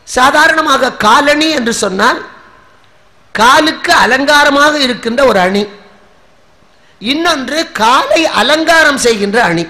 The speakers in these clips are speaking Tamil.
சாதாரணமாக காலணி என்று சொன்னால் காலுக்கு அலங்காரமாக இருக்கின்ற ஒரு அணி இன்னொன்று காலை அலங்காரம் செய்கின்ற அணி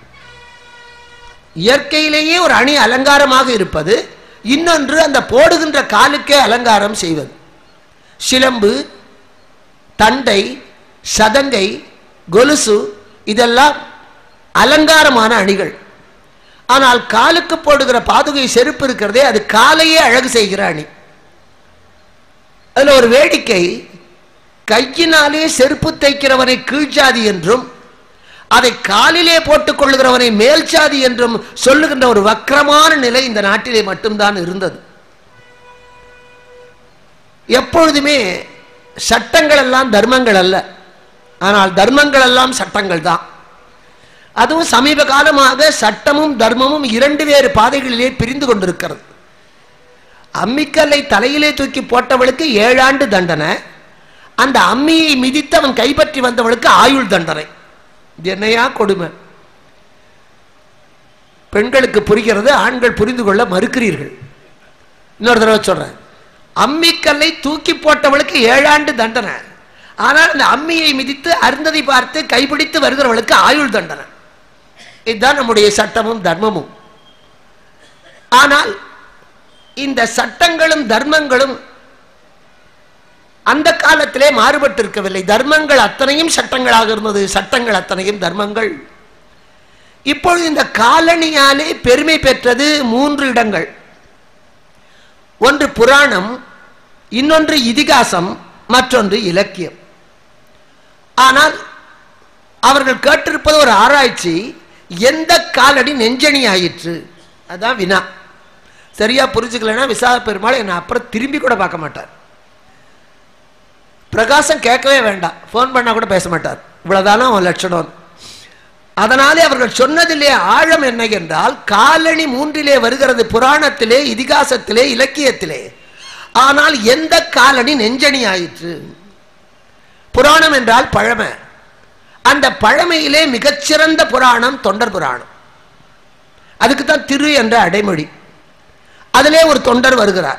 இயற்கையிலேயே ஒரு அணி அலங்காரமாக இருப்பது இன்னொன்று அந்த போடுகின்ற காலுக்கே அலங்காரம் செய்வது சிலம்பு தண்டை சதங்கை கொலுசு இதெல்லாம் அலங்காரமான அணிகள் ஆனால் காலுக்கு போடுகிற பாதுகை செருப்பு இருக்கிறதே அது காலையே அழகு செய்கிற அணி அதுல ஒரு வேடிக்கை கையினாலே செருப்பு தைக்கிறவனை கீழ்ச்சாதி என்றும் அதை காலிலே போட்டுக் கொள்ளுகிறவனை மேல் சாதி என்றும் சொல்லுகின்ற ஒரு வக்கரமான நிலை இந்த நாட்டிலே மட்டும்தான் இருந்தது எப்பொழுதுமே சட்டங்கள் எல்லாம் தர்மங்கள் அல்ல ஆனால் தர்மங்கள் எல்லாம் சட்டங்கள் தான் அதுவும் சமீப காலமாக சட்டமும் தர்மமும் இரண்டு வேறு பாதைகளிலே பிரிந்து கொண்டிருக்கிறது அம்மிக்கல்லை தலையிலே தூக்கி போட்டவளுக்கு ஏழாண்டு தண்டனை அந்த அம்மியை மிதித்து அவன் கைப்பற்றி வந்தவளுக்கு ஆயுள் தண்டனை இது என்னையா கொடுமை பெண்களுக்கு புரிகிறது ஆண்கள் புரிந்து கொள்ள மறுக்கிறீர்கள் இன்னொரு தடவை சொல்றேன் அம்மிக்கல்லை தூக்கி போட்டவளுக்கு ஏழாண்டு தண்டனை ஆனால் அந்த அம்மியை மிதித்து அருந்ததி பார்த்து கைப்பிடித்து வருகிறவளுக்கு ஆயுள் தண்டனை இதுதான் நம்முடைய சட்டமும் தர்மமும் ஆனால் இந்த சட்டங்களும் தர்மங்களும் அந்த காலத்திலே மாறுபட்டு இருக்கவில்லை தர்மங்கள் அத்தனையும் சட்டங்களாக இருந்தது சட்டங்கள் அத்தனையும் தர்மங்கள் இப்பொழுது இந்த காலனியாலே பெருமை பெற்றது மூன்று இடங்கள் ஒன்று புராணம் இன்னொன்று இதிகாசம் மற்றொன்று இலக்கியம் ஆனால் அவர்கள் கேட்டிருப்பது ஒரு ஆராய்ச்சி எந்த காலடி நெஞ்சணி ஆயிற்று அதான் வினா சரியா புரிஞ்சுக்கலன்னா விசாக பெருமாள் என்னை அப்புறம் திரும்பி கூட பார்க்க மாட்டார் பிரகாசம் கேட்கவே வேண்டாம் ஃபோன் பண்ணா கூட பேச மாட்டார் இவ்வளவுதானா அவன் லட்சணம் அதனாலே அவர்கள் சொன்னதிலே ஆழம் என்ன என்றால் காலணி மூன்றிலே வருகிறது புராணத்திலே இதிகாசத்திலே இலக்கியத்திலே ஆனால் எந்த காலணி நெஞ்சணி ஆயிற்று புராணம் என்றால் பழமை அந்த பழமையிலே மிகச்சிறந்த புராணம் தொண்டர் புராணம் அதுக்கு தான் திரு என்ற அடைமொழி அதிலே ஒரு தொண்டர் வருகிறார்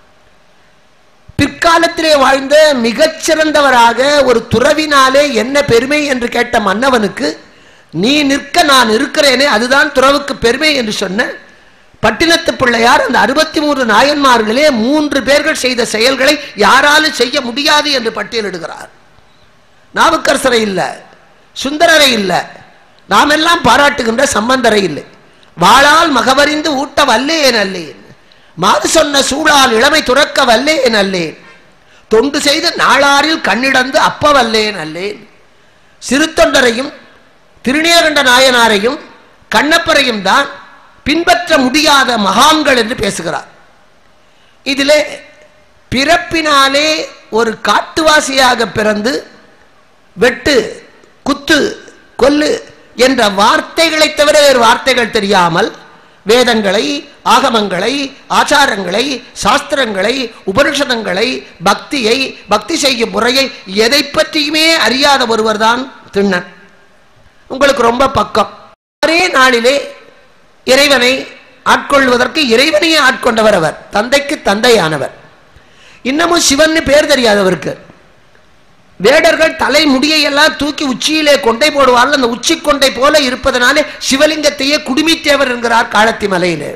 பிற்காலத்திலே வாழ்ந்த மிகச்சிறந்தவராக ஒரு துறவினாலே என்ன பெருமை என்று கேட்ட மன்னவனுக்கு நீ நிற்க நான் இருக்கிறேனே அதுதான் துறவுக்கு பெருமை என்று சொன்ன பட்டினத்து பிள்ளையார் அந்த அறுபத்தி மூன்று நாயன்மார்களிலே மூன்று பேர்கள் செய்த செயல்களை யாராலும் செய்ய முடியாது என்று பட்டியலிடுகிறார் நாவுக்கரசரை இல்லை சுந்தரரை இல்லை நாம் எல்லாம் பாராட்டுகின்ற சம்பந்தரை இல்லை வாழால் மகவறிந்து ஊட்ட வல்லேன் அல்லேன் மாது சொன்ன சூழால் இளமை துறக்க வல்லேன் அல்லேன் தொண்டு செய்து நாளாரில் கண்ணிடந்து அப்ப வல்லேன் அல்லேன் சிறு தொண்டரையும் திருநீரண்ட நாயனாரையும் கண்ணப்பரையும் தான் பின்பற்ற முடியாத மகான்கள் என்று பேசுகிறார் இதிலே பிறப்பினாலே ஒரு காட்டுவாசியாக பிறந்து வெட்டு குத்து கொல்லு என்ற வார்த்தைகளை தவிர வேறு வார்த்தைகள் தெரியாமல் வேதங்களை ஆகமங்களை ஆச்சாரங்களை சாஸ்திரங்களை உபனிஷதங்களை பக்தியை பக்தி செய்யும் முறையை எதை பற்றியுமே அறியாத ஒருவர் தான் திண்ணன் உங்களுக்கு ரொம்ப பக்கம் ஒரே நாளிலே இறைவனை ஆட்கொள்வதற்கு இறைவனையே ஆட்கொண்டவர் அவர் தந்தைக்கு தந்தையானவர் இன்னமும் சிவன் பேர் தெரியாதவருக்கு வேடர்கள் தலை முடியை எல்லாம் தூக்கி உச்சியிலே கொண்டை போடுவார்கள் அந்த உச்சி கொண்டை போல இருப்பதனாலே சிவலிங்கத்தையே குடுமித்தேவர் என்கிறார் காலத்தி மலையிலே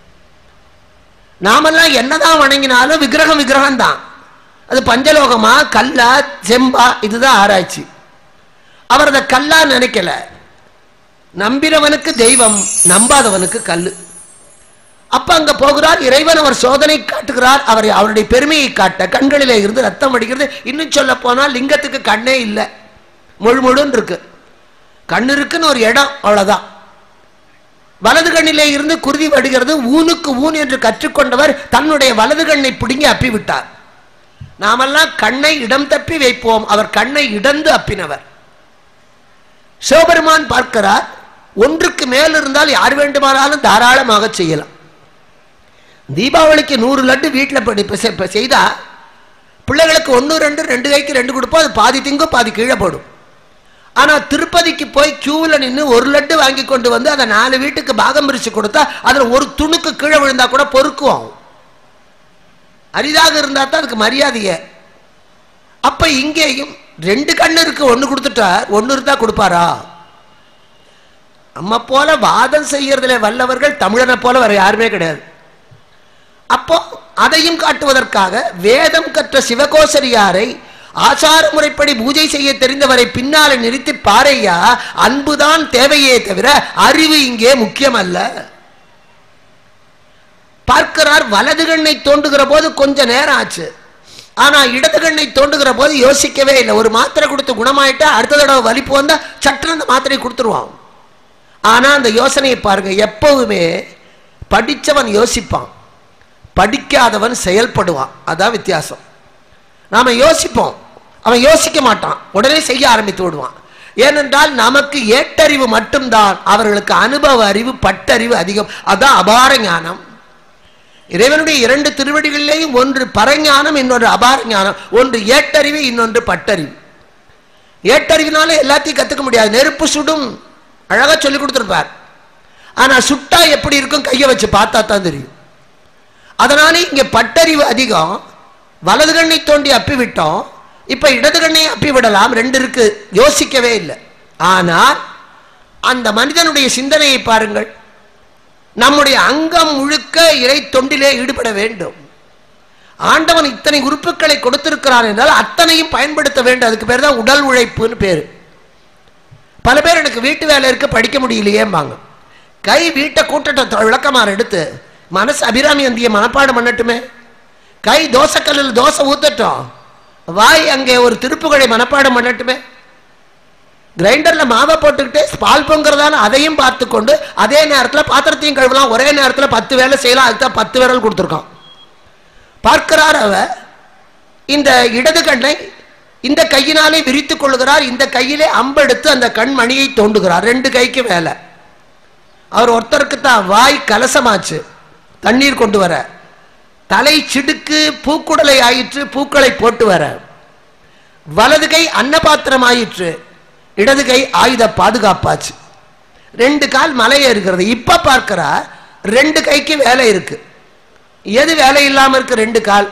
நாமெல்லாம் என்னதான் வணங்கினாலும் விக்கிரகம் விக்கிரகம் தான் அது பஞ்சலோகமா கல்லா செம்பா இதுதான் ஆராய்ச்சி அவர் அதை கல்லா நினைக்கல நம்பினவனுக்கு தெய்வம் நம்பாதவனுக்கு கல்லு அப்ப அங்க போகிறார் இறைவன் அவர் சோதனை காட்டுகிறார் அவர் அவருடைய பெருமையை காட்ட கண்களிலே இருந்து ரத்தம் வடிக்கிறது இன்னும் சொல்ல போனால் லிங்கத்துக்கு கண்ணே இல்லை முழு முழுன்னு இருக்கு கண் இருக்குன்னு ஒரு இடம் அவ்வளவுதான் வலது கண்ணிலே இருந்து குருதி வடுகிறது ஊனுக்கு ஊன் என்று கற்றுக்கொண்டவர் தன்னுடைய வலது கண்ணை பிடுங்கி அப்பி விட்டார் நாமெல்லாம் கண்ணை இடம் தப்பி வைப்போம் அவர் கண்ணை இடந்து அப்பினவர் சிவபெருமான் பார்க்கிறார் ஒன்றுக்கு மேல் இருந்தால் யார் வேண்டுமானாலும் தாராளமாக செய்யலாம் தீபாவளிக்கு நூறு லட்டு வீட்டில் செய்தா பிள்ளைகளுக்கு ஒன்று ரெண்டு ரெண்டு கைக்கு ரெண்டு கொடுப்போம் அது பாதி திங்கும் பாதி கீழே போடும் ஆனால் திருப்பதிக்கு போய் கியூவில் நின்று ஒரு லட்டு வாங்கி கொண்டு வந்து அதை நாலு வீட்டுக்கு பாகம் பிரித்து கொடுத்தா அதில் ஒரு துணுக்கு கீழே விழுந்தா கூட பொறுக்குவோம் அரிதாக இருந்தா தான் அதுக்கு மரியாதையே அப்ப இங்கேயும் ரெண்டு கண்ணு இருக்கு ஒண்ணு கொடுத்துட்டா ஒண்ணு இருந்தா கொடுப்பாரா நம்ம போல வாதம் செய்யறதுல வல்லவர்கள் தமிழனை போல வேற யாருமே கிடையாது அப்போ அதையும் காட்டுவதற்காக வேதம் கற்ற சிவகோசரியாரை ஆசார முறைப்படி பூஜை செய்ய தெரிந்தவரை பின்னால நிறுத்தி பாறையா அன்புதான் தேவையே தவிர அறிவு இங்கே முக்கியம் அல்ல பார்க்கிறார் வலது கண்ணை தோண்டுகிற போது கொஞ்ச நேரம் ஆச்சு ஆனா இடது கண்ணை தோண்டுகிற போது யோசிக்கவே இல்லை ஒரு மாத்திரை கொடுத்து குணமாயிட்டா அடுத்த தடவை வலிப்பு வந்தா சட்டுன்னு அந்த மாத்திரை கொடுத்துருவான் ஆனா அந்த யோசனையை பாருங்க எப்பவுமே படிச்சவன் யோசிப்பான் படிக்காதவன் செயல்படுவான் அதான் வித்தியாசம் நாம யோசிப்போம் அவன் யோசிக்க மாட்டான் உடனே செய்ய ஆரம்பித்து விடுவான் ஏனென்றால் நமக்கு ஏட்டறிவு மட்டும்தான் அவர்களுக்கு அனுபவ அறிவு பட்டறிவு அதிகம் அதான் அபார ஞானம் இறைவனுடைய இரண்டு திருவடிகளிலேயும் ஒன்று பரஞானம் இன்னொன்று அபார ஞானம் ஒன்று ஏட்டறிவு இன்னொன்று பட்டறிவு ஏட்டறிவினால எல்லாத்தையும் கத்துக்க முடியாது நெருப்பு சுடும் அழகா சொல்லி கொடுத்துருப்பார் ஆனா சுட்டா எப்படி இருக்கும் கையை வச்சு பார்த்தா தான் தெரியும் அதனால இங்க பட்டறிவு அதிகம் வலது கண்ணை தோண்டி அப்பி விட்டோம் இப்ப இடது கண்ணை அப்பி விடலாம் ரெண்டு இருக்கு யோசிக்கவே இல்லை ஆனால் அந்த மனிதனுடைய சிந்தனையை பாருங்கள் நம்முடைய அங்கம் முழுக்க இறை தொண்டிலே ஈடுபட வேண்டும் ஆண்டவன் இத்தனை உறுப்புகளை கொடுத்திருக்கிறான் என்றால் அத்தனையும் பயன்படுத்த வேண்டும் அதுக்கு பேர் தான் உடல் உழைப்புன்னு பேரு பல பேர் எனக்கு வீட்டு வேலை இருக்க படிக்க முடியலையேம்பாங்க கை வீட்டை கூட்டத்தை விளக்கமாறு எடுத்து மனசு அபிராமி அந்திய மனப்பாடம் பண்ணட்டுமே கை தோசைக்கல்லில் தோசை ஊத்தட்டும் வாய் அங்கே ஒரு திருப்புகளை மனப்பாடம் பண்ணட்டுமே கிரைண்டர்ல மாவை போட்டுக்கிட்டு பால் பொங்குறதால அதையும் பார்த்து கொண்டு அதே நேரத்தில் பாத்திரத்தையும் கழுவலாம் ஒரே நேரத்தில் பத்து வேலை செய்யலாம் அதுக்கு தான் பத்து விரல் கொடுத்துருக்கான் பார்க்கிறார் அவ இந்த இடது கண்ணை இந்த கையினாலே விரித்துக் கொள்ளுகிறார் இந்த கையிலே அம்பெடுத்து அந்த கண்மணியை தோண்டுகிறார் ரெண்டு கைக்கு வேலை அவர் ஒருத்தருக்கு தான் வாய் கலசமாச்சு தண்ணீர் கொண்டு வர தலை சிடுக்கு பூக்குடலை ஆயிற்று பூக்களை போட்டு வர வலது கை அன்னபாத்திரம் ஆயிற்று இடது கை ஆயுத பாதுகாப்பாச்சு ரெண்டு கால் மலையே இருக்கிறது இப்ப பார்க்கிறா ரெண்டு கைக்கு வேலை இருக்கு எது வேலை இல்லாம இருக்கு ரெண்டு கால்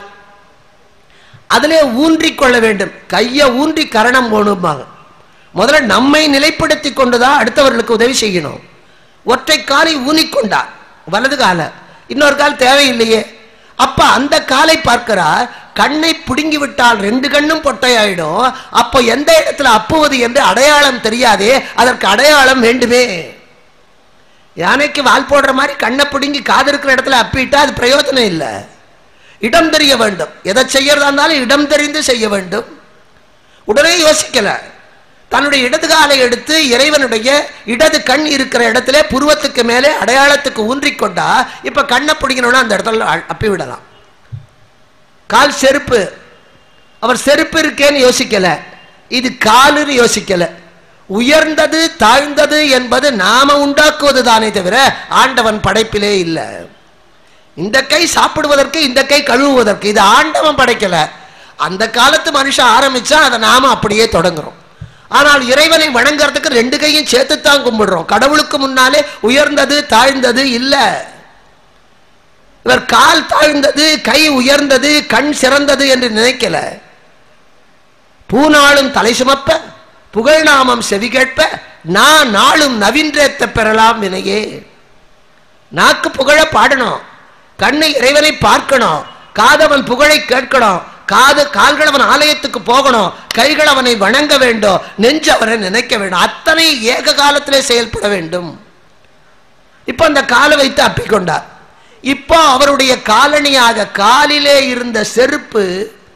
அதிலே ஊன்றி கொள்ள வேண்டும் கையை ஊன்றி கரணம் போகணும்பாங்க முதல்ல நம்மை நிலைப்படுத்தி கொண்டுதான் அடுத்தவர்களுக்கு உதவி செய்யணும் ஒற்றை காலை ஊனிக்கொண்டார் வலது கால இன்னொரு கால் தேவையில்லையே அப்ப அந்த காலை பார்க்கிறார் கண்ணை பிடுங்கி விட்டால் ரெண்டு கண்ணும் பொட்டையாயிடும் அப்போ எந்த இடத்துல அப்புவது என்று அடையாளம் தெரியாதே அதற்கு அடையாளம் வேண்டுமே யானைக்கு வால் போடுற மாதிரி கண்ணை பிடுங்கி காது இருக்கிற இடத்துல அப்பிட்டா அது பிரயோஜனம் இல்லை இடம் தெரிய வேண்டும் எதை செய்யறதா இருந்தாலும் இடம் தெரிந்து செய்ய வேண்டும் உடனே யோசிக்கல தன்னுடைய இடது காலை எடுத்து இறைவனுடைய இடது கண் இருக்கிற இடத்துல புருவத்துக்கு மேலே அடையாளத்துக்கு ஊன்றிக்கொண்டா இப்ப கண்ணை பிடிக்கணும்னா அந்த இடத்துல அ- அப்பி விடலாம் கால் செருப்பு அவர் செருப்பு இருக்கேன்னு யோசிக்கல இது காலுன்னு யோசிக்கல உயர்ந்தது தாழ்ந்தது என்பது நாம உண்டாக்குவது தானே தவிர ஆண்டவன் படைப்பிலே இல்லை இந்த கை சாப்பிடுவதற்கு இந்த கை கழுவுவதற்கு இது ஆண்டவன் படைக்கல அந்த காலத்து மனுஷன் ஆரம்பிச்சா அதை நாம அப்படியே தொடங்குறோம் ஆனால் இறைவனை வணங்குறதுக்கு ரெண்டு கையும் சேர்த்துத்தான் கும்பிடுறோம் கடவுளுக்கு முன்னாலே உயர்ந்தது தாழ்ந்தது இல்ல இவர் கால் தாழ்ந்தது கை உயர்ந்தது கண் சிறந்தது என்று நினைக்கல பூநாளும் தலை சுமப்ப புகழ்நாமம் செவி கேட்ப நான் நாளும் நவீன்றேத்த பெறலாம் வினையே நாக்கு புகழ பாடணும் கண்ணை இறைவனை பார்க்கணும் காதவன் புகழை கேட்கணும் காது கால்கள் அவன் ஆலயத்துக்கு போகணும் கைகள் அவனை வணங்க வேண்டும் நெஞ்சு அவனை நினைக்க வேண்டும் அத்தனை ஏக காலத்திலே செயல்பட வேண்டும் இப்ப அந்த காலை வைத்து அப்பிக்கொண்டார் இப்போ அவருடைய காலணியாக காலிலே இருந்த செருப்பு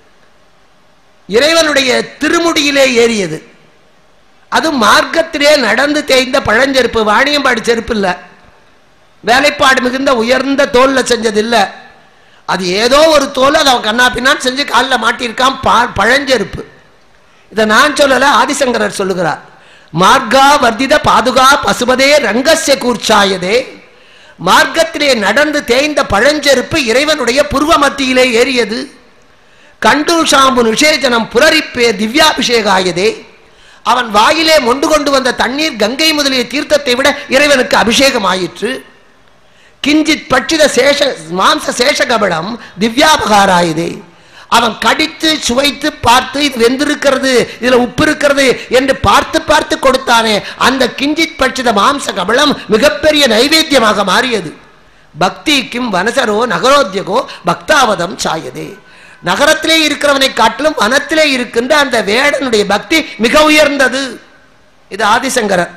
இறைவனுடைய திருமுடியிலே ஏறியது அது மார்க்கத்திலே நடந்து தேய்ந்த பழஞ்செருப்பு வாணியம்பாடி செருப்பு இல்லை வேலைப்பாடு மிகுந்த உயர்ந்த தோல்ல செஞ்சது இல்ல அது ஏதோ ஒரு தோல் அதை அவன் கண்ணா பின்னான்னு செஞ்சு காலில் மாட்டியிருக்கான் பா- பழஞ்செருப்பு இதை நான் சொல்லல ஆதிசங்கரர் சொல்லுகிறார் மார்க்கா வர்த்தித பாதுகா பசுபதே ரங்கஸ்ய கூர்ச்சாயதே மார்க்கத்திலே நடந்து தேய்ந்த பழஞ்செருப்பு இறைவனுடைய புருவ மத்தியிலே ஏறியது கண்டூர் சாம்பு நிஷேஜனம் புரரிப்பே திவ்யாபிஷேகாயதே அவன் வாயிலே மொண்டு கொண்டு வந்த தண்ணீர் கங்கை முதலிய தீர்த்தத்தை விட இறைவனுக்கு அபிஷேகம் ஆயிற்று கிஞ்சித் பட்சித சேஷ மாம்ச சேஷ கபடம் திவ்யாபகாராயுதே அவன் கடித்து சுவைத்து பார்த்து இது வெந்திருக்கிறது இதுல உப்பு இருக்கிறது என்று பார்த்து பார்த்து கொடுத்தானே அந்த கிஞ்சித் பட்சித மாம்ச கபலம் மிகப்பெரிய நைவேத்தியமாக மாறியது பக்திக்கும் வனசரோ நகரோத்தியகோ பக்தாவதம் சாயதே நகரத்திலே இருக்கிறவனை காட்டிலும் வனத்திலே இருக்கின்ற அந்த வேடனுடைய பக்தி மிக உயர்ந்தது இது ஆதிசங்கரர்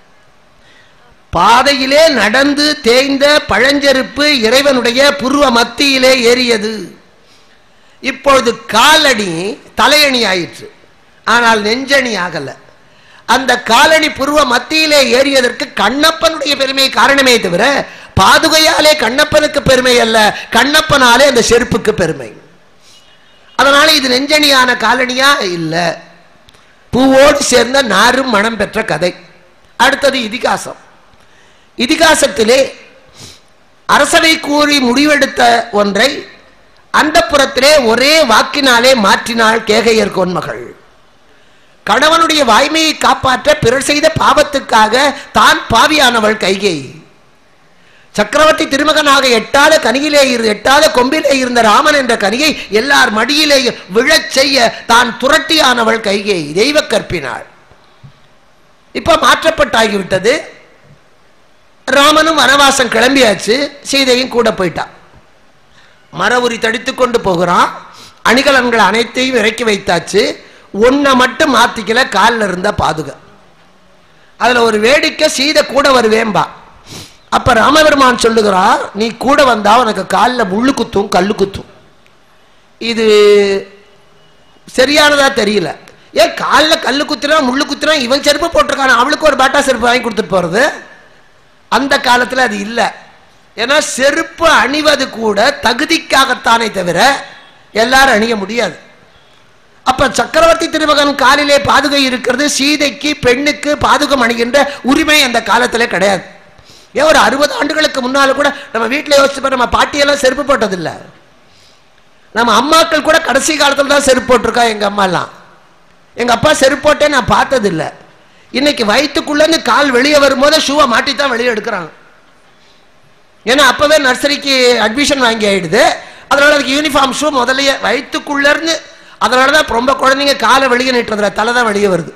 பாதையிலே நடந்து தேய்ந்த பழஞ்செருப்பு இறைவனுடைய புருவ மத்தியிலே ஏறியது இப்பொழுது காலணி தலையணி ஆயிற்று ஆனால் நெஞ்சணி ஆகல அந்த காலணி புருவ மத்தியிலே ஏறியதற்கு கண்ணப்பனுடைய பெருமை காரணமே தவிர பாதுகையாலே கண்ணப்பனுக்கு பெருமை அல்ல கண்ணப்பனாலே அந்த செருப்புக்கு பெருமை அதனால இது நெஞ்சணியான காலனியா இல்ல பூவோடு சேர்ந்த நாரும் மனம் பெற்ற கதை அடுத்தது இதிகாசம் இதிகாசத்திலே அரசவை கூறி முடிவெடுத்த ஒன்றை அந்தப்புறத்திலே ஒரே வாக்கினாலே மாற்றினாள் கேகையர் கொன்மகள் கணவனுடைய வாய்மையை காப்பாற்ற பிறர் செய்த பாவத்துக்காக தான் பாவியானவள் கைகை சக்கரவர்த்தி திருமகனாக எட்டாத கனியிலே இரு எட்டாத கொம்பிலே இருந்த ராமன் என்ற கனியை எல்லார் மடியிலே விழச் செய்ய தான் துரட்டியானவள் கைகை தெய்வ கற்பினாள் இப்ப மாற்றப்பட்டாகிவிட்டது ராமனும் வனவாசம் கிளம்பியாச்சு சீதையும் கூட போயிட்டான் மரவுரி தடித்து கொண்டு போகிறான் அணிகலன்கள் அனைத்தையும் இறக்கி வைத்தாச்சு ஒன்றை மட்டும் மாத்திக்கல காலில் இருந்த பாதுகை அதுல ஒரு வேடிக்கை சீதை கூட வருவேம்பா அப்ப ராமபெருமான் சொல்லுகிறார் நீ கூட வந்தா உனக்கு காலில் முள்ளு குத்தும் கல்லு குத்தும் இது சரியானதா தெரியல ஏன் காலில் கல்லு குத்துனா முள்ளு குத்துனா இவன் செருப்பு போட்டிருக்கான அவளுக்கு ஒரு பாட்டா செருப்பு வாங்கி கொடுத்துட்டு போறது அந்த காலத்துல அது இல்லை ஏன்னா செருப்பு அணிவது கூட தகுதிக்காகத்தானே தவிர எல்லாரும் அணிய முடியாது அப்ப சக்கரவர்த்தி திருமகன் காலிலே பாதுகை இருக்கிறது சீதைக்கு பெண்ணுக்கு பாதுகம் அணிகின்ற உரிமை அந்த காலத்துல கிடையாது ஏன் ஒரு அறுபது ஆண்டுகளுக்கு முன்னால கூட நம்ம வீட்டில் யோசிச்சு பாரு, நம்ம பாட்டியெல்லாம் செருப்பு போட்டதில்லை நம்ம அம்மாக்கள் கூட கடைசி காலத்துல தான் செருப்பு போட்டிருக்கா எங்க அம்மாலாம் எங்க அப்பா செருப்பு போட்டே நான் பார்த்ததில்ல இன்னைக்கு வயிற்றுக்குள்ள இருந்து கால் வெளியே வரும்போது ஷூவை மாட்டி தான் வெளியே எடுக்கிறாங்க ஏன்னா அப்பவே நர்சரிக்கு அட்மிஷன் வாங்கி ஆயிடுது அதனால அதுக்கு யூனிஃபார்ம் ஷூ முதல்லயே வயிற்றுக்குள்ள இருந்து அதனால தான் ரொம்ப குழந்தைங்க காலை வெளியே நீட்டுறதுல தலை தான் வெளியே வருது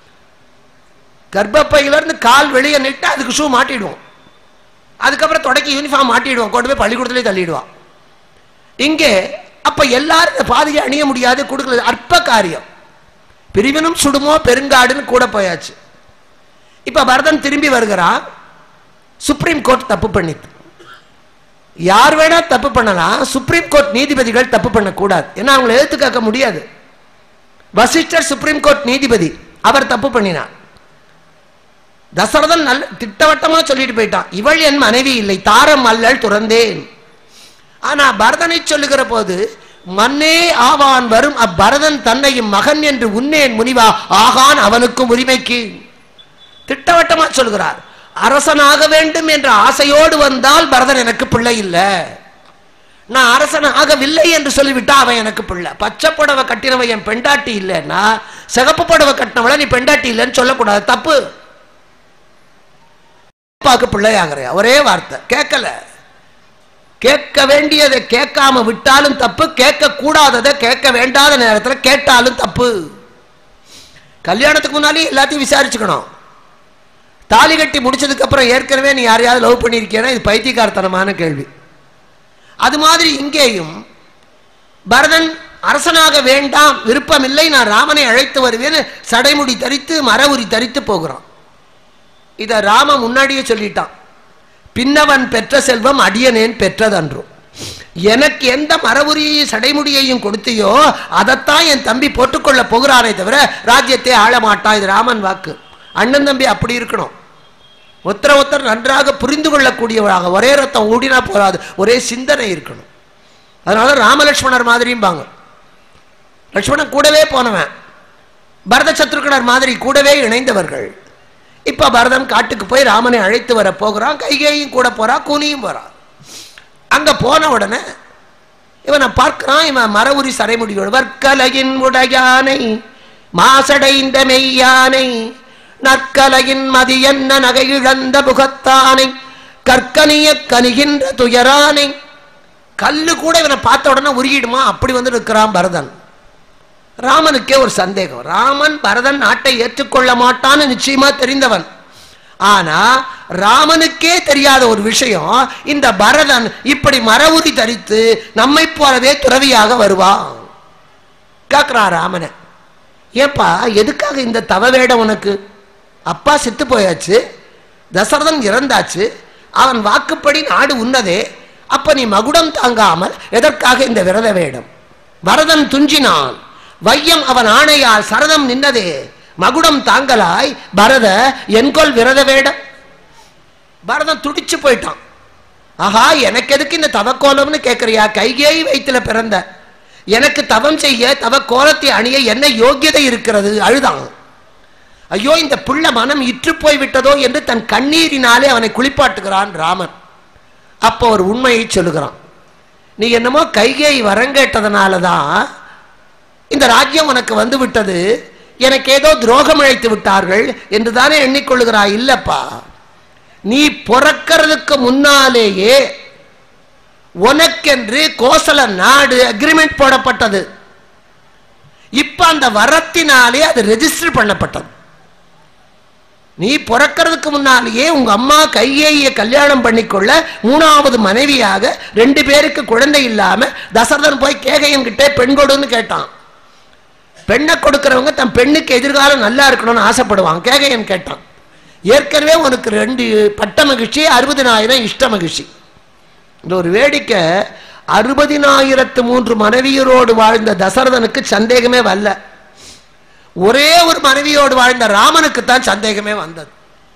கர்ப்பப்பையில இருந்து கால் வெளியே நீட்டு அதுக்கு ஷூ மாட்டிடுவோம் அதுக்கப்புறம் தொடக்கி யூனிஃபார்ம் மாட்டிடுவோம் கொண்டு போய் பள்ளிக்கூடத்துலேயே தள்ளிடுவான் இங்கே அப்ப எல்லாரும் இந்த பாதையை அணிய முடியாது கொடுக்கல அற்ப காரியம் பிரிவினும் சுடுமோ பெருங்காடுன்னு கூட போயாச்சு இப்ப பரதன் திரும்பி வருகிறான் சுப்ரீம் கோர்ட் தப்பு பண்ணித்து யார் வேணா தப்பு பண்ணலாம் சுப்ரீம் கோர்ட் நீதிபதிகள் தப்பு பண்ணக்கூடாது ஏன்னா அவங்களை எழுத்து கேட்க முடியாது வசிஷ்டர் சுப்ரீம் கோர்ட் நீதிபதி அவர் தப்பு பண்ணினார் தசரதன் நல்ல திட்டவட்டமா சொல்லிட்டு போயிட்டான் இவள் என் மனைவி இல்லை தாரம் அல்லல் துறந்தேன் ஆனா பரதனை சொல்லுகிற போது மன்னே ஆவான் வரும் அப்பரதன் தன்னையும் மகன் என்று உன்னேன் முனிவா ஆகான் அவனுக்கும் உரிமைக்கு திட்டவட்டமா சொல்கிறார் அரசனாக வேண்டும் என்ற ஆசையோடு வந்தால் பரதன் எனக்கு பிள்ளை இல்லை நான் அரசன் ஆகவில்லை என்று சொல்லிவிட்டா அவன் எனக்கு பிள்ளை பச்சை புடவை கட்டினவன் என் பெண்டாட்டி இல்லைன்னா சிகப்பு புடவை கட்டினவள நீ பெண்டாட்டி இல்லைன்னு சொல்லக்கூடாது தப்பு அப்பாவுக்கு பிள்ளையாகிறியா ஒரே வார்த்தை கேட்கல கேட்க வேண்டியதை கேட்காம விட்டாலும் தப்பு கேட்க கூடாததை கேட்க வேண்டாத நேரத்தில் கேட்டாலும் தப்பு கல்யாணத்துக்கு முன்னாலே எல்லாத்தையும் விசாரிச்சுக்கணும் தாலி கட்டி முடிச்சதுக்கு அப்புறம் ஏற்கனவே நீ யாரையாவது லவ் பண்ணியிருக்கியனா இது பைத்தியக்காரத்தனமான கேள்வி அது மாதிரி இங்கேயும் பரதன் அரசனாக வேண்டாம் விருப்பமில்லை நான் ராமனை அழைத்து வருவேன் சடைமுடி தரித்து மரவுரி தரித்து போகிறான் இத ராம முன்னாடியே சொல்லிட்டான் பின்னவன் பெற்ற செல்வம் அடியனேன் பெற்றதன்றும் எனக்கு எந்த மரபுரியையும் சடைமுடியையும் கொடுத்தியோ அதைத்தான் என் தம்பி போட்டுக்கொள்ள போகிறானே தவிர ராஜ்யத்தை ஆள மாட்டான் இது ராமன் வாக்கு அண்ணன் தம்பி அப்படி இருக்கணும் ஒருத்தர ஒருத்தர் நன்றாக புரிந்து கொள்ளக்கூடியவராக ஒரே ரத்தம் ஓடினா போராது ஒரே சிந்தனை இருக்கணும் அதனால ராமலட்சுமணர் மாதிரியும்பாங்க லட்சுமணன் கூடவே போனவன் பரத சத்ருகனர் மாதிரி கூடவே இணைந்தவர்கள் இப்ப பரதன் காட்டுக்கு போய் ராமனை அழைத்து வர போகிறான் கைகேயும் கூட போறா கூனியும் போறான் அங்க போன உடனே இவனை பார்க்கிறான் இவன் மரவுரி சரைமுடியோடு வர்க்கலையின் உடையானை மாசடைந்த மெய்யானை நற்கலையின் மதியன்ன நகை இழந்த முகத்தானை கற்கனிய கனிகின்ற துயரானை கல்லு கூட இவனை பார்த்த உடனே உருகிடுமா அப்படி வந்து இருக்கிறான் பரதன் ராமனுக்கே ஒரு சந்தேகம் ராமன் பரதன் நாட்டை ஏற்றுக்கொள்ள மாட்டான்னு நிச்சயமா தெரிந்தவன் ஆனா ராமனுக்கே தெரியாத ஒரு விஷயம் இந்த பரதன் இப்படி மரவுரி தரித்து நம்மை போலவே துறவியாக வருவான் கேட்கிறான் ராமனை ஏப்பா எதுக்காக இந்த தவ வேடம் உனக்கு அப்பா செத்து போயாச்சு தசரதன் இறந்தாச்சு அவன் வாக்குப்படி நாடு உன்னதே அப்ப நீ மகுடம் தாங்காமல் எதற்காக இந்த விரத வேடம் பரதன் துஞ்சினான் வையம் அவன் ஆணையால் சரதம் நின்னதே மகுடம் தாங்கலாய் பரத என்கொள் விரத வேடம் பரதன் துடிச்சு போயிட்டான் ஆஹா எனக்கு எதுக்கு இந்த தவக்கோலம்னு கேட்கறியா கைகேயி வயிற்றுல பிறந்த எனக்கு தவம் செய்ய தவ கோலத்தை அணிய என்ன யோக்கியதை இருக்கிறது அழுதான் ஐயோ இந்த புள்ள மனம் இற்று போய் விட்டதோ என்று தன் கண்ணீரினாலே அவனை குளிப்பாட்டுகிறான் ராமன் அப்போ ஒரு உண்மையை சொல்லுகிறான் நீ என்னமோ கைகேயி வரங்கேட்டதுனால தான் இந்த ராஜ்யம் உனக்கு வந்து விட்டது எனக்கு ஏதோ துரோகம் இழைத்து விட்டார்கள் என்று தானே எண்ணிக்கொள்கிறாய் இல்லப்பா நீ பிறக்கிறதுக்கு முன்னாலேயே உனக்கென்று கோசல நாடு அக்ரிமெண்ட் போடப்பட்டது இப்ப அந்த வரத்தினாலே அது ரெஜிஸ்டர் பண்ணப்பட்டது நீ பிறக்கிறதுக்கு முன்னாலேயே உங்க அம்மா கையேய கல்யாணம் பண்ணிக்கொள்ள மூணாவது மனைவியாக ரெண்டு பேருக்கு குழந்தை இல்லாம தசரதன் போய் கேகையன் கிட்டே பெண் கொடுன்னு கேட்டான் பெண்ணை கொடுக்கிறவங்க தன் பெண்ணுக்கு எதிர்காலம் நல்லா இருக்கணும்னு ஆசைப்படுவான் கேகையன் கேட்டான் ஏற்கனவே உனக்கு ரெண்டு பட்ட மகிழ்ச்சி அறுபதினாயிரம் இஷ்ட மகிழ்ச்சி இந்த ஒரு வேடிக்கை அறுபதினாயிரத்து மூன்று மனைவியரோடு வாழ்ந்த தசரதனுக்கு சந்தேகமே வரல ஒரே ஒரு மனைவியோடு வாழ்ந்த ராமனுக்கு தான் சந்தேகமே வந்தது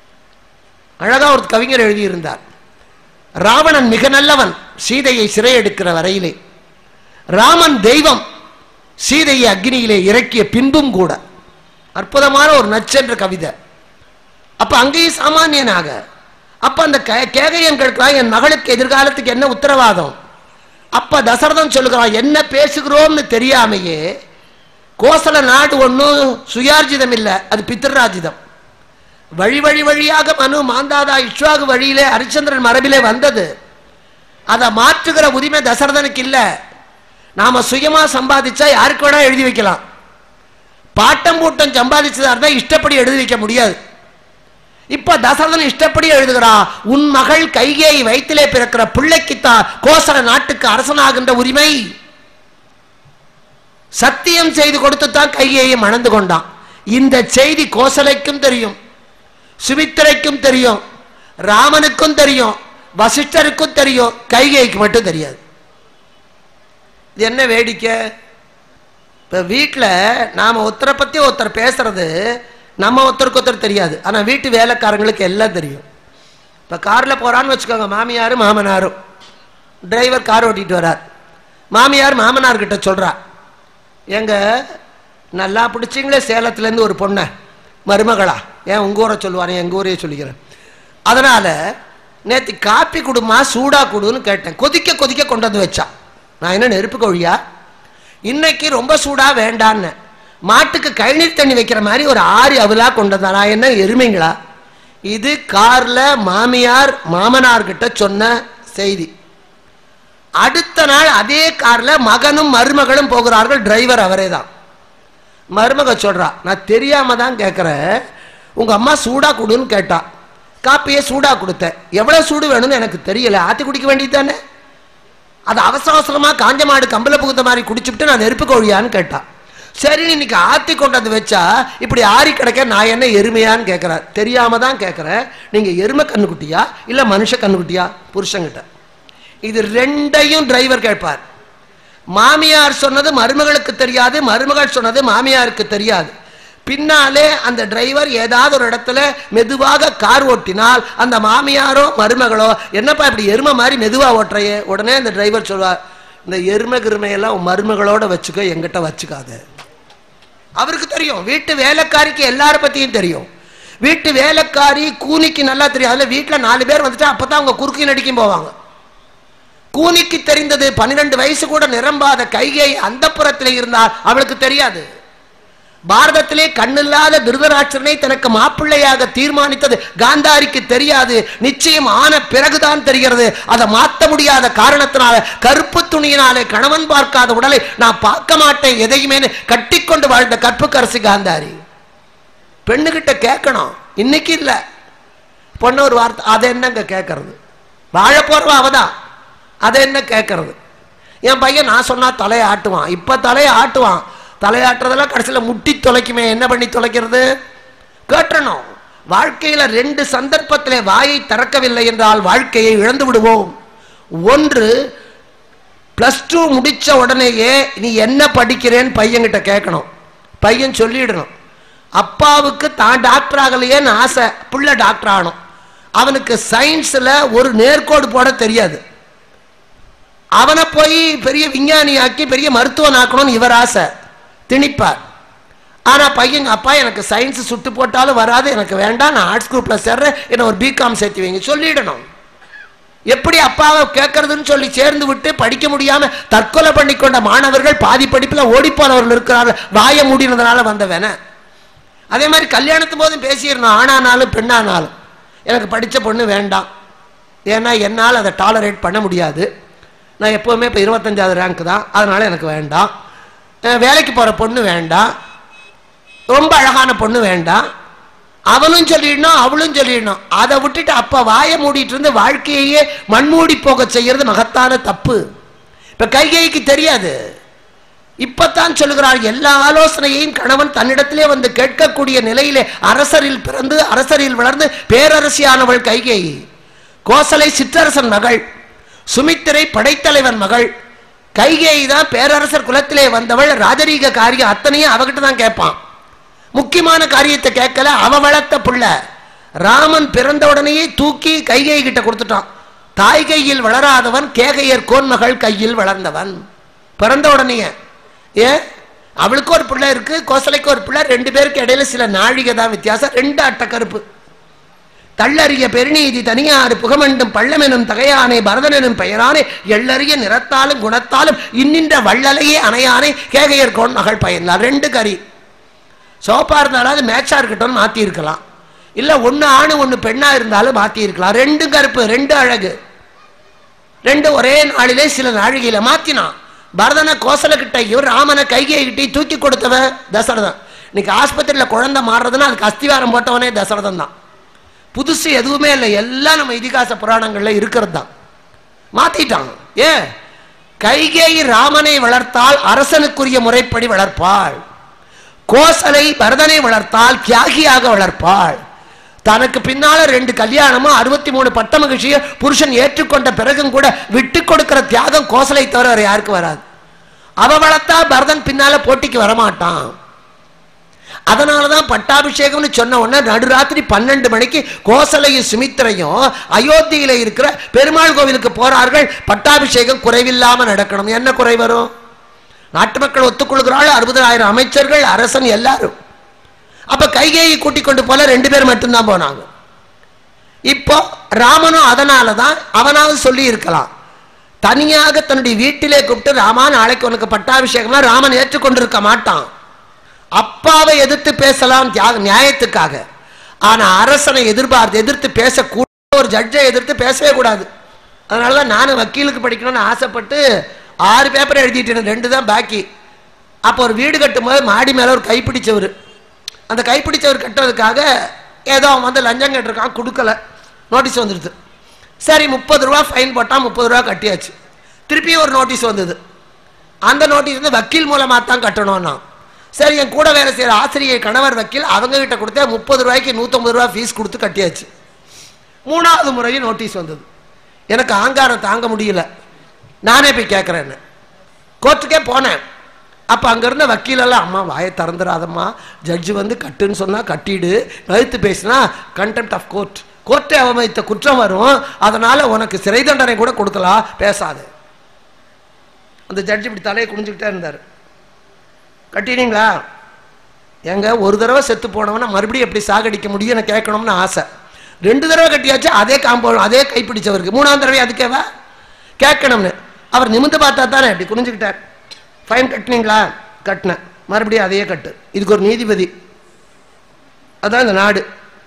அழகா ஒரு கவிஞர் எழுதியிருந்தார் ராவணன் மிக நல்லவன் சீதையை சிறையெடுக்கிற வரையிலே ராமன் தெய்வம் சீதையை அக்னியிலே இறக்கிய பின்பும் கூட அற்புதமான ஒரு நச்சென்ற கவிதை அப்ப அங்கேயும் சாமானியனாக அப்ப அந்த கே- கேகயன் கேட்கிறான் என் மகளுக்கு எதிர்காலத்துக்கு என்ன உத்தரவாதம் அப்ப தசரதன் சொல்லுகிறான் என்ன பேசுகிறோம்னு தெரியாமையே கோசல நாடு ஒன்றும் சுயார்ஜிதம் இல்லை அது பித்திருராஜிதம் வழி வழி வழியாக மனு மாந்தாதா இஷ்வாகு வழியிலே ஹரிச்சந்திரன் மரபிலே வந்தது அதை மாற்றுகிற உரிமை தசரதனுக்கு இல்லை நாம சுயமா சம்பாதிச்சா யாருக்கு வேணா எழுதி வைக்கலாம் பாட்டம் பூட்டம் சம்பாதிச்சதா இருந்தா இஷ்டப்படி எழுதி வைக்க முடியாது இப்ப தசரதன் இஷ்டப்படி எழுதுகிறான் உன் மகள் கைகேயை வயிற்றிலே பிறக்கிற பிள்ளைக்குத்தான் கோசல நாட்டுக்கு அரசனாகின்ற உரிமை சத்தியம் செய்து கொடுத்துத்தான் கைகேயை மணந்து கொண்டான் இந்த செய்தி கோசலைக்கும் தெரியும் சுமித்திரைக்கும் தெரியும் ராமனுக்கும் தெரியும் வசிஷ்டருக்கும் தெரியும் கைகேய்க்கு மட்டும் தெரியாது இது என்ன வேடிக்கை இப்போ வீட்டில் நாம் ஒருத்தரை பற்றி ஒருத்தர் பேசுறது நம்ம ஒருத்தருக்கு ஒருத்தர் தெரியாது ஆனால் வீட்டு வேலைக்காரங்களுக்கு எல்லாம் தெரியும் இப்போ காரில் போகிறான்னு வச்சுக்கோங்க மாமியார் மாமனாரும் டிரைவர் கார் ஓட்டிட்டு வரார் மாமியார் மாமனார் கிட்ட சொல்றா எங்க நல்லா பிடிச்சிங்களே சேலத்துலேருந்து ஒரு பொண்ணை மருமகளா ஏன் உங்கள் ஊரை சொல்லுவானே எங்கள் ஊரையே சொல்லிக்கிறேன் அதனால் நேற்று காப்பி கொடுமா சூடா கொடுன்னு கேட்டேன் கொதிக்க கொதிக்க கொண்டு வந்து வச்சா நான் என்ன நெருப்பு கோழியா இன்னைக்கு ரொம்ப சூடா வேண்டான்னு மாட்டுக்கு கழிநீர் தண்ணி வைக்கிற மாதிரி ஒரு ஆறு அவலா கொண்டு வந்தா நான் என்ன எருமைங்களா இது கார்ல மாமியார் மாமனார் கிட்ட சொன்ன செய்தி அடுத்த நாள் அதே கார்ல மகனும் மருமகளும் போகிறார்கள் டிரைவர் அவரே தான் மருமக சொல்றா நான் தெரியாம தான் கேட்குறேன் உங்க அம்மா சூடா கொடுன்னு கேட்டா காப்பியை சூடா கொடுத்தேன் எவ்வளவு சூடு வேணும்னு எனக்கு தெரியல ஆத்தி குடிக்க வேண்டியது தானே அது அவசர அவசரமா காஞ்ச மாடு கம்பல புகுத்த மாதிரி குடிச்சுட்டு நான் நெருப்பு கோழியான்னு கேட்டா சரி இன்னைக்கு ஆத்தி கொண்டு வந்து வச்சா இப்படி ஆறி கிடக்க நான் என்ன எருமையான்னு கேட்கிறேன் தெரியாம தான் கேட்கிறேன் நீங்க எருமை கண்ணுக்குட்டியா இல்ல மனுஷ கண்ணுக்குட்டியா புருஷங்கிட்ட இது ரெண்டையும் டிரைவர் கேட்பார் மாமியார் சொன்னது மருமகளுக்கு தெரியாது மருமகள் சொன்னது மாமியாருக்கு தெரியாது பின்னாலே அந்த டிரைவர் ஏதாவது ஒரு இடத்துல மெதுவாக கார் ஓட்டினால் அந்த மாமியாரோ மருமகளோ என்னப்பா இப்படி எருமை மாதிரி மெதுவா ஓட்டுறையே உடனே அந்த டிரைவர் சொல்வார் இந்த எருமை கிருமையெல்லாம் உன் மருமகளோட வச்சுக்கோ எங்கிட்ட வச்சுக்காத அவருக்கு தெரியும் வீட்டு வேலைக்காரிக்கு எல்லார பத்தியும் தெரியும் வீட்டு வேலைக்காரி கூனிக்கு நல்லா தெரியும் அதுல வீட்டுல நாலு பேர் வந்துட்டா அப்பதான் அவங்க குறுக்கி நடிக்கும் போவாங்க கூனிக்கு தெரிந்தது பன்னிரண்டு வயசு கூட நிரம்பாத கைகை அந்த புறத்தில் இருந்தால் அவளுக்கு தெரியாது பாரதத்திலே கண்ணில்லாத திருதராட்சரனை தனக்கு மாப்பிள்ளையாக தீர்மானித்தது காந்தாரிக்கு தெரியாது நிச்சயம் ஆன பிறகுதான் தெரிகிறது அதை மாற்ற முடியாத காரணத்தினால கருப்பு துணியினாலே கணவன் பார்க்காத உடலை நான் பார்க்க மாட்டேன் எதையுமே கட்டிக்கொண்டு வாழ்ந்த கற்புக்கரசி காந்தாரி பெண்ணுகிட்ட கேட்கணும் இன்னைக்கு இல்ல பொண்ணு ஒரு வார்த்தை அதை என்னங்க கேட்கறது வாழ போறவ அவதான் அதை என்ன கேட்கறது என் பையன் நான் சொன்னா தலையை ஆட்டுவான் இப்ப தலையை ஆட்டுவான் தலையாட்டுறதெல்லாம் கடைசியில் முட்டி தொலைக்குமே என்ன பண்ணி தொலைக்கிறது கேட்டணும் வாழ்க்கையில ரெண்டு சந்தர்ப்பத்திலே வாயை திறக்கவில்லை என்றால் வாழ்க்கையை இழந்து விடுவோம் ஒன்று பிளஸ் டூ முடிச்ச உடனேயே நீ என்ன படிக்கிறேன்னு பையன்கிட்ட கேட்கணும் பையன் சொல்லிடணும் அப்பாவுக்கு தான் டாக்டர் ஆகலையேன்னு ஆசை புள்ள டாக்டர் ஆகணும் அவனுக்கு சயின்ஸில் ஒரு நேர்கோடு போட தெரியாது அவனை போய் பெரிய விஞ்ஞானி ஆக்கி பெரிய மருத்துவன் ஆக்கணும்னு இவர் ஆசை திணிப்பார் ஆனால் பையன் அப்பா எனக்கு சயின்ஸ் சுட்டு போட்டாலும் வராது எனக்கு வேண்டாம் நான் ஆர்ட்ஸ் குரூப்பில் சேர்றேன் என்னை ஒரு பிகாம் சேர்த்து வைங்க சொல்லிடணும் எப்படி அப்பாவை கேட்கறதுன்னு சொல்லி சேர்ந்து விட்டு படிக்க முடியாம தற்கொலை பண்ணிக்கொண்ட மாணவர்கள் பாதி படிப்பில் ஓடிப்போனவர்கள் இருக்கிறார்கள் வாய மூடினதுனால வந்தவன அதே மாதிரி கல்யாணத்து போதும் பேசியிருந்தோம் ஆணானாலும் பெண்ணானாலும் எனக்கு படித்த பொண்ணு வேண்டாம் ஏன்னா என்னால் அதை டாலரேட் பண்ண முடியாது நான் எப்போவுமே இப்போ இருபத்தஞ்சாவது ரேங்க் தான் அதனால் எனக்கு வேண்டாம் அஹ் வேலைக்கு போகிற பொண்ணு வேண்டாம் ரொம்ப அழகான பொண்ணு வேண்டாம் அவனும் சொல்லிடணும் அவளும் சொல்லிடணும் அதை விட்டுட்டு அப்ப வாயை மூடிட்டு இருந்து வாழ்க்கையே மண்மூடி போக செய்யறது மகத்தான தப்பு இப்ப கைகைக்கு தெரியாது இப்பத்தான் சொல்லுகிறாள் எல்லா ஆலோசனையையும் கணவன் தன்னிடத்திலே வந்து கேட்கக்கூடிய நிலையிலே அரசரில் பிறந்து அரசரில் வளர்ந்து பேரரசியானவள் கைகை கோசலை சிற்றரசன் மகள் சுமித்திரை படைத்தலைவன் மகள் கைகேயி தான் பேரரசர் குலத்திலே வந்தவள் ராஜரீக காரியம் அத்தனையும் அவகிட்ட தான் கேட்பான் முக்கியமான காரியத்தை கேட்கல அவ வளர்த்த புள்ள ராமன் பிறந்த உடனேயே தூக்கி கைகை கிட்ட கொடுத்துட்டான் தாய் கையில் வளராதவன் கேகையர் கோன்மகள் கையில் வளர்ந்தவன் பிறந்த உடனேயே ஏன் அவளுக்கு ஒரு பிள்ளை இருக்கு கோசலைக்கு ஒரு பிள்ளை ரெண்டு பேருக்கு இடையில சில நாழிகை தான் வித்தியாசம் ரெண்டு அட்டக்கருப்பு தள்ளறிய பெருநீதி தனியாறு புகமண்டும் பள்ளமெனும் தகையானே பரதனெனும் பெயரானே எள்ளறிய நிறத்தாலும் குணத்தாலும் இன்னின்ற வள்ளலையே அணையானே கேகையர் கோன் மகள் பயன்லாம் ரெண்டு கறி சோப்பா இருந்தாலும் மேட்சா இருக்கட்டும் மாத்தி இருக்கலாம் இல்ல ஒண்ணு ஆணு ஒண்ணு பெண்ணா இருந்தாலும் மாத்தி இருக்கலாம் ரெண்டு கருப்பு ரெண்டு அழகு ரெண்டு ஒரே நாளிலே சில நாழிகையில மாத்தினான் பரதனை கோசல கிட்ட இவர் ராமனை கைகையை கிட்டே தூக்கி கொடுத்தவன் தசரதன் இன்னைக்கு ஆஸ்பத்திரியில குழந்தை மாறுறதுன்னா அதுக்கு அஸ்திவாரம் போட்டவனே தசரதன் தான் புதுசு எதுவுமே இல்லை எல்லாம் நம்ம இதிகாச புராணங்கள்ல இருக்கிறது தான் மாத்திட்டான் ஏ கைகேயி ராமனை வளர்த்தால் அரசனுக்குரிய முறைப்படி வளர்ப்பாள் கோசலை பரதனை வளர்த்தால் தியாகியாக வளர்ப்பாள் தனக்கு பின்னால ரெண்டு கல்யாணமும் அறுபத்தி மூணு பட்ட மகிழ்ச்சியை புருஷன் ஏற்றுக்கொண்ட பிறகும் கூட விட்டு கொடுக்கிற தியாகம் கோசலை தவிர வேற யாருக்கு வராது அவ வளர்த்தா பரதன் பின்னால போட்டிக்கு வரமாட்டான் அதனாலதான் பட்டாபிஷேகம்னு சொன்ன உடனே நடுராத்திரி பன்னெண்டு மணிக்கு கோசலையும் சுமித்திரையும் அயோத்தியில இருக்கிற பெருமாள் கோவிலுக்கு போறார்கள் பட்டாபிஷேகம் குறைவில்லாம நடக்கணும் என்ன குறை வரும் நாட்டு மக்கள் ஒத்துக்கொள்கிறாள் அறுபதாயிரம் அமைச்சர்கள் அரசன் எல்லாரும் அப்ப கைகேயை கூட்டிக் கொண்டு போல ரெண்டு பேர் மட்டும்தான் போனாங்க இப்போ ராமனும் அதனால தான் அவனாவது சொல்லி இருக்கலாம் தனியாக தன்னுடைய வீட்டிலே கூப்பிட்டு ராமா நாளைக்கு உனக்கு பட்டாபிஷேகம்னா ராமன் ஏற்றுக்கொண்டிருக்க மாட்டான் அப்பாவை எதிர்த்து பேசலாம் தியாக நியாயத்துக்காக ஆனா அரசனை எதிர்பார்த்து எதிர்த்து பேசக்கூட ஒரு ஜட்ஜை எதிர்த்து பேசவே கூடாது அதனாலதான் நானும் வக்கீலுக்கு படிக்கணும்னு ஆசைப்பட்டு ஆறு பேப்பர் எழுதிட்டேன் ரெண்டு தான் பாக்கி அப்போ ஒரு வீடு கட்டும்போது மாடி மேலே ஒரு கைப்பிடிச்சவர் அந்த கைப்பிடிச்சவர் கட்டுறதுக்காக ஏதோ அவன் வந்து லஞ்சம் கேட்டிருக்கான் கொடுக்கல நோட்டீஸ் வந்துடுது சரி முப்பது ரூபா ஃபைன் போட்டால் முப்பது ரூபா கட்டியாச்சு திருப்பியும் ஒரு நோட்டீஸ் வந்தது அந்த நோட்டீஸ் வந்து வக்கீல் மூலமாக தான் கட்டணும்னா சரி என் கூட வேலை செய்கிற ஆசிரியர் கணவர் வக்கீல் அவங்க கிட்ட கொடுத்தா முப்பது ரூபாய்க்கு நூற்றம்பது ரூபா ஃபீஸ் கொடுத்து கட்டியாச்சு மூணாவது முறையும் நோட்டீஸ் வந்தது எனக்கு ஆங்காரம் தாங்க முடியல நானே போய் கேட்குறேன்னு கோர்ட்டுக்கே போனேன் அப்போ அங்கே இருந்த வக்கீலெல்லாம் அம்மா வாயை திறந்துடாதம்மா ஜட்ஜு வந்து கட்டுன்னு சொன்னால் கட்டிடு நழுத்து பேசினா கண்டெம்ட் ஆஃப் கோர்ட் கோர்ட்டை அவமதித்த குற்றம் வரும் அதனால உனக்கு சிறை தண்டனை கூட கொடுக்கலாம் பேசாது அந்த ஜட்ஜ் இப்படி தலையை குனிஞ்சுக்கிட்டே இருந்தார் கட்டினீங்களா ஏங்க ஒரு தடவை செத்து போனவனை மறுபடியும் எப்படி சாகடிக்க முடியும்னு கேட்கணும்னு ஆசை ரெண்டு தடவை கட்டியாச்சு அதே காம்போ அதே கைப்பிடிச்சவருக்கு மூணாவது தடவை அதுக்கேவா கேட்கணும்னு அவர் நிமிந்து பார்த்தா தானே இப்படி குனிஞ்சுக்கிட்டார் ஃபைன் கட்டினீங்களா கட்டினேன் மறுபடியும் அதையே கட்டு இதுக்கு ஒரு நீதிபதி அதான் இந்த நாடு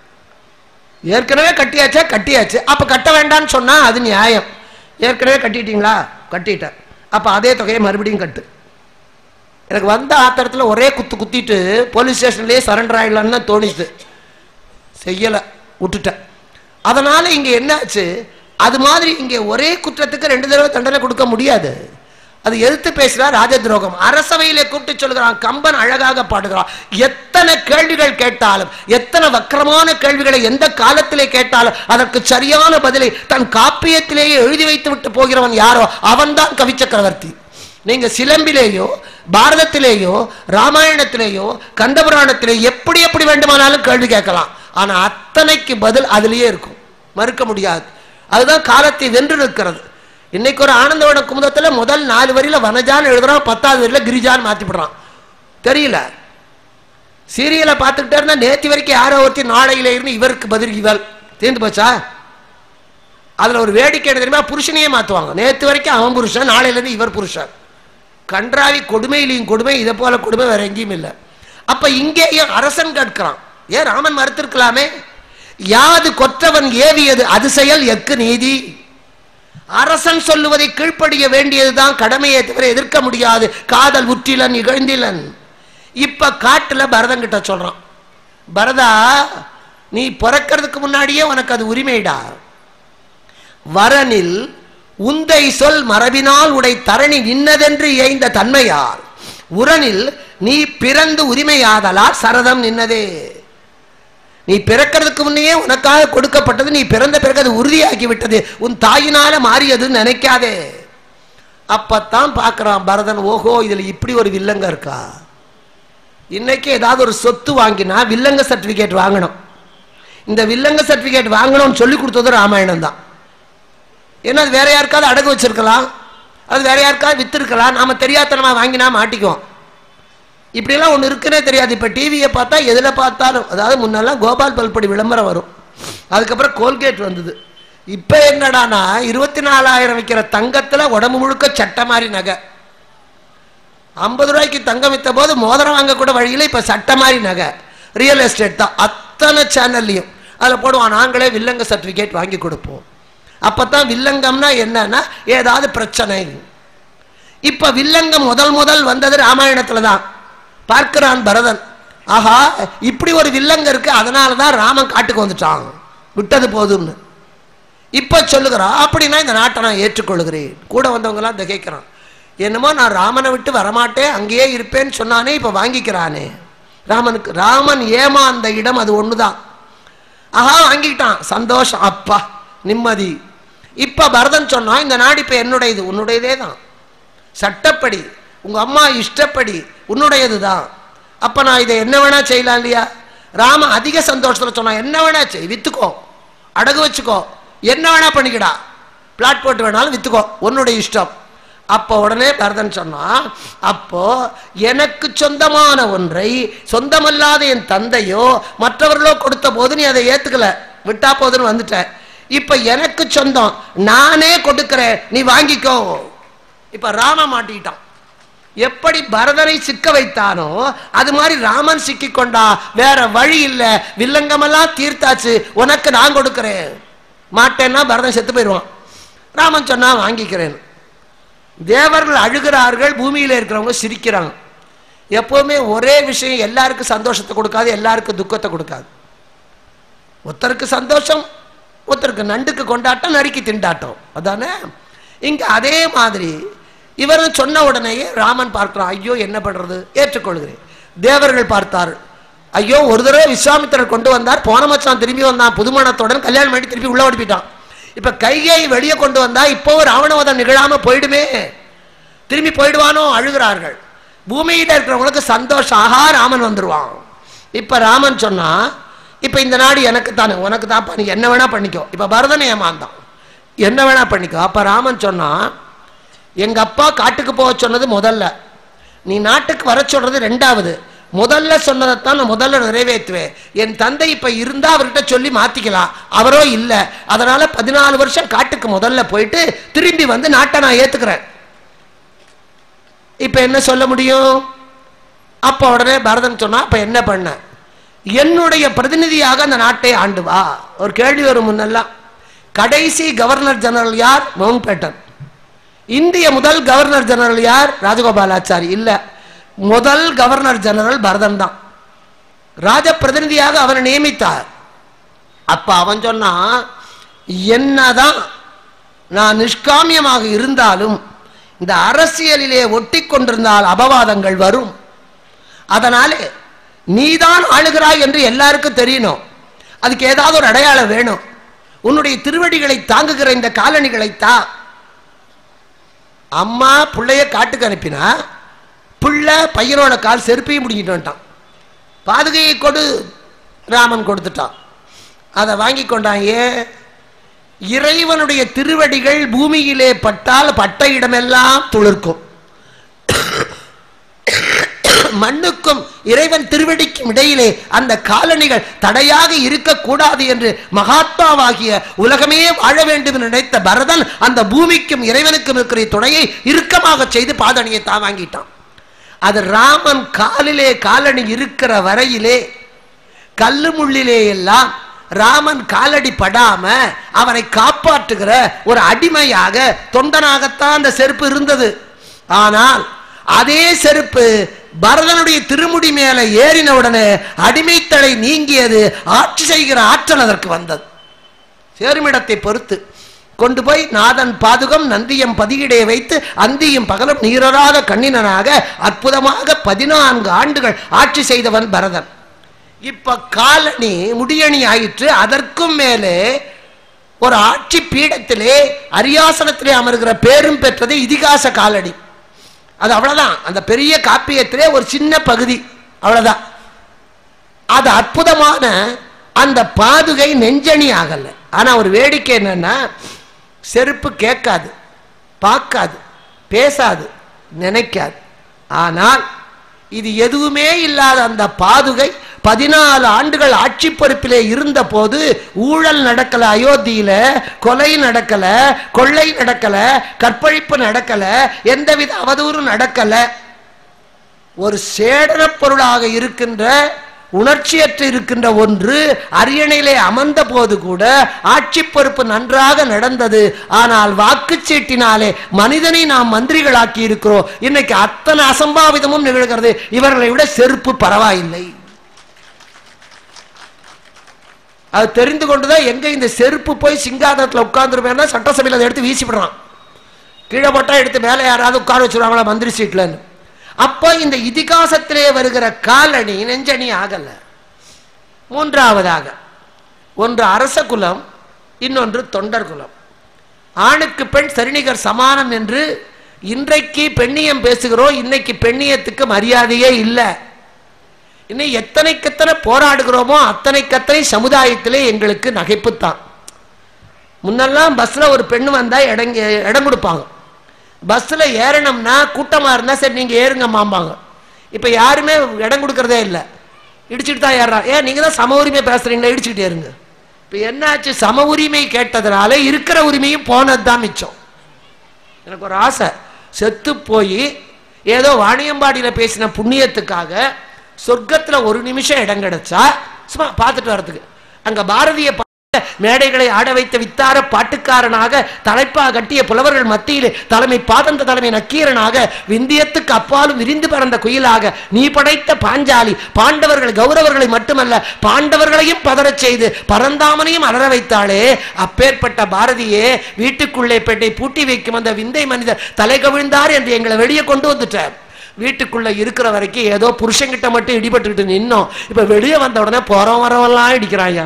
ஏற்கனவே கட்டியாச்சா கட்டியாச்சு அப்ப கட்ட வேண்டாம்னு சொன்னா அது நியாயம் ஏற்கனவே கட்டிட்டீங்களா கட்டிட்டேன் அப்ப அதே தொகையை மறுபடியும் கட்டு எனக்கு வந்த ஆத்திரத்தில் ஒரே குத்து குத்திட்டு போலீஸ் ஸ்டேஷன்லேயே சரண்டர் ஆகிடலான்னு தான் தோணிச்சு செய்யலை விட்டுட்டேன் அதனால இங்க என்னாச்சு அது மாதிரி இங்கே ஒரே குற்றத்துக்கு ரெண்டு தடவை தண்டனை கொடுக்க முடியாது அது எதிர்த்து பேசுறா ராஜ துரோகம் அரசவையிலே கூப்பிட்டு சொல்கிறான் கம்பன் அழகாக பாடுகிறான் எத்தனை கேள்விகள் கேட்டாலும் எத்தனை வக்கரமான கேள்விகளை எந்த காலத்திலே கேட்டாலும் அதற்கு சரியான பதிலை தன் காப்பியத்திலேயே எழுதி வைத்து விட்டு போகிறவன் யாரோ அவன்தான் கவி சக்கரவர்த்தி நீங்க சிலம்பிலேயோ பாரதத்திலேயோ ராமாயணத்திலேயோ கந்தபுராணத்திலேயோ எப்படி எப்படி வேண்டுமானாலும் கேள்வி கேட்கலாம் ஆனா அத்தனைக்கு பதில் அதிலேயே இருக்கும் மறுக்க முடியாது அதுதான் காலத்தை வென்று நிற்கிறது இன்னைக்கு ஒரு ஆனந்தவன குமுதத்துல முதல் நாலு வரியில வனஜான்னு எழுதுறான் பத்தாவது வரியில கிரிஜான்னு மாத்தி விடுறான் தெரியல சீரியலை பார்த்துக்கிட்டே இருந்தா நேத்தி வரைக்கும் யாரோ ஒருத்தி நாளையில இருந்து இவருக்கு பதில் இவள் தீர்ந்து போச்சா அதுல ஒரு வேடிக்கை என்ன தெரியுமா புருஷனையே மாத்துவாங்க நேத்து வரைக்கும் அவன் புருஷன் நாளையில இருந்து இவர் புருஷன் கன்றாவி கொடுமையிலையும் கொடுமை இதை போல கொடுமை வேற எங்கேயும் இல்லை அப்ப இங்கேயும் அரசன் கேட்கிறான் ஏன் ராமன் மறுத்திருக்கலாமே யாது கொற்றவன் ஏவியது அது செயல் எக்கு நீதி அரசன் சொல்லுவதை கீழ்ப்படிய வேண்டியதுதான் கடமையை தவிர எதிர்க்க முடியாது காதல் உற்றிலன் இகழ்ந்திலன் இப்ப காட்டுல பரதன் கிட்ட சொல்றான் பரதா நீ பிறக்கிறதுக்கு முன்னாடியே உனக்கு அது உரிமைடா வரனில் உந்தை சொல் மரபினால் உடை தரணி நின்னதென்று ஏய்ந்த தன்மையார் உரனில் நீ பிறந்து உரிமையாதலால் சரதம் நின்னதே நீ பிறக்கிறதுக்கு முன்னையே உனக்காக கொடுக்கப்பட்டது நீ பிறந்த பிறகு அது உறுதியாக்கி விட்டது உன் தாயினால மாறியதுன்னு நினைக்காதே அப்பத்தான் பார்க்கறான் பரதன் ஓஹோ இதுல இப்படி ஒரு வில்லங்க இருக்கா இன்னைக்கு ஏதாவது ஒரு சொத்து வாங்கினா வில்லங்க சர்டிபிகேட் வாங்கணும் இந்த வில்லங்க சர்டிபிகேட் வாங்கணும்னு சொல்லி கொடுத்தது ராமாயணம் தான் ஏன்னா அது வேற யாருக்காவது அடகு வச்சிருக்கலாம் அது வேற யாருக்காவது வித்திருக்கலாம் நாம தெரியாதனமா வாங்கினா மாட்டிக்குவோம் இப்படியெல்லாம் ஒன்று இருக்குன்னே தெரியாது இப்போ டிவியை பார்த்தா எதில் பார்த்தாலும் அதாவது முன்னெல்லாம் கோபால் பல்படி விளம்பரம் வரும் அதுக்கப்புறம் கோல்கேட் வந்தது இப்போ என்னடானா இருபத்தி நாலாயிரம் விற்கிற தங்கத்தில் உடம்பு முழுக்க சட்டை மாதிரி நகை ஐம்பது ரூபாய்க்கு தங்கம் வித்த போது மோதிரம் வாங்க கூட வழியில் இப்போ சட்டை மாதிரி நகை ரியல் எஸ்டேட் தான் அத்தனை சேனல்லையும் அதில் போடுவான் நாங்களே வில்லங்க சர்டிஃபிகேட் வாங்கி கொடுப்போம் அப்போ தான் வில்லங்கம்னா என்னன்னா ஏதாவது பிரச்சனை இப்போ வில்லங்கம் முதல் முதல் வந்தது ராமாயணத்தில் தான் பார்க்கிறான் பரதன் ஆஹா இப்படி ஒரு வில்லங்க இருக்கு அதனால தான் ராமன் காட்டுக்கு வந்துட்டான் விட்டது போதும்னு இப்ப சொல்லுகிறான் அப்படின்னா இந்த நாட்டை நான் ஏற்றுக்கொள்கிறேன் கூட வந்தவங்கலாம் திகைக்கிறான் என்னமோ நான் ராமனை விட்டு வரமாட்டேன் அங்கேயே இருப்பேன்னு சொன்னானே இப்ப வாங்கிக்கிறானே ராமனுக்கு ராமன் ஏமா அந்த இடம் அது ஒண்ணுதான் ஆஹா வாங்கிக்கிட்டான் சந்தோஷம் அப்பா நிம்மதி இப்ப பரதன் சொன்னான் இந்த நாடு இப்ப என்னுடையது உன்னுடையதே தான் சட்டப்படி உங்க அம்மா இஷ்டப்படி உன்னுடையது தான் அப்ப நான் இதை என்ன வேணா செய்யலாம் இல்லையா ராம அதிக சந்தோஷத்துல சொன்னா என்ன வேணா செய் வித்துக்கோ அடகு வச்சுக்கோ என்ன வேணா பண்ணிக்கடா பிளாட் போட்டு வேணாலும் வித்துக்கோ உன்னுடைய இஷ்டம் அப்போ உடனே பரதன் சொன்னா அப்போ எனக்கு சொந்தமான ஒன்றை சொந்தமல்லாத என் தந்தையோ மற்றவர்களோ கொடுத்த போது நீ அதை ஏத்துக்கல விட்டா போதுன்னு வந்துட்ட இப்ப எனக்கு சொந்தம் நானே கொடுக்கிறேன் நீ வாங்கிக்கோ இப்ப ராம மாட்டிக்கிட்டான் எப்படி பரதனை சிக்க வைத்தானோ அது மாதிரி ராமன் சிக்கி கொண்டா வேற வழி இல்ல வில்லங்கமெல்லாம் தீர்த்தாச்சு உனக்கு நான் கொடுக்கிறேன் மாட்டேன்னா பரதன் செத்து போயிடுவான் ராமன் சொன்னா வாங்கிக்கிறேன் தேவர்கள் அழுகிறார்கள் பூமியில இருக்கிறவங்க சிரிக்கிறாங்க எப்பவுமே ஒரே விஷயம் எல்லாருக்கும் சந்தோஷத்தை கொடுக்காது எல்லாருக்கும் துக்கத்தை கொடுக்காது ஒருத்தருக்கு சந்தோஷம் ஒருத்தருக்கு நண்டுக்கு கொண்டாட்டம் நறுக்கி திண்டாட்டம் அதானே இங்க அதே மாதிரி இவரும் சொன்ன உடனேயே ராமன் பார்க்கிறான் ஐயோ என்ன பண்றது ஏற்றுக்கொள்கிறேன் தேவர்கள் பார்த்தார் ஐயோ ஒரு தடவை விஸ்வாமித்திரர் கொண்டு வந்தார் போன மச்சான் திரும்பி வந்தான் புதுமணத்துடன் கல்யாணம் பண்ணி திருப்பி உள்ள ஓடிப்பிட்டான் இப்ப கைகை வெளியே கொண்டு வந்தா இப்போ ராவணவதம் நிகழாம போயிடுமே திரும்பி போயிடுவானோ அழுகிறார்கள் பூமியில இருக்கிறவங்களுக்கு சந்தோஷம் ஆஹா ராமன் வந்துருவான் இப்ப ராமன் சொன்னா இப்ப இந்த நாடு எனக்கு தானே உனக்கு தான்ப்பா நீ என்ன வேணா பண்ணிக்கோ இப்ப பரதனை ஏமாந்தான் என்ன வேணா பண்ணிக்கோ அப்ப ராமன் சொன்னா எங்க அப்பா காட்டுக்கு போக சொன்னது முதல்ல நீ நாட்டுக்கு வர சொல்றது ரெண்டாவது முதல்ல சொன்னதைத்தான் நான் முதல்ல நிறைவேற்றுவேன் என் தந்தை இப்ப இருந்தா அவர்கிட்ட சொல்லி மாத்திக்கலாம் அவரோ இல்ல அதனால பதினாலு வருஷம் காட்டுக்கு முதல்ல போயிட்டு திரும்பி வந்து நாட்டை நான் ஏத்துக்கிறேன் இப்ப என்ன சொல்ல முடியும் அப்போ உடனே பரதன் சொன்னா அப்ப என்ன பண்ண என்னுடைய பிரதிநிதியாக அந்த நாட்டை ஆண்டு வா ஒரு கேள்வி வரும் முன்னெல்லாம் கடைசி கவர்னர் ஜெனரல் யார் மவுண்ட் பேட்டன் இந்திய முதல் கவர்னர் ஜெனரல் யார் ராஜகோபாலாச்சாரி இல்ல முதல் கவர்னர் ஜெனரல் பரதன் தான் ராஜ பிரதிநிதியாக அவனை நியமித்தார் அப்ப அவன் சொன்னான் என்னதான் நான் நிஷ்காமியமாக இருந்தாலும் இந்த அரசியலிலே ஒட்டி கொண்டிருந்தால் அபவாதங்கள் வரும் அதனாலே நீதான் ஆளுகிறாய் என்று எல்லாருக்கும் தெரியணும் அதுக்கு ஏதாவது ஒரு அடையாளம் வேணும் உன்னுடைய திருவடிகளை தாங்குகிற இந்த காலணிகளை தா அம்மா பிள்ளைய காட்டுக்கு அனுப்பினா பிள்ளை பையனோட கால் செருப்பையும் முடிங்கிட்டு வந்துட்டான் பாதுகையை கொடு ராமன் கொடுத்துட்டான் அதை வாங்கி கொண்டான் ஏன் இறைவனுடைய திருவடிகள் பூமியிலே பட்டால் பட்ட இடமெல்லாம் துளிர்க்கும் மண்ணுக்கும் இறைவன் திருவடிக்கும் இடையிலே அந்த காலணிகள் தடையாக இருக்கக்கூடாது என்று மகாத்மாவாகிய உலகமே வாழ வேண்டும் என்று நினைத்த பரதன் அந்த பூமிக்கும் இறைவனுக்கும் இருக்கிற துணையை இறுக்கமாக செய்து பாதணியை தான் வாங்கிட்டான் அது ராமன் காலிலே காலணி இருக்கிற வரையிலே கல்லு முள்ளிலே எல்லாம் ராமன் காலடி படாம அவனை காப்பாற்றுகிற ஒரு அடிமையாக தொண்டனாகத்தான் அந்த செருப்பு இருந்தது ஆனால் அதே செருப்பு பரதனுடைய திருமுடி மேல ஏறின உடனே அடிமைத்தலை நீங்கியது ஆட்சி செய்கிற ஆற்றல் அதற்கு வந்தது சேருமிடத்தை பொறுத்து கொண்டு போய் நாதன் பாதுகம் நந்தியம் பதிகிடே வைத்து அந்தியும் பகலும் நீரராத கண்ணினனாக அற்புதமாக பதினான்கு ஆண்டுகள் ஆட்சி செய்தவன் பரதன் இப்ப காலனி முடியணி ஆயிற்று அதற்கும் மேலே ஒரு ஆட்சி பீடத்திலே அரியாசனத்திலே அமர்கிற பேரும் பெற்றது இதிகாச காலடி அது அவ்வளவுதான் அந்த பெரிய காப்பியத்திலே ஒரு சின்ன பகுதி அவ்வளவுதான் அது அற்புதமான அந்த பாதுகை நெஞ்சணி ஆகல ஆனா ஒரு வேடிக்கை என்னன்னா செருப்பு கேட்காது பார்க்காது பேசாது நினைக்காது ஆனால் இது எதுவுமே இல்லாத அந்த பாதுகை பதினாலு ஆண்டுகள் ஆட்சி பொறுப்பிலே இருந்த போது ஊழல் நடக்கல அயோத்தியில கொலை நடக்கல கொள்ளை நடக்கல கற்பழிப்பு நடக்கல எந்தவித அவதூறும் நடக்கல ஒரு சேடன பொருளாக இருக்கின்ற உணர்ச்சியற்று இருக்கின்ற ஒன்று அரியணையிலே அமர்ந்த போது கூட ஆட்சி பொறுப்பு நன்றாக நடந்தது ஆனால் வாக்குச்சீட்டினாலே மனிதனை நாம் மந்திரிகளாக்கி இருக்கிறோம் இன்னைக்கு அத்தனை அசம்பாவிதமும் நிகழ்கிறது இவர்களை விட செருப்பு பரவாயில்லை அது தெரிந்து கொண்டுதான் எங்க இந்த செருப்பு போய் சிங்காதனத்தில் உட்கார்ந்துருப்பேன்னா சட்டசபையில் அதை எடுத்து வீசி விடுறான் கீழே போட்டா எடுத்து மேலே யாராவது உட்கார வச்சுருவாங்களா மந்திரி சீட்லன்னு அப்போ இந்த இதிகாசத்திலே வருகிற காலணி நெஞ்சணி ஆகல மூன்றாவதாக ஒன்று அரச குலம் இன்னொன்று தொண்டர் குலம் ஆணுக்கு பெண் சரிநிகர் சமானம் என்று இன்றைக்கு பெண்ணியம் பேசுகிறோம் இன்னைக்கு பெண்ணியத்துக்கு மரியாதையே இல்லை இன்னும் எத்தனைக்கெத்தனை போராடுகிறோமோ அத்தனைக்கத்தனை சமுதாயத்திலே எங்களுக்கு நகைப்புத்தான் முன்னெல்லாம் பஸ்ல ஒரு பெண் வந்தா இடங்க இடம் கொடுப்பாங்க பஸ்ல ஏறணும்னா கூட்டமா இருந்தா சரி நீங்க ஏறுங்க மாம்பாங்க இப்ப யாருமே இடம் கொடுக்கறதே இல்லை இடிச்சுட்டு தான் ஏறான் ஏன் நீங்க தான் சம உரிமை பேசுறீங்களா இடிச்சுக்கிட்டு ஏறுங்க இப்ப என்னாச்சு சம உரிமை கேட்டதுனால இருக்கிற உரிமையும் போனது தான் மிச்சம் எனக்கு ஒரு ஆசை செத்து போய் ஏதோ வாணியம்பாடியில பேசின புண்ணியத்துக்காக சொர்க்கத்துல ஒரு நிமிஷம் இடம் கிடைச்சா சும்மா பார்த்துட்டு வர்றதுக்கு அங்க பாரதிய பா- மேடைகளை ஆட வைத்த வித்தார பாட்டுக்காரனாக தலைப்பா கட்டிய புலவர்கள் மத்தியிலே தலைமை பாதந்த தலைமை நக்கீரனாக விந்தியத்துக்கு அப்பாலும் விரிந்து பறந்த குயிலாக நீ படைத்த பாஞ்சாலி பாண்டவர்கள் கௌரவர்களை மட்டுமல்ல பாண்டவர்களையும் பதறச் செய்து பரந்தாமனையும் அலற வைத்தாளே அப்பேற்பட்ட பாரதியே வீட்டுக்குள்ளே பெட்டை பூட்டி வைக்கும் அந்த விந்தை மனிதர் தலை கவிழ்ந்தார் என்று எங்களை வெளியே கொண்டு வந்துட்டார் வீட்டுக்குள்ள இருக்கிற வரைக்கும் ஏதோ புருஷங்கிட்ட மட்டும் இடிபட்டுக்கிட்டு நின்னோம் இப்ப வெளியே வந்த உடனே போறோம் வரவெல்லாம் இடிக்கிறாயா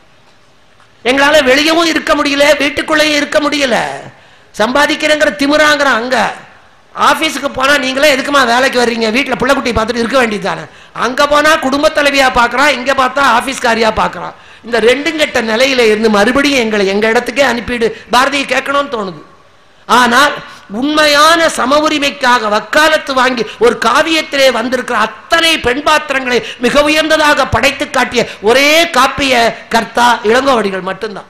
எங்களால வெளியவும் இருக்க முடியல வீட்டுக்குள்ளேயும் இருக்க முடியல சம்பாதிக்கிறேங்கிற திமிராங்கிறான் அங்க ஆபீஸுக்கு போனா நீங்களே எதுக்குமா வேலைக்கு வர்றீங்க வீட்டுல பிள்ளை குட்டி பார்த்துட்டு இருக்க வேண்டியதுதானே அங்க போனா குடும்ப தலைவியா பாக்குறான் இங்க பார்த்தா ஆபீஸ்காரியா பாக்குறான் இந்த ரெண்டும் கெட்ட நிலையில இருந்து மறுபடியும் எங்களை எங்க இடத்துக்கே அனுப்பிடு பாரதியை கேட்கணும்னு தோணுது ஆனால் உண்மையான சம உரிமைக்காக வக்காலத்து வாங்கி ஒரு காவியத்திலே வந்திருக்கிற அத்தனை பெண் பாத்திரங்களை மிக உயர்ந்ததாக படைத்து காட்டிய ஒரே காப்பிய கர்த்தா இளங்கோவடிகள் மட்டும்தான்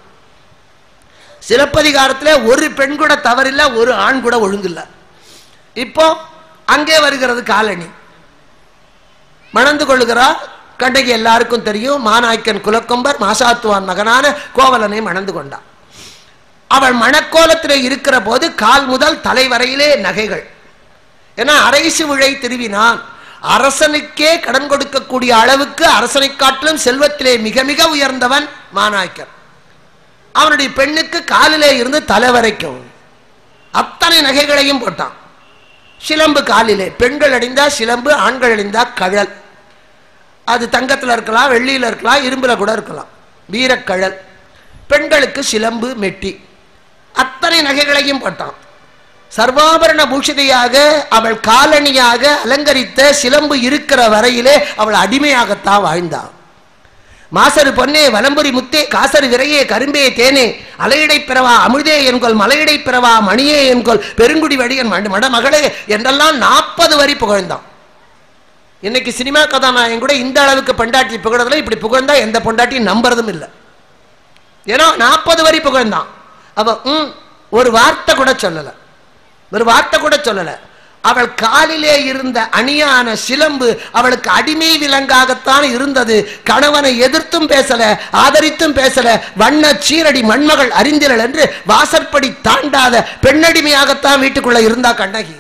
சிலப்பதிகாரத்துல ஒரு பெண் கூட தவறில்ல ஒரு ஆண் கூட ஒழுங்கில்ல இப்போ அங்கே வருகிறது காலனி மணந்து கொள்கிறார் கண்ணகி எல்லாருக்கும் தெரியும் மாநாய்க்கன் குலக்கொம்பர் மாசாத்துவான் மகனான கோவலனை மணந்து கொண்டார் அவள் மணக்கோலத்தில் இருக்கிற போது கால் முதல் தலை வரையிலே நகைகள் ஏன்னா அரைசு விழை திருவினான் அரசனுக்கே கடன் கொடுக்கக்கூடிய அளவுக்கு அரசனை காட்டிலும் செல்வத்திலே மிக மிக உயர்ந்தவன் மாநாய்க்கர் அவனுடைய பெண்ணுக்கு காலிலே இருந்து தலை வரைக்கும் அத்தனை நகைகளையும் போட்டான் சிலம்பு காலிலே பெண்கள் அணிந்தா சிலம்பு ஆண்கள் அணிந்தா கழல் அது தங்கத்தில் இருக்கலாம் வெள்ளியில் இருக்கலாம் இரும்பில் கூட இருக்கலாம் வீரக்கழல் பெண்களுக்கு சிலம்பு மெட்டி அத்தனை நகைகளையும் போட்டான் சர்வாபரண பூஷிதையாக அவள் காலணியாக அலங்கரித்த சிலம்பு இருக்கிற வரையிலே அவள் அடிமையாகத்தான் வாழ்ந்தாள் மாசரு பொன்னே வலம்புரி முத்தே காசரு விரையே கரும்பே தேனே அலையிடை பிறவா அமிழ்தே என்கொள் மலையிடை பிறவா மணியே என்கொள் பெருங்குடி வடிகன் மட- மடமகளே என்றெல்லாம் நாற்பது வரி புகழ்ந்தான் இன்னைக்கு சினிமா கதாநாயகன் கூட இந்த அளவுக்கு பொண்டாட்டி புகழதுல இப்படி புகழ்ந்தா எந்த பொண்டாட்டியும் நம்புறதும் இல்லை ஏன்னா நாற்பது வரி புகழ்ந்தான் அவ ம் ஒரு வார்த்தை கூட சொல்லல ஒரு வார்த்தை கூட சொல்லல அவள் காலிலே இருந்த அணியான சிலம்பு அவளுக்கு அடிமை விலங்காகத்தான் இருந்தது கணவனை எதிர்த்தும் பேசல ஆதரித்தும் பேசல வண்ண சீரடி மண்மகள் அறிந்திரள் என்று வாசற்படி தாண்டாத பெண்ணடிமையாகத்தான் வீட்டுக்குள்ள இருந்தா கண்ணகி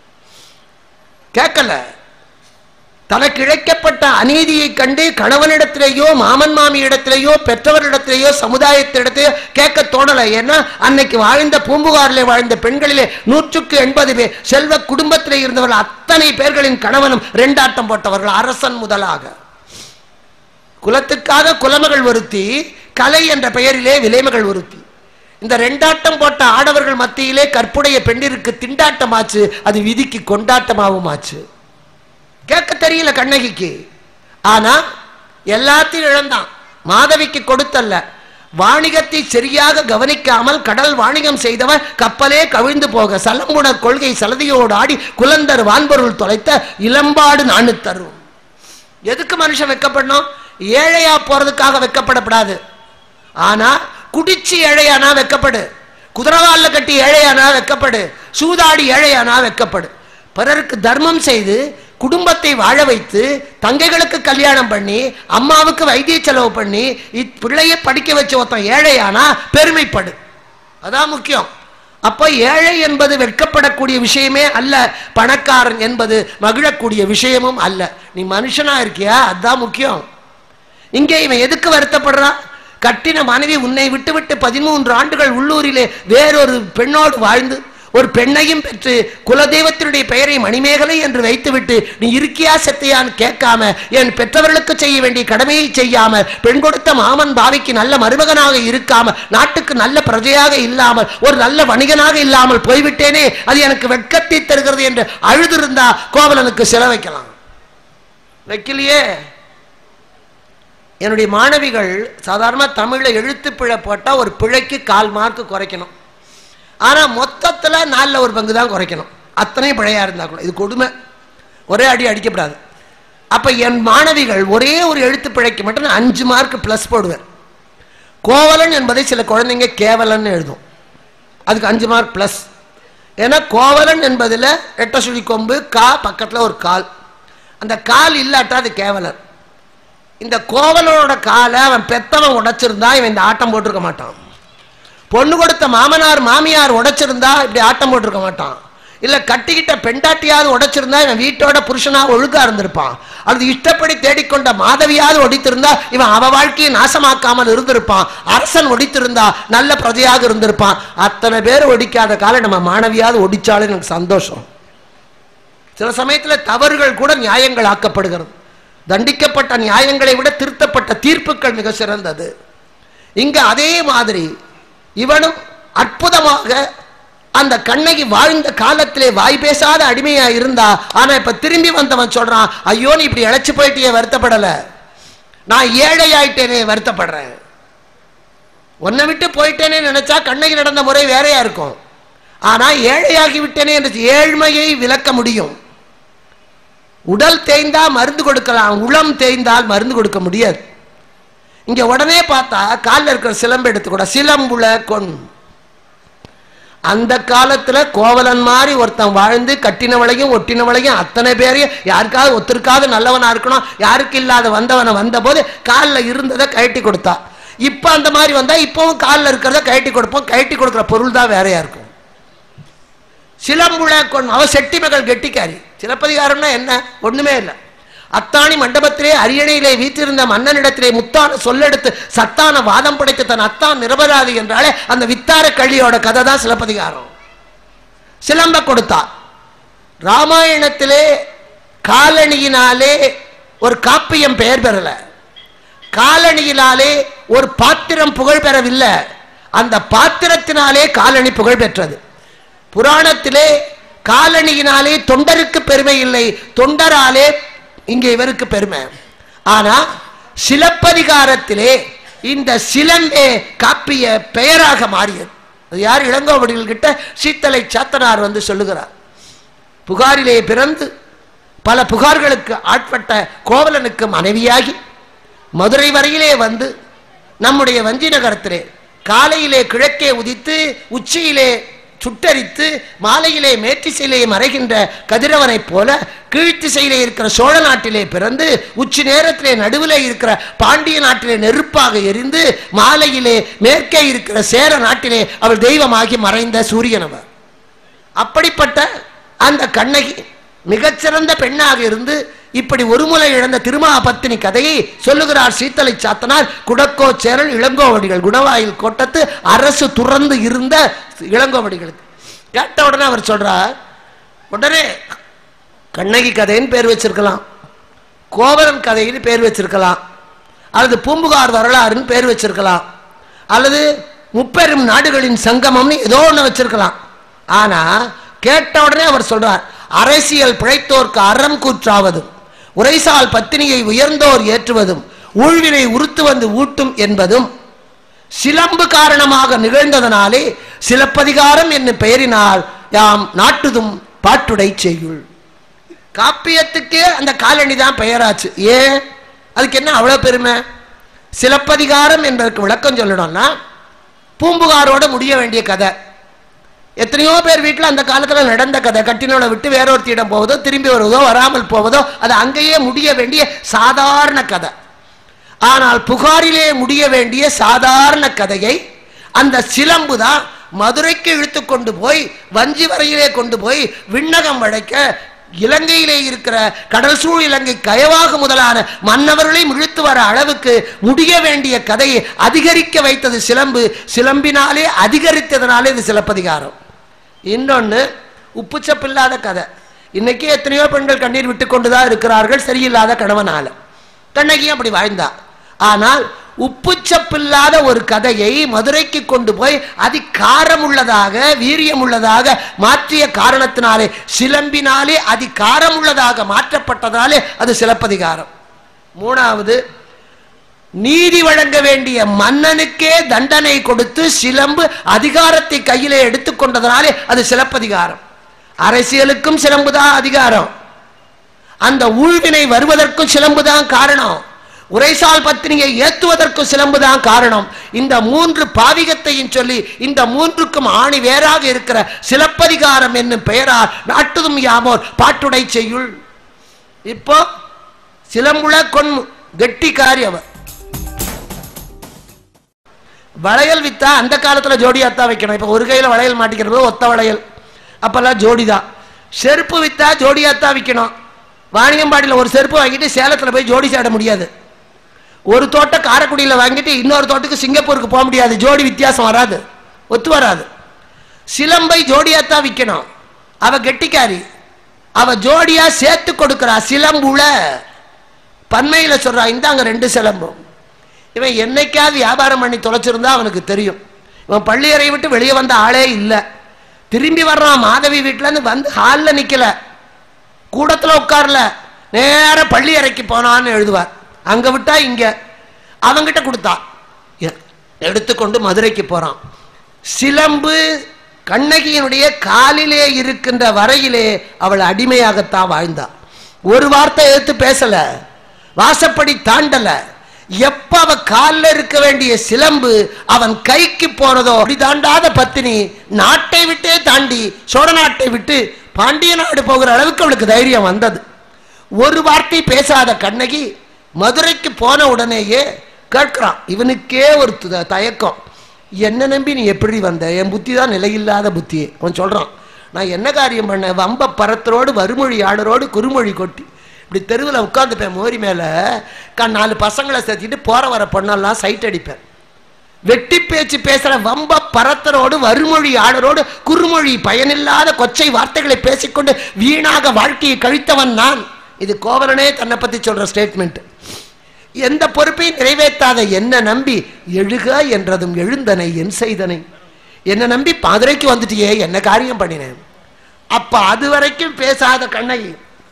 கேட்கல தனக்கு இழைக்கப்பட்ட அநீதியை கண்டு கணவனிடத்திலேயோ மாமன் மாமி இடத்திலேயோ பெற்றவரிடத்திலேயோ சமுதாயத்திடத்திலேயோ கேட்க தோணல ஏன்னா அன்னைக்கு வாழ்ந்த பூம்புகாரிலே வாழ்ந்த பெண்களிலே நூற்றுக்கு எண்பது பேர் செல்வ குடும்பத்திலே இருந்தவர்கள் அத்தனை பேர்களின் கணவனும் ரெண்டாட்டம் போட்டவர்கள் அரசன் முதலாக குலத்துக்காக குலமகள் ஒருத்தி கலை என்ற பெயரிலே விலைமகள் ஒருத்தி இந்த ரெண்டாட்டம் போட்ட ஆடவர்கள் மத்தியிலே கற்புடைய பெண்ணிற்கு திண்டாட்டமாச்சு அது விதிக்கு கொண்டாட்டமாகவும் ஆச்சு கேட்க தெரியல கண்ணகிக்கு ஆனா எல்லாத்தையும் இழந்தான் மாதவிக்கு கொடுத்தல்ல வாணிகத்தை சரியாக கவனிக்காமல் கடல் வாணிகம் செய்தவன் கப்பலே கவிழ்ந்து போக சலம்புணர் கொள்கை சலதியோடு ஆடி குலந்தர் வான்பொருள் தொலைத்த இளம்பாடு நானு தரும் எதுக்கு மனுஷன் வெக்கப்படணும் ஏழையா போறதுக்காக வெக்கப்படப்படாது ஆனா குடிச்சு ஏழையானா வெக்கப்படு குதிரவால்ல கட்டி ஏழையானா வெக்கப்படு சூதாடி ஏழையானா வெக்கப்படு பிறருக்கு தர்மம் செய்து குடும்பத்தை வாழ வைத்து தங்கைகளுக்கு கல்யாணம் பண்ணி அம்மாவுக்கு வைத்திய செலவு பண்ணி இத் பிள்ளையை படிக்க வச்ச ஒருத்தன் ஏழையானா பெருமைப்படு அதான் முக்கியம் அப்ப ஏழை என்பது வெட்கப்படக்கூடிய விஷயமே அல்ல பணக்காரன் என்பது மகிழக்கூடிய விஷயமும் அல்ல நீ மனுஷனா இருக்கியா அதுதான் முக்கியம் இங்கே இவன் எதுக்கு வருத்தப்படுறான் கட்டின மனைவி உன்னை விட்டுவிட்டு பதிமூன்று ஆண்டுகள் உள்ளூரிலே வேறொரு பெண்ணோடு வாழ்ந்து ஒரு பெண்ணையும் பெற்று குலதெய்வத்தினுடைய பெயரை மணிமேகலை என்று வைத்துவிட்டு நீ இருக்கியா செத்தையான்னு கேட்காம என் பெற்றவர்களுக்கு செய்ய வேண்டிய கடமையை செய்யாம பெண் கொடுத்த மாமன் பாவிக்கு நல்ல மருமகனாக இருக்காம நாட்டுக்கு நல்ல பிரஜையாக இல்லாமல் ஒரு நல்ல வணிகனாக இல்லாமல் போய்விட்டேனே அது எனக்கு வெட்கத்தை தருகிறது என்று அழுதிருந்தா கோவலனுக்கு சில வைக்கலாம் வைக்கலையே என்னுடைய மாணவிகள் சாதாரண தமிழில் எழுத்து பிழை போட்டால் ஒரு பிழைக்கு கால் மார்க்கு குறைக்கணும் ஆனால் மொத்தத்தில் நாலில் ஒரு பங்கு தான் குறைக்கணும் அத்தனையும் பிழையாக இருந்தால் கூட இது கொடுமை ஒரே அடி அடிக்கப்படாது அப்போ என் மாணவிகள் ஒரே ஒரு எழுத்து பிழைக்கு மட்டும் நான் அஞ்சு மார்க் ப்ளஸ் போடுவேன் கோவலன் என்பதை சில குழந்தைங்க கேவலன்னு எழுதும் அதுக்கு அஞ்சு மார்க் ப்ளஸ் ஏன்னா கோவலன் என்பதில் எட்ட சுழி கொம்பு கா பக்கத்தில் ஒரு கால் அந்த கால் இல்லாட்டா அது கேவலன் இந்த கோவலனோட காலை அவன் பெத்தவன் உடைச்சிருந்தா இவன் இந்த ஆட்டம் போட்டிருக்க மாட்டான் பொண்ணு கொடுத்த மாமனார் மாமியார் உடைச்சிருந்தா இப்படி ஆட்டம் போட்டிருக்க மாட்டான் இல்ல கட்டிக்கிட்ட பெண்டாட்டியாவது உடைச்சிருந்தா இவன் வீட்டோட புருஷனா ஒழுங்கா இருந்திருப்பான் அது இஷ்டப்படி தேடிக்கொண்ட மாதவியாவது ஒடித்திருந்தா இவன் அவ வாழ்க்கையை நாசமாக்காமல் இருந்திருப்பான் அரசன் ஒடித்திருந்தா நல்ல பிரஜையாக இருந்திருப்பான் அத்தனை பேர் ஒடிக்காத காலம் நம்ம மாணவியாவது ஒடிச்சாலும் எனக்கு சந்தோஷம் சில சமயத்துல தவறுகள் கூட நியாயங்கள் ஆக்கப்படுகிறது தண்டிக்கப்பட்ட நியாயங்களை விட திருத்தப்பட்ட தீர்ப்புகள் மிக சிறந்தது இங்க அதே மாதிரி இவனும் அற்புதமாக அந்த கண்ணகி வாழ்ந்த காலத்திலே வாய் பேசாத அடிமையா இருந்தா ஆனா இப்ப திரும்பி வந்தவன் சொல்றான் ஐயோ நீ இப்படி இழைச்சு போயிட்டியே வருத்தப்படல நான் ஏழை ஆயிட்டேனே வருத்தப்படுறேன் உன்னை விட்டு போயிட்டேனே நினைச்சா கண்ணகி நடந்த முறை வேறையா இருக்கும் ஆனா ஏழையாகி விட்டேனே என்று ஏழ்மையை விளக்க முடியும் உடல் தேய்ந்தா மருந்து கொடுக்கலாம் உளம் தேய்ந்தால் மருந்து கொடுக்க முடியாது இங்க உடனே பார்த்தா காலில் இருக்கிற சிலம்பு எடுத்துக்கூட சிலம்புல கொன் அந்த காலத்துல கோவலன் மாதிரி ஒருத்தன் வாழ்ந்து கட்டினவளையும் ஒட்டினவளையும் அத்தனை பேரையும் யாருக்காவது ஒருத்தருக்காவது நல்லவனா இருக்கணும் யாருக்கு இல்லாத வந்தவனை வந்தபோது காலில் இருந்ததை கழட்டி கொடுத்தா இப்ப அந்த மாதிரி வந்தா இப்பவும் காலில் இருக்கிறத கழட்டி கொடுப்போம் கழட்டி கொடுக்குற பொருள் தான் வேறையா இருக்கும் சிலம்புல கொண் அவ செட்டி மகள் கெட்டிக்காரி சிலப்பதிகாரம்னா என்ன ஒண்ணுமே இல்லை அத்தாணி மண்டபத்திலே அரியணையிலே வீற்றிருந்த மன்னனிடத்திலே முத்தான சொல்லெடுத்து சத்தான வாதம் படைத்து தன் அத்தான் நிரபராதி என்றாலே அந்த வித்தார கழியோட கதை தான் சிலப்பதிகாரம் சிலம்ப கொடுத்தா ராமாயணத்திலே காலணியினாலே ஒரு காப்பியம் பெயர் பெறல காலணியினாலே ஒரு பாத்திரம் புகழ் பெறவில்லை அந்த பாத்திரத்தினாலே காலணி புகழ் பெற்றது புராணத்திலே காலணியினாலே தொண்டருக்கு பெருமை இல்லை தொண்டராலே இங்கே இவருக்கு பெருமை ஆனா சிலப்பதிகாரத்திலே இந்த சிலம்பே காப்பிய பெயராக மாறியது அது யார் இளங்கோவடிகள் கிட்ட சீத்தலை சாத்தனார் வந்து சொல்லுகிறார் புகாரிலே பிறந்து பல புகார்களுக்கு ஆட்பட்ட கோவலனுக்கு மனைவியாகி மதுரை வரையிலே வந்து நம்முடைய வஞ்சி நகரத்திலே காலையிலே கிழக்கே உதித்து உச்சியிலே சுட்டரித்து மாலையிலே மேற்றிசையிலே மறைகின்ற கதிரவனைப் போல கீழ்த்திசையிலே இருக்கிற சோழ நாட்டிலே பிறந்து உச்சி நேரத்திலே நடுவிலே இருக்கிற பாண்டிய நாட்டிலே நெருப்பாக எரிந்து மாலையிலே மேற்கே இருக்கிற சேர நாட்டிலே அவள் தெய்வமாகி மறைந்த சூரியன் அவர் அப்படிப்பட்ட அந்த கண்ணகி மிகச்சிறந்த பெண்ணாக இருந்து இப்படி ஒருமுறை இழந்த திருமாபத்தினி கதையை சொல்லுகிறார் சீத்தலை சாத்தனார் குடக்கோ சேரல் இளங்கோவடிகள் குணவாயில் கோட்டத்து அரசு துறந்து இருந்த இளங்கோவடிகளுக்கு கேட்ட உடனே அவர் சொல்றார் உடனே கண்ணகி கதைன்னு பேர் வச்சிருக்கலாம் கோவலன் கதைன்னு பேர் வச்சிருக்கலாம் அல்லது பூம்புகார் வரலாறுன்னு பேர் வச்சிருக்கலாம் அல்லது முப்பெரும் நாடுகளின் சங்கமம்னு ஏதோ ஒன்று வச்சிருக்கலாம் ஆனா கேட்ட உடனே அவர் சொல்றார் அரசியல் பிழைத்தோர்க்கு அறம் கூற்றாவதும் உரைசால் பத்தினியை உயர்ந்தோர் ஏற்றுவதும் ஊழ்வினை உறுத்து வந்து ஊட்டும் என்பதும் சிலம்பு காரணமாக நிகழ்ந்ததனாலே சிலப்பதிகாரம் என்னும் பெயரினால் யாம் நாட்டுதும் பாட்டுடை செய்யுள் காப்பியத்துக்கே அந்த காலணி தான் பெயராச்சு ஏன் அதுக்கு என்ன அவ்வளவு பெருமை சிலப்பதிகாரம் என்பதற்கு விளக்கம் சொல்லணும்னா பூம்புகாரோட முடிய வேண்டிய கதை எத்தனையோ பேர் வீட்டில் அந்த காலத்தில் நடந்த கதை கட்டினோட விட்டு வேறொருத்தியிடம் போவதோ திரும்பி வருவதோ வராமல் போவதோ அது அங்கேயே முடிய வேண்டிய சாதாரண கதை ஆனால் புகாரிலே முடிய வேண்டிய சாதாரண கதையை அந்த சிலம்பு தான் மதுரைக்கு இழுத்து கொண்டு போய் வஞ்சி வரையிலே கொண்டு போய் விண்ணகம் வளைக்க இலங்கையிலே இருக்கிற கடல் சூழ் இலங்கை கயவாக முதலான மன்னவர்களையும் இழுத்து வர அளவுக்கு முடிய வேண்டிய கதையை அதிகரிக்க வைத்தது சிலம்பு சிலம்பினாலே அதிகரித்ததனாலே இது சிலப்பதிகாரம் இன்னொன்று உப்புச்சப்பில்லாத கதை இன்னைக்கு எத்தனையோ பெண்கள் கண்ணீர் விட்டு கொண்டுதான் இருக்கிறார்கள் சரியில்லாத கணவனால கண்ணகியும் அப்படி வாழ்ந்தா ஆனால் உப்புச்சப்பில்லாத ஒரு கதையை மதுரைக்கு கொண்டு போய் அதி காரமுள்ளதாக வீரியமுள்ளதாக மாற்றிய காரணத்தினாலே சிலம்பினாலே அதி காரமுள்ளதாக மாற்றப்பட்டதாலே அது சிலப்பதிகாரம் மூணாவது நீதி வழங்க வேண்டிய மன்னனுக்கே தண்டனை கொடுத்து சிலம்பு அதிகாரத்தை கையிலே எடுத்துக்கொண்டதனாலே அது சிலப்பதிகாரம் அரசியலுக்கும் சிலம்புதான் அதிகாரம் அந்த ஊழ்வினை வருவதற்கும் சிலம்புதான் காரணம் உரைசால் பத்தினியை ஏத்துவதற்கும் சிலம்புதான் காரணம் இந்த மூன்று பாவிகத்தையும் சொல்லி இந்த மூன்றுக்கும் ஆணி வேறாக இருக்கிற சிலப்பதிகாரம் என்னும் பெயரால் நாட்டுதும் யாமோர் பாட்டுடை செய்யுள் இப்போ சிலம்புல கொன் கெட்டிக்காரி அவர் வளையல் வித்தா அந்த காலத்துல ஜோடியாத்தான் வைக்கணும் இப்ப ஒரு கையில வளையல் மாட்டிக்கிறது ஒத்த வளையல் அப்பெல்லாம் ஜோடி தான் செருப்பு வித்தா ஜோடியாத்தான் விற்கணும் வாணியம்பாடியில் ஒரு செருப்பு வாங்கிட்டு சேலத்துல போய் ஜோடி சாட முடியாது ஒரு தோட்டம் காரைக்குடியில் வாங்கிட்டு இன்னொரு தோட்டத்துக்கு சிங்கப்பூருக்கு போக முடியாது ஜோடி வித்தியாசம் வராது ஒத்து வராது சிலம்பை ஜோடியாத்தான் விற்கணும் அவ கெட்டிக்காரி அவ ஜோடியா சேர்த்து கொடுக்கிறா சிலம்புல பன்மையில சொல்றா இந்தாங்க ரெண்டு சிலம்பும் இவன் என்னைக்காவது வியாபாரம் பண்ணி தொலைச்சிருந்தா அவனுக்கு தெரியும் இவன் பள்ளியறை விட்டு வெளியே வந்த ஆளே இல்லை திரும்பி வர்றான் மாதவி வீட்டுல இருந்து வந்து ஹாலில் நிக்கல கூடத்துல உட்காரல நேர பள்ளி அறைக்கு போனான்னு எழுதுவார் அங்க விட்டா இங்க அவங்கிட்ட கொடுத்தா எ- எடுத்துக்கொண்டு மதுரைக்கு போறான் சிலம்பு கண்ணகியினுடைய காலிலே இருக்கின்ற வரையிலே அவள் அடிமையாகத்தான் வாழ்ந்தா ஒரு வார்த்தை எடுத்து பேசல வாசப்படி தாண்டல எப்ப அவ காலில் இருக்க வேண்டிய சிலம்பு அவன் கைக்கு போனதோ அப்படி தாண்டாத பத்தினி நாட்டை விட்டே தாண்டி சோழ நாட்டை விட்டு பாண்டிய நாடு போகிற அளவுக்கு அவளுக்கு தைரியம் வந்தது ஒரு வார்த்தை பேசாத கண்ணகி மதுரைக்கு போன உடனேயே கேட்கிறான் இவனுக்கே ஒரு த- தயக்கம் என்ன நம்பி நீ எப்படி வந்த என் புத்தி தான் நிலையில்லாத புத்தி அவன் சொல்றான் நான் என்ன காரியம் பண்ணேன் வம்ப பரத்தரோடு வறுமொழி ஆடரோடு குறுமொழி கொட்டி இப்படி தெருவில் உட்காந்துப்பேன் மோரி மேலே கண் நாலு பசங்களை சேர்த்திட்டு போற வர பொண்ணெல்லாம் சைட் அடிப்பேன் வெட்டி பேச்சு பேசுற வம்ப பரத்தரோடு வறுமொழி ஆடரோடு குறுமொழி பயனில்லாத கொச்சை வார்த்தைகளை பேசிக்கொண்டு வீணாக வாழ்க்கையை கழித்தவன் நான் இது கோவலனே தன்னை பத்தி சொல்ற ஸ்டேட்மெண்ட் எந்த பொறுப்பையும் நிறைவேற்றாத என்ன நம்பி எழுக என்றதும் எழுந்தனை என் செய்தனை என்ன நம்பி மதுரைக்கு வந்துட்டியே என்ன காரியம் பண்ணினேன் அப்ப அது வரைக்கும் பேசாத கண்ணகி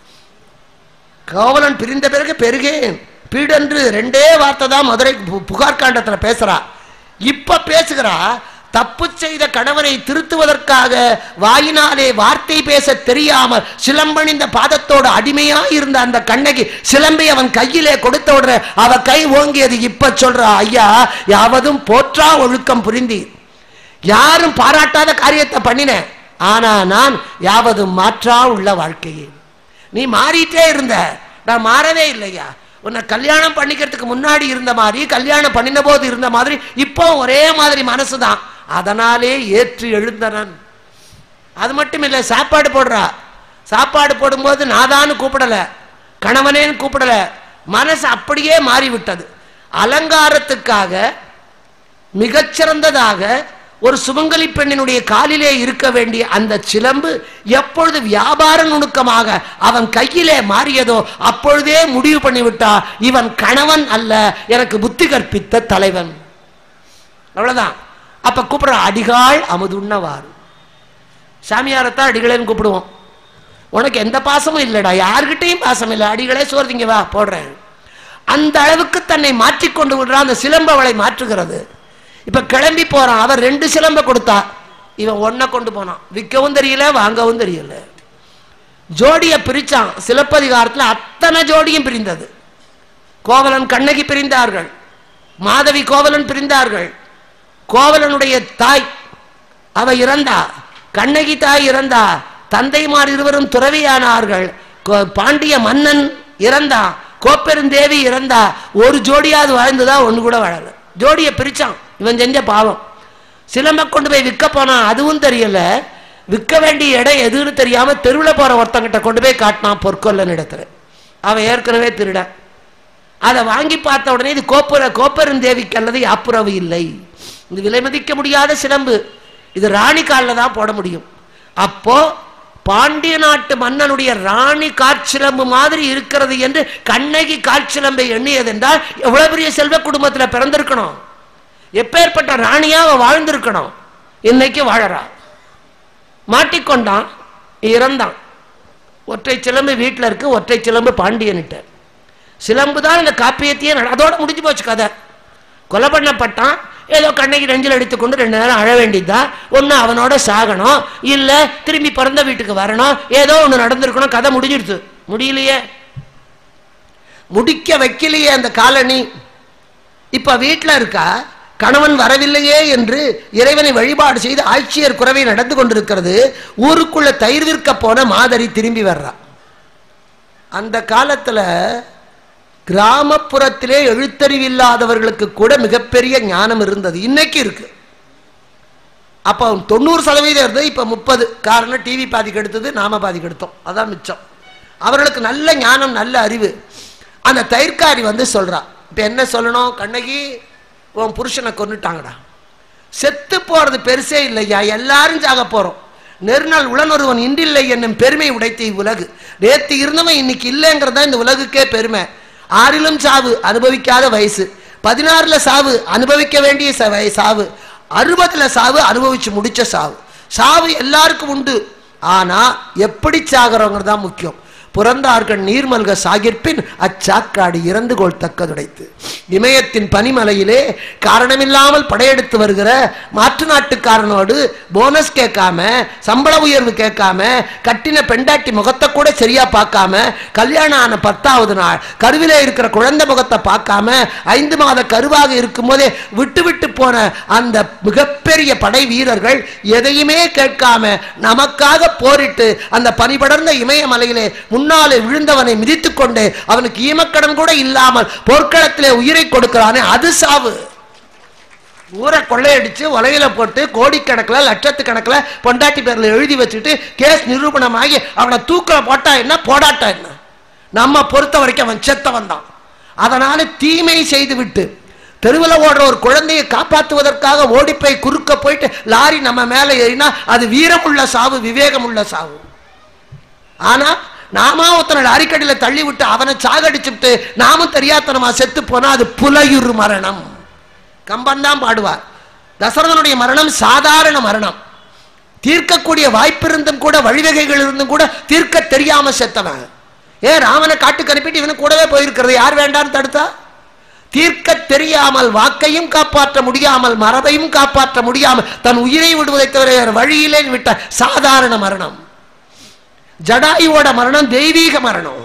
கோவலன் பிரிந்த பிறகு பெருகேன் பீடன்று ரெண்டே வார்த்தை தான் மதுரை பு- புகார் காண்டத்துல பேசுறா இப்ப பேசுகிறா தப்பு செய்த கணவனை திருத்துவதற்காக வாயினாலே வார்த்தை பேச தெரியாமல் சிலம்பணிந்த பாதத்தோடு அடிமையா இருந்த அந்த கண்ணகி சிலம்பை அவன் கையிலே கொடுத்த உடனே அவ கை ஓங்கியது இப்ப சொல்றா ஐயா யாவதும் போற்றா ஒழுக்கம் புரிந்தீர் யாரும் பாராட்டாத காரியத்தை பண்ணினேன் ஆனா நான் யாவதும் மாற்றா உள்ள வாழ்க்கையே நீ மாறிட்டே இருந்த நான் மாறவே இல்லையா உன்னை கல்யாணம் பண்ணிக்கிறதுக்கு முன்னாடி இருந்த மாதிரி கல்யாணம் பண்ணின போது இருந்த மாதிரி இப்போ ஒரே மாதிரி மனசுதான் அதனாலே ஏற்று எழுந்தனன் அது மட்டும் இல்லை சாப்பாடு போடுறா சாப்பாடு போடும்போது நாதான்னு கூப்பிடல கணவனேன்னு கூப்பிடல மனசு அப்படியே மாறிவிட்டது அலங்காரத்துக்காக மிகச்சிறந்ததாக ஒரு சுமங்கலி பெண்ணினுடைய காலிலே இருக்க வேண்டிய அந்த சிலம்பு எப்பொழுது வியாபார நுணுக்கமாக அவன் கையிலே மாறியதோ அப்பொழுதே முடிவு பண்ணிவிட்டா இவன் கணவன் அல்ல எனக்கு புத்தி கற்பித்த தலைவன் அவ்வளவுதான் அப்ப கூப்பிடுற அடிகாள் அமுதுண்ணவாறு சாமியாரத்தான் அடிகளேன்னு கூப்பிடுவோம் உனக்கு எந்த பாசமும் இல்லைடா யார்கிட்டயும் பாசம் இல்லை அடிகளே சோர்திங்க வா போடுறேன் அந்த அளவுக்கு தன்னை மாற்றிக்கொண்டு விடுறான் அந்த சிலம்பு அவளை மாற்றுகிறது இப்ப கிளம்பி போறான் அவர் ரெண்டு சிலம்ப கொடுத்தா இவன் ஒன்ன கொண்டு போனான் விற்கவும் தெரியல வாங்கவும் தெரியல ஜோடியை பிரிச்சான் சிலப்பதிகாரத்துல அத்தனை ஜோடியும் பிரிந்தது கோவலன் கண்ணகி பிரிந்தார்கள் மாதவி கோவலன் பிரிந்தார்கள் கோவலனுடைய தாய் அவ இறந்தா கண்ணகி தாய் இறந்தா தந்தைமார் இருவரும் துறவியானார்கள் கோ- பாண்டிய மன்னன் இறந்தான் கோப்பெருந்தேவி இறந்தா ஒரு ஜோடியாவது வாழ்ந்துதா ஒண்ணு கூட வாழல ஜோடியை பிரிச்சான் இவன் செஞ்ச பாவம் சிலம்ப கொண்டு போய் விற்க போனான் அதுவும் தெரியல விற்க வேண்டிய இடம் எதுன்னு தெரியாம தெருவில் போற ஒருத்தங்கிட்ட கொண்டு போய் காட்டினான் பொற்கொல்லன் இடத்துல அவன் ஏற்கனவே திருடன் அதை வாங்கி பார்த்த உடனே இது கோப்புர கோப்பெருந்தேவிக்கு அல்லது யாப்புறவு இல்லை இது விலை மதிக்க முடியாத சிலம்பு இது ராணி காலில் தான் போட முடியும் அப்போ பாண்டிய நாட்டு மன்னனுடைய ராணி காற்சிலம்பு மாதிரி இருக்கிறது என்று கண்ணகி காற்சிலம்பை எண்ணியது என்றால் எவ்வளவு பெரிய செல்வ குடும்பத்துல பிறந்திருக்கணும் எப்பேற்பட்ட ராணியா அவ வாழ்ந்திருக்கணும் இன்னைக்கு வாழறா மாட்டிக்கொண்டான் இறந்தான் ஒற்றை சிலம்பு வீட்டில் இருக்கு ஒற்றை சிலம்பு பாண்டியன்கிட்ட சிலம்பு தான் இந்த காப்பியத்தையே நட- அதோட முடிஞ்சு போச்சு கதை கொலை பண்ணப்பட்டான் ஏதோ கண்ணகி நெஞ்சில் அடித்துக்கொண்டு ரெண்டு நேரம் அழ வேண்டியதுதான் ஒன்று அவனோட சாகணும் இல்லை திரும்பி பிறந்த வீட்டுக்கு வரணும் ஏதோ ஒன்று நடந்திருக்கணும் கதை முடிஞ்சிடுது முடியலையே முடிக்க வைக்கலையே அந்த காலனி இப்ப வீட்டில் இருக்கா கணவன் வரவில்லையே என்று இறைவனை வழிபாடு செய்து ஆட்சியர் குறவை நடந்து கொண்டிருக்கிறது ஊருக்குள்ள தயிர் விற்க போன மாதரி திரும்பி வர்றா அந்த காலத்துல கிராமப்புறத்திலே எழுத்தறிவில்லாதவர்களுக்கு கூட மிகப்பெரிய ஞானம் இருந்தது இன்னைக்கு இருக்கு அப்போ தொண்ணூறு சதவீதம் இருந்தது இப்போ முப்பது காரணம் டிவி பாதிக்கு எடுத்தது நாம பாதிக்கு எடுத்தோம் அதான் மிச்சம் அவர்களுக்கு நல்ல ஞானம் நல்ல அறிவு அந்த தயிர்காரி வந்து சொல்றா இப்போ என்ன சொல்லணும் கண்ணகி உன் புருஷனை கொன்னுட்டாங்கடா செத்து போறது பெருசே இல்லையா எல்லாரும் சாக போறோம் நெருநாள் உளனொருவன் இன்றில்லை என்னும் பெருமை உடைத்த இவ்வுலகு நேத்து இருந்தவன் இன்னைக்கு இல்லைங்கிறது தான் இந்த உலகுக்கே பெருமை ஆறிலும் சாவு அனுபவிக்காத வயசு பதினாறுல சாவு அனுபவிக்க வேண்டிய ச- வய- சாவு அறுபதுல சாவு அனுபவிச்சு முடிச்ச சாவு சாவு எல்லாருக்கும் உண்டு ஆனா எப்படி சாகுறோங்கிறது தான் முக்கியம் புறந்தார்கள் நீர்மல்க சாகிற்பின் அச்சாக்காடு இறந்து கொள் தக்கதுடைத்து இமயத்தின் பனிமலையிலே காரணமில்லாமல் படையெடுத்து வருகிற மாற்று நாட்டுக்காரனோடு போனஸ் கேட்காம சம்பள உயர்வு கேட்காம கட்டின பெண்டாட்டி முகத்தை கூட சரியா பார்க்காம கல்யாணம் ஆன பத்தாவது நாள் கருவிலே இருக்கிற குழந்தை முகத்தை பார்க்காம ஐந்து மாத கருவாக இருக்கும் போதே விட்டு விட்டு போன அந்த மிகப்பெரிய படை வீரர்கள் எதையுமே கேட்காம நமக்காக போரிட்டு அந்த பனிபடர்ந்த இமயமலையிலே முன்னாலே விழுந்தவனை மிதித்துக் கொண்டு அவனுக்கு ஈமக்கடன் கூட இல்லாமல் போர்க்களத்திலே உயிரை கொடுக்கிறானே அது சாவு ஊரை கொள்ளையடிச்சு உலகில போட்டு கோடிக்கணக்கில் லட்சத்துக்கணக்கில் பொண்டாட்டி பேர்ல எழுதி வச்சுட்டு கேஸ் நிரூபணமாகி அவனை தூக்கில போட்டா என்ன போடாட்டா என்ன நம்ம பொறுத்த வரைக்கும் அவன் செத்தவன் தான் அதனால தீமை செய்து விட்டு தெருவில் ஓடுற ஒரு குழந்தையை காப்பாற்றுவதற்காக ஓடிப்போய் குறுக்க போயிட்டு லாரி நம்ம மேலே ஏறினா அது வீரமுள்ள சாவு விவேகமுள்ள சாவு ஆனா நாம ஒருத்தனை லாரிக்கடியில் தள்ளி விட்டு அவனை சாகடிச்சுட்டு நாமும் தெரியாதனமா செத்து போனா அது புலையுறு மரணம் கம்பன் தான் பாடுவார் தசரதனுடைய மரணம் சாதாரண மரணம் தீர்க்கக்கூடிய வாய்ப்பிருந்தும் கூட வழிவகைகள் இருந்தும் கூட தீர்க்க தெரியாம செத்தவன் ஏன் ராமனை காட்டுக்கு அனுப்பிட்டு இவனு கூடவே போயிருக்கிறது யார் வேண்டான்னு தடுத்தா தீர்க்க தெரியாமல் வாக்கையும் காப்பாற்ற முடியாமல் மரபையும் காப்பாற்ற முடியாமல் தன் உயிரை விடுவதை தவிர வேறு வழியிலே விட்ட சாதாரண மரணம் ஜடாயுவோட மரணம் தெய்வீக மரணம்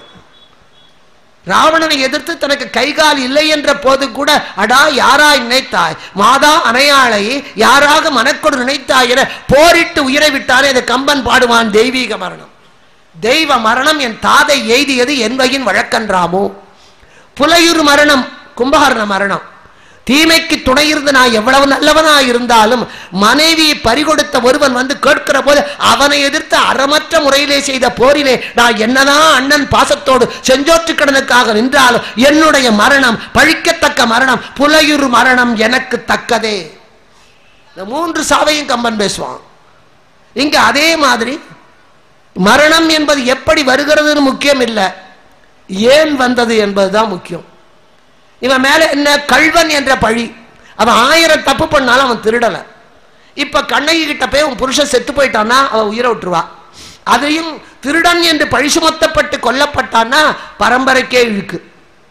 ராவணனை எதிர்த்து தனக்கு கைகால் இல்லை என்ற போது கூட அடா யாரா நினைத்தாய் மாதா அணையாளை யாராக மனக்கொடு நினைத்தாய் என போரிட்டு உயிரை விட்டாரே அதை கம்பன் பாடுவான் தெய்வீக மரணம் தெய்வ மரணம் என் தாதை எய்தியது என்பையின் வழக்கன்றாமோ புலையுறு மரணம் கும்பகர்ண மரணம் தீமைக்கு துணை இருந்து நான் எவ்வளவு நல்லவனா இருந்தாலும் மனைவியை பறிகொடுத்த ஒருவன் வந்து கேட்கிற போது அவனை எதிர்த்து அறமற்ற முறையிலே செய்த போரிலே நான் என்னதான் அண்ணன் பாசத்தோடு செஞ்சோற்று கடனுக்காக நின்றாலும் என்னுடைய மரணம் பழிக்கத்தக்க மரணம் புலையுறு மரணம் எனக்கு தக்கதே இந்த மூன்று சாவையும் கம்பன் பேசுவான் இங்க அதே மாதிரி மரணம் என்பது எப்படி வருகிறதுன்னு முக்கியம் இல்லை ஏன் வந்தது என்பதுதான் முக்கியம் இவன் மேல என்ன கல்வன் என்ற பழி அவன் ஆயிரம் தப்பு பண்ணாலும் அவன் திருடல இப்ப கண்ணகி கிட்ட போய் உன் புருஷன் செத்து போயிட்டான்னா அவன் உயிரை விட்டுருவா அதையும் திருடன் என்று பழி சுமத்தப்பட்டு கொல்லப்பட்டான்னா பரம்பரைக்கே இழுக்கு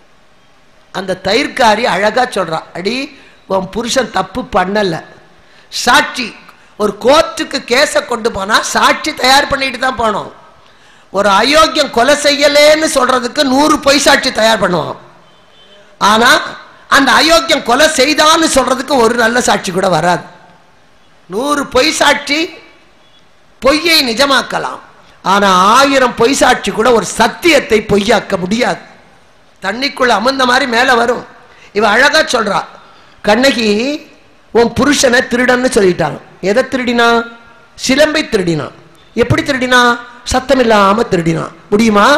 அந்த தயிர்காரி அழகா சொல்றா அடி உன் புருஷன் தப்பு பண்ணல சாட்சி ஒரு கோர்ட்டுக்கு கேஸை கொண்டு போனா சாட்சி தயார் பண்ணிட்டு தான் போனோம் ஒரு அயோக்கியம் கொலை செய்யலேன்னு சொல்றதுக்கு நூறு பொய் சாட்சி தயார் பண்ணுவான் ஆனா அந்த அயோக்கியம் கொலை செய்தான்னு சொல்றதுக்கு ஒரு நல்ல சாட்சி கூட வராது நூறு பொய் சாட்சி பொய்யை நிஜமாக்கலாம் ஆனா ஆயிரம் பொய் சாட்சி கூட ஒரு சத்தியத்தை பொய்யாக்க முடியாது தண்ணிக்குள்ள அமர்ந்த மாதிரி மேல வரும் இவ அழகா சொல்றா கண்ணகி உன் புருஷனை திருடன்னு சொல்லிட்டான் எதை திருடினா சிலம்பை திருடினான் எப்படி திருடினா சத்தம் இல்லாம திருடினான் முடியுமா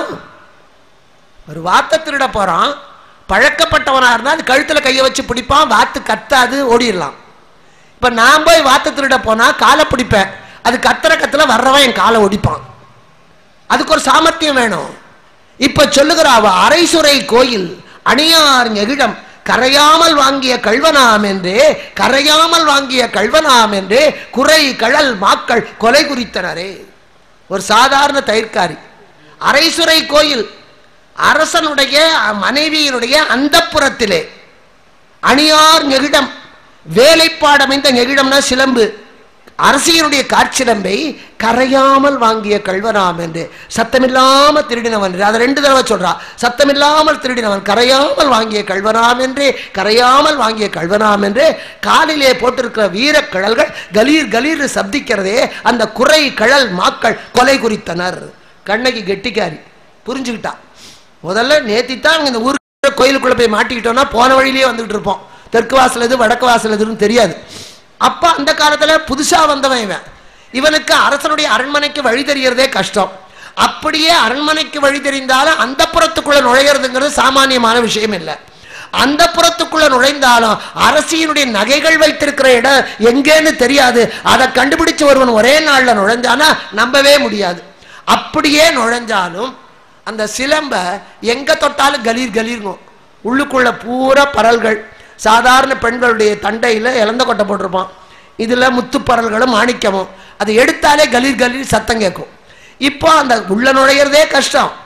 ஒரு வார்த்தை திருட போறான் பழக்கப்பட்டவனா இருந்தா அது கழுத்துல கையை வச்சு பிடிப்பான் வாத்து கத்தாது ஓடிடலாம் இப்ப நான் போய் வாத்து திருட போனா காலை பிடிப்பேன் அது கத்துற கத்துல வர்றவன் என் காலை ஒடிப்பான் அதுக்கு ஒரு சாமர்த்தியம் வேணும் இப்ப சொல்லுகிற அவ அரைசுரை கோயில் அணியார் நெகிழம் கரையாமல் வாங்கிய கல்வனாம் என்றே கரையாமல் வாங்கிய கல்வனாம் என்றே குறை கழல் மாக்கள் கொலை குறித்தனரே ஒரு சாதாரண தயிர்காரி அரைசுரை கோயில் அரசனுடைய மனைவியினுடைய அந்தப்புறத்திலே அணியார் நெகிடம் வேலைப்பாடமைந்த நெகிடம்னா சிலம்பு அரசியனுடைய காற்சிலம்பை கரையாமல் வாங்கிய கல்வனாம் என்று சத்தமில்லாமல் திருடினவன் என்று அதை ரெண்டு தடவை சொல்றா சத்தமில்லாமல் திருடினவன் கரையாமல் வாங்கிய கல்வனாம் என்றே கரையாமல் வாங்கிய கல்வனாம் என்று காலிலே போட்டிருக்கிற வீரக் கழல்கள் கலீர் கலீர் சப்திக்கிறதே அந்த குறை கழல் மாக்கள் கொலை குறித்தனர் கண்ணகி கெட்டிக்காரி புரிஞ்சுக்கிட்டா முதல்ல நேத்தித்தான் இந்த ஊருக்கு கோயிலுக்குள்ள போய் மாட்டிக்கிட்டோம்னா போன வழியிலேயே வந்துகிட்டு இருப்போம் தெற்கு வாசல் எது வடக்கு வாசல் எதுன்னு தெரியாது அப்ப அந்த காலத்துல புதுசா வந்தவன் இவன் இவனுக்கு அரசனுடைய அரண்மனைக்கு வழி தெரியறதே கஷ்டம் அப்படியே அரண்மனைக்கு வழி தெரிந்தாலும் அந்த புறத்துக்குள்ள நுழையிறதுங்கிறது சாமானியமான விஷயம் இல்லை அந்த புறத்துக்குள்ள நுழைந்தாலும் அரசியனுடைய நகைகள் வைத்திருக்கிற இடம் எங்கேன்னு தெரியாது அதை கண்டுபிடிச்சு ஒருவன் ஒரே நாள்ல நுழைஞ்சானா நம்பவே முடியாது அப்படியே நுழைஞ்சாலும் அந்த சிலம்ப எங்க தொட்டாலும் கலீர் கலீர்ங்கும் உள்ளுக்குள்ள பூரா பரல்கள் சாதாரண பெண்களுடைய தண்டையில இழந்த கொட்டை போட்டிருப்பான் இதுல முத்து பரல்களும் மாணிக்கமும் அதை எடுத்தாலே கலீர் கலீர் சத்தம் கேட்கும் இப்போ அந்த உள்ள நுழையிறதே கஷ்டம்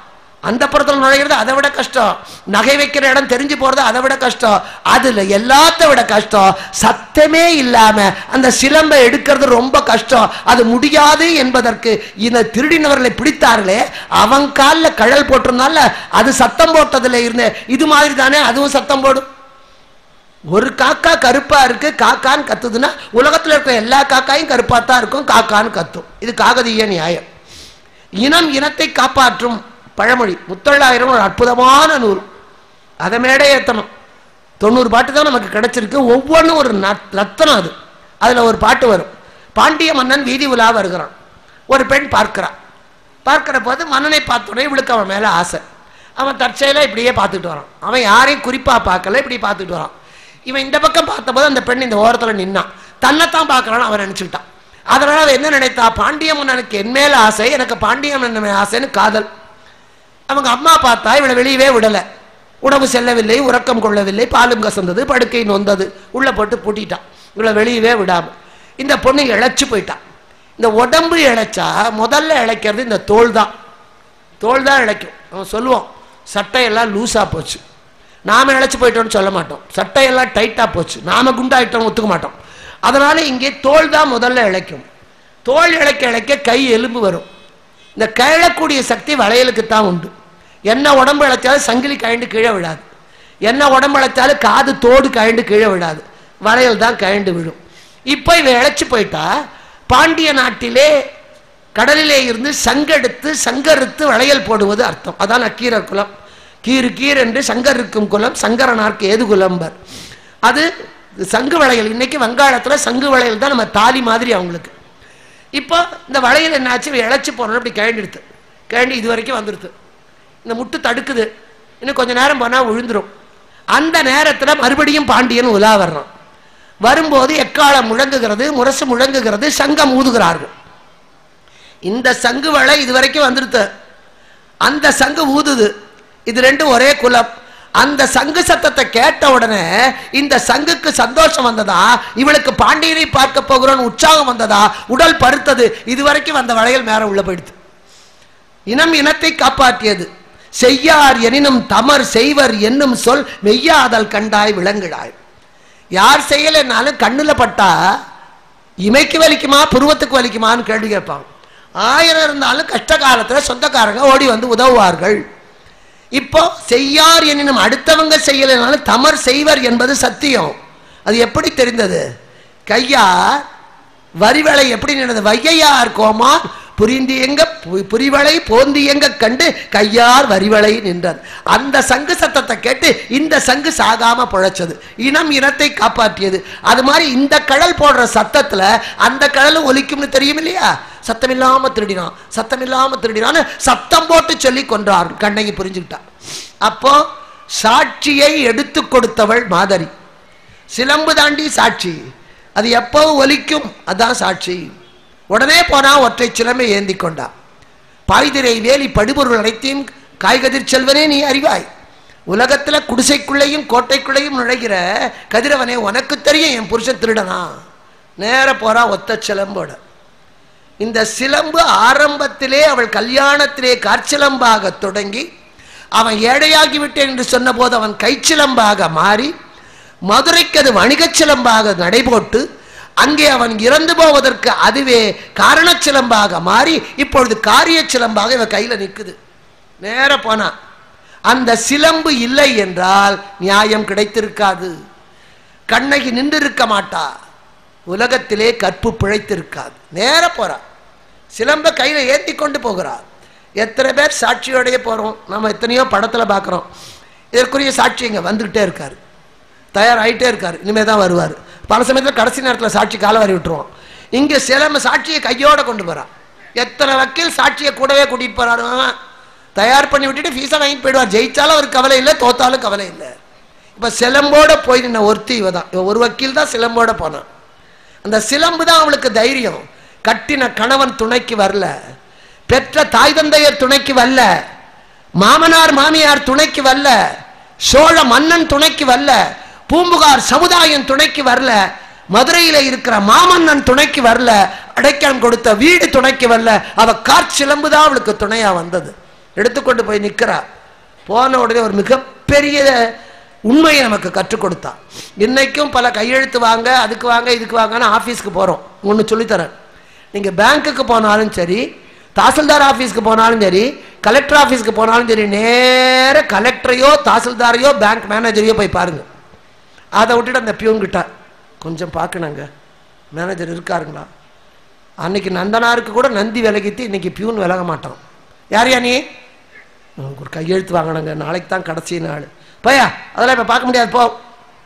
அந்த புறத்தில் நுழைகிறது அதை விட கஷ்டம் நகை வைக்கிற இடம் தெரிஞ்சு போறது அதை விட கஷ்டம் அதுல எல்லாத்த விட கஷ்டம் சத்தமே இல்லாம அந்த சிலம்பை எடுக்கிறது ரொம்ப கஷ்டம் அது முடியாது என்பதற்கு இந்த திருடினவர்களை பிடித்தார்களே அவன் காலில் கழல் போட்டிருந்தால அது சத்தம் போட்டதுல இருந்து இது மாதிரி தானே அதுவும் சத்தம் போடும் ஒரு காக்கா கருப்பா இருக்கு காக்கான்னு கத்துதுன்னா உலகத்துல இருக்கிற எல்லா காக்காயும் கருப்பா தான் இருக்கும் காக்கான்னு கத்தும் இது காகதீய நியாயம் இனம் இனத்தை காப்பாற்றும் பழமொழி முத்தொள்ளாயிரம் ஒரு அற்புதமான நூல் அதை மேடே ஏற்றணும் தொண்ணூறு பாட்டு தான் நமக்கு கிடைச்சிருக்கு ஒவ்வொன்றும் ஒரு நத்- ரத்தனம் அது அதில் ஒரு பாட்டு வரும் பாண்டிய மன்னன் வீதி உலா வருகிறான் ஒரு பெண் பார்க்கிறான் பார்க்கிற போது மன்னனை பார்த்தோன்னே இவளுக்கு அவன் மேலே ஆசை அவன் தற்செயலாக இப்படியே பார்த்துட்டு வரான் அவன் யாரையும் குறிப்பாக பார்க்கல இப்படி பார்த்துட்டு வரான் இவன் இந்த பக்கம் பார்த்தபோது அந்த பெண் இந்த ஓரத்தில் நின்னான் தன்னைத்தான் பார்க்கறான்னு அவன் நினச்சிக்கிட்டான் அதனால அவன் என்ன நினைத்தா பாண்டிய மன்னனுக்கு என் மேல ஆசை எனக்கு பாண்டிய மன்னன் மேல ஆசைன்னு காதல் அவங்க அம்மா பார்த்தா இவளை வெளியவே விடலை உணவு செல்லவில்லை உறக்கம் கொள்ளவில்லை பாலும் கசந்தது படுக்கை நொந்தது உள்ள போட்டு பூட்டிட்டான் இவளை வெளியவே விடாம இந்த பொண்ணு இழைச்சு போயிட்டான் இந்த உடம்பு இழைச்சா முதல்ல இழைக்கிறது இந்த தோல் தான் தோல் தான் இழைக்கும் அவன் சொல்லுவான் சட்டையெல்லாம் லூஸாக போச்சு நாம இழைச்சி போயிட்டோம்னு சொல்ல மாட்டோம் சட்டையெல்லாம் டைட்டாக போச்சு நாம குண்டாயிட்டோம் ஒத்துக்க மாட்டோம் அதனால இங்கே தோல் தான் முதல்ல இழைக்கும் தோல் இழைக்க இழைக்க கை எலும்பு வரும் இந்த கழக்கூடிய சக்தி வளையலுக்கு தான் உண்டு என்ன உடம்பு இழைச்சாலும் சங்கிலி கழண்டு கீழே விழாது என்ன உடம்பு இழைச்சாலும் காது தோடு கழண்டு கீழே விழாது வளையல் தான் கழண்டு விழும் இப்போ இவன் இழைச்சி போயிட்டா பாண்டிய நாட்டிலே கடலிலே இருந்து சங்கெடுத்து சங்கரித்து வளையல் போடுவது அர்த்தம் அதான் நக்கீரர் குலம் கீறு கீர் என்று சங்கரிக்கும் குலம் சங்கரனார்க்கு ஏது குலம்பர் அது சங்கு வளையல் இன்னைக்கு வங்காளத்துல சங்கு வளையல் தான் நம்ம தாலி மாதிரி அவங்களுக்கு இப்போ இந்த வளையல் என்னாச்சு இவன் இழைச்சி போனோம் இப்படி கிழண்டிடுது கிழண்டி இது வரைக்கும் வந்துடுது இந்த முட்டு தடுக்குது இன்னும் கொஞ்ச நேரம் போனால் விழுந்துரும் அந்த நேரத்தில் மறுபடியும் பாண்டியன் உலா வர்றான் வரும்போது எக்காலம் முழங்குகிறது முரசு முழங்குகிறது சங்கம் ஊதுகிறார்கள் இந்த சங்கு வளை இது வரைக்கும் வந்துடுது அந்த சங்கு ஊதுது இது ரெண்டும் ஒரே குலம் அந்த சங்கு சத்தத்தை கேட்ட உடனே இந்த சங்குக்கு சந்தோஷம் வந்ததா இவளுக்கு பாண்டியனை பார்க்க போகிறோன்னு உற்சாகம் வந்ததா உடல் பருத்தது இதுவரைக்கும் அந்த வளையல் மேல உள்ள போயிடுது இனம் இனத்தை காப்பாற்றியது செய்யார் எனினும் தமர் செய்வர் என்னும் சொல் மெய்யாதல் கண்டாய் விளங்குடாய் யார் செய்யலைன்னாலும் கண்ணுல பட்டா இமைக்கு வலிக்குமா புருவத்துக்கு வலிக்குமான்னு கேள்வி கேட்பாங்க ஆயிரம் இருந்தாலும் கஷ்ட காலத்துல சொந்தக்காரங்க ஓடி வந்து உதவுவார்கள் இப்போ செய்யார் எனினும் அடுத்தவங்க செய்யலைனாலும் தமர் செய்வர் என்பது சத்தியம் அது எப்படி தெரிந்தது கையார் வரிவளை எப்படி நின்றது வையையார் கோமா புரிந்து எங்க பு- புரிவளை போந்து எங்க கண்டு கையார் வரிவளை நின்றது அந்த சங்கு சத்தத்தை கேட்டு இந்த சங்கு சாகாம பிழைச்சது இனம் இனத்தை காப்பாற்றியது அது மாதிரி இந்த கடல் போடுற சத்தத்துல அந்த கடலும் ஒலிக்கும்னு தெரியும் இல்லையா சத்தமில்லாம திருடினான் சத்தமில்லாம திருடினான்னு சத்தம் போட்டு சொல்லி கொன்றார் கண்ணகி புரிஞ்சுக்கிட்டான் அப்போ சாட்சியை எடுத்து கொடுத்தவள் மாதரி சிலம்பு தாண்டி சாட்சி அது எப்போ ஒலிக்கும் அதான் சாட்சி உடனே போனா ஒற்றை சிலம்பை ஏந்தி கொண்டா பாய்திரை வேலி படுபொருள் அனைத்தையும் காய்கதிர் செல்வனே நீ அறிவாய் உலகத்துல குடிசைக்குள்ளேயும் கோட்டைக்குள்ளேயும் நுழைகிற கதிரவனே உனக்கு தெரியும் என் புருஷன் திருடனா நேர போறா ஒத்த சிலம்போட இந்த சிலம்பு ஆரம்பத்திலே அவள் கல்யாணத்திலே காற்சிலம்பாக தொடங்கி அவன் ஏழையாகி விட்டேன் என்று சொன்னபோது அவன் கைச்சிலம்பாக மாறி மதுரைக்கு அது வணிகச் சிலம்பாக நடைபோட்டு அங்கே அவன் இறந்து போவதற்கு அதுவே காரணச் சிலம்பாக மாறி இப்பொழுது காரிய சிலம்பாக இவன் கையில நிக்குது நேர போனா அந்த சிலம்பு இல்லை என்றால் நியாயம் கிடைத்திருக்காது கண்ணகி நின்றிருக்க மாட்டா உலகத்திலே கற்பு பிழைத்திருக்காது நேர போறா சிலம்ப கையில ஏத்தி கொண்டு போகிறார் எத்தனை பேர் சாட்சியோடய போறோம் நம்ம எத்தனையோ படத்துல பார்க்குறோம் இதற்குரிய சாட்சி இங்க வந்துகிட்டே இருக்காரு தயாராகிட்டே இருக்காரு இனிமே தான் வருவார் பல சமயத்தில் கடைசி நேரத்தில் சாட்சி கால வரி விட்டுருவோம் இங்கே சிலம்ப சாட்சியை கையோட கொண்டு போறான் எத்தனை வக்கீல் சாட்சியை கூடவே கூட்டிட்டு போறாரு அவன். தயார் பண்ணி விட்டுட்டு ஃபீஸை வாங்கிட்டு போயிடுவார் ஜெயிச்சாலும் அவருக்கு கவலை இல்லை தோத்தாலும் கவலை இல்லை இப்போ சிலம்போட போய் நின்ன ஒருத்தி இவ தான் இவ ஒரு வக்கீல் தான் சிலம்போட போனான் அந்த சிலம்பு தான் அவளுக்கு தைரியம் கட்டின கணவன் துணைக்கு வரல பெற்ற தாய் தந்தையர் துணைக்கு வரல மாமனார் மாமியார் துணைக்கு வரல சோழ மன்னன் துணைக்கு வரல பூம்புகார் சமுதாயம் துணைக்கு வரல மதுரையில இருக்கிற மாமன்னன் துணைக்கு வரல அடைக்கலம் கொடுத்த வீடு துணைக்கு வரல அவ காற்சிலம்பு தான் அவளுக்கு துணையா வந்தது எடுத்துக்கொண்டு போய் நிற்கிறா போன உடனே ஒரு மிகப்பெரிய உண்மையை நமக்கு கற்றுக் கொடுத்தா இன்னைக்கும் பல கையெழுத்து வாங்க அதுக்கு வாங்க இதுக்கு வாங்கன்னு ஆஃபீஸ்க்கு போகிறோம் ஒன்று சொல்லித்தரேன் நீங்கள் பேங்க்குக்கு போனாலும் சரி தாசில்தார் ஆஃபீஸ்க்கு போனாலும் சரி கலெக்டர் ஆஃபீஸ்க்கு போனாலும் சரி நேர கலெக்டரையோ தாசில்தாரையோ பேங்க் மேனேஜரையோ போய் பாருங்க அதை விட்டுட்டு அந்த பியூன் கிட்ட கொஞ்சம் பார்க்கணுங்க மேனேஜர் இருக்காருங்களா அன்னைக்கு நந்தனாருக்கு கூட நந்தி விலகித்து இன்னைக்கு பியூன் விலக மாட்டான் யார் யா நீ உனக்கு ஒரு கையெழுத்து வாங்கணுங்க நாளைக்கு தான் கடைசி நாள் பையா அதெல்லாம் இப்போ பார்க்க முடியாது போ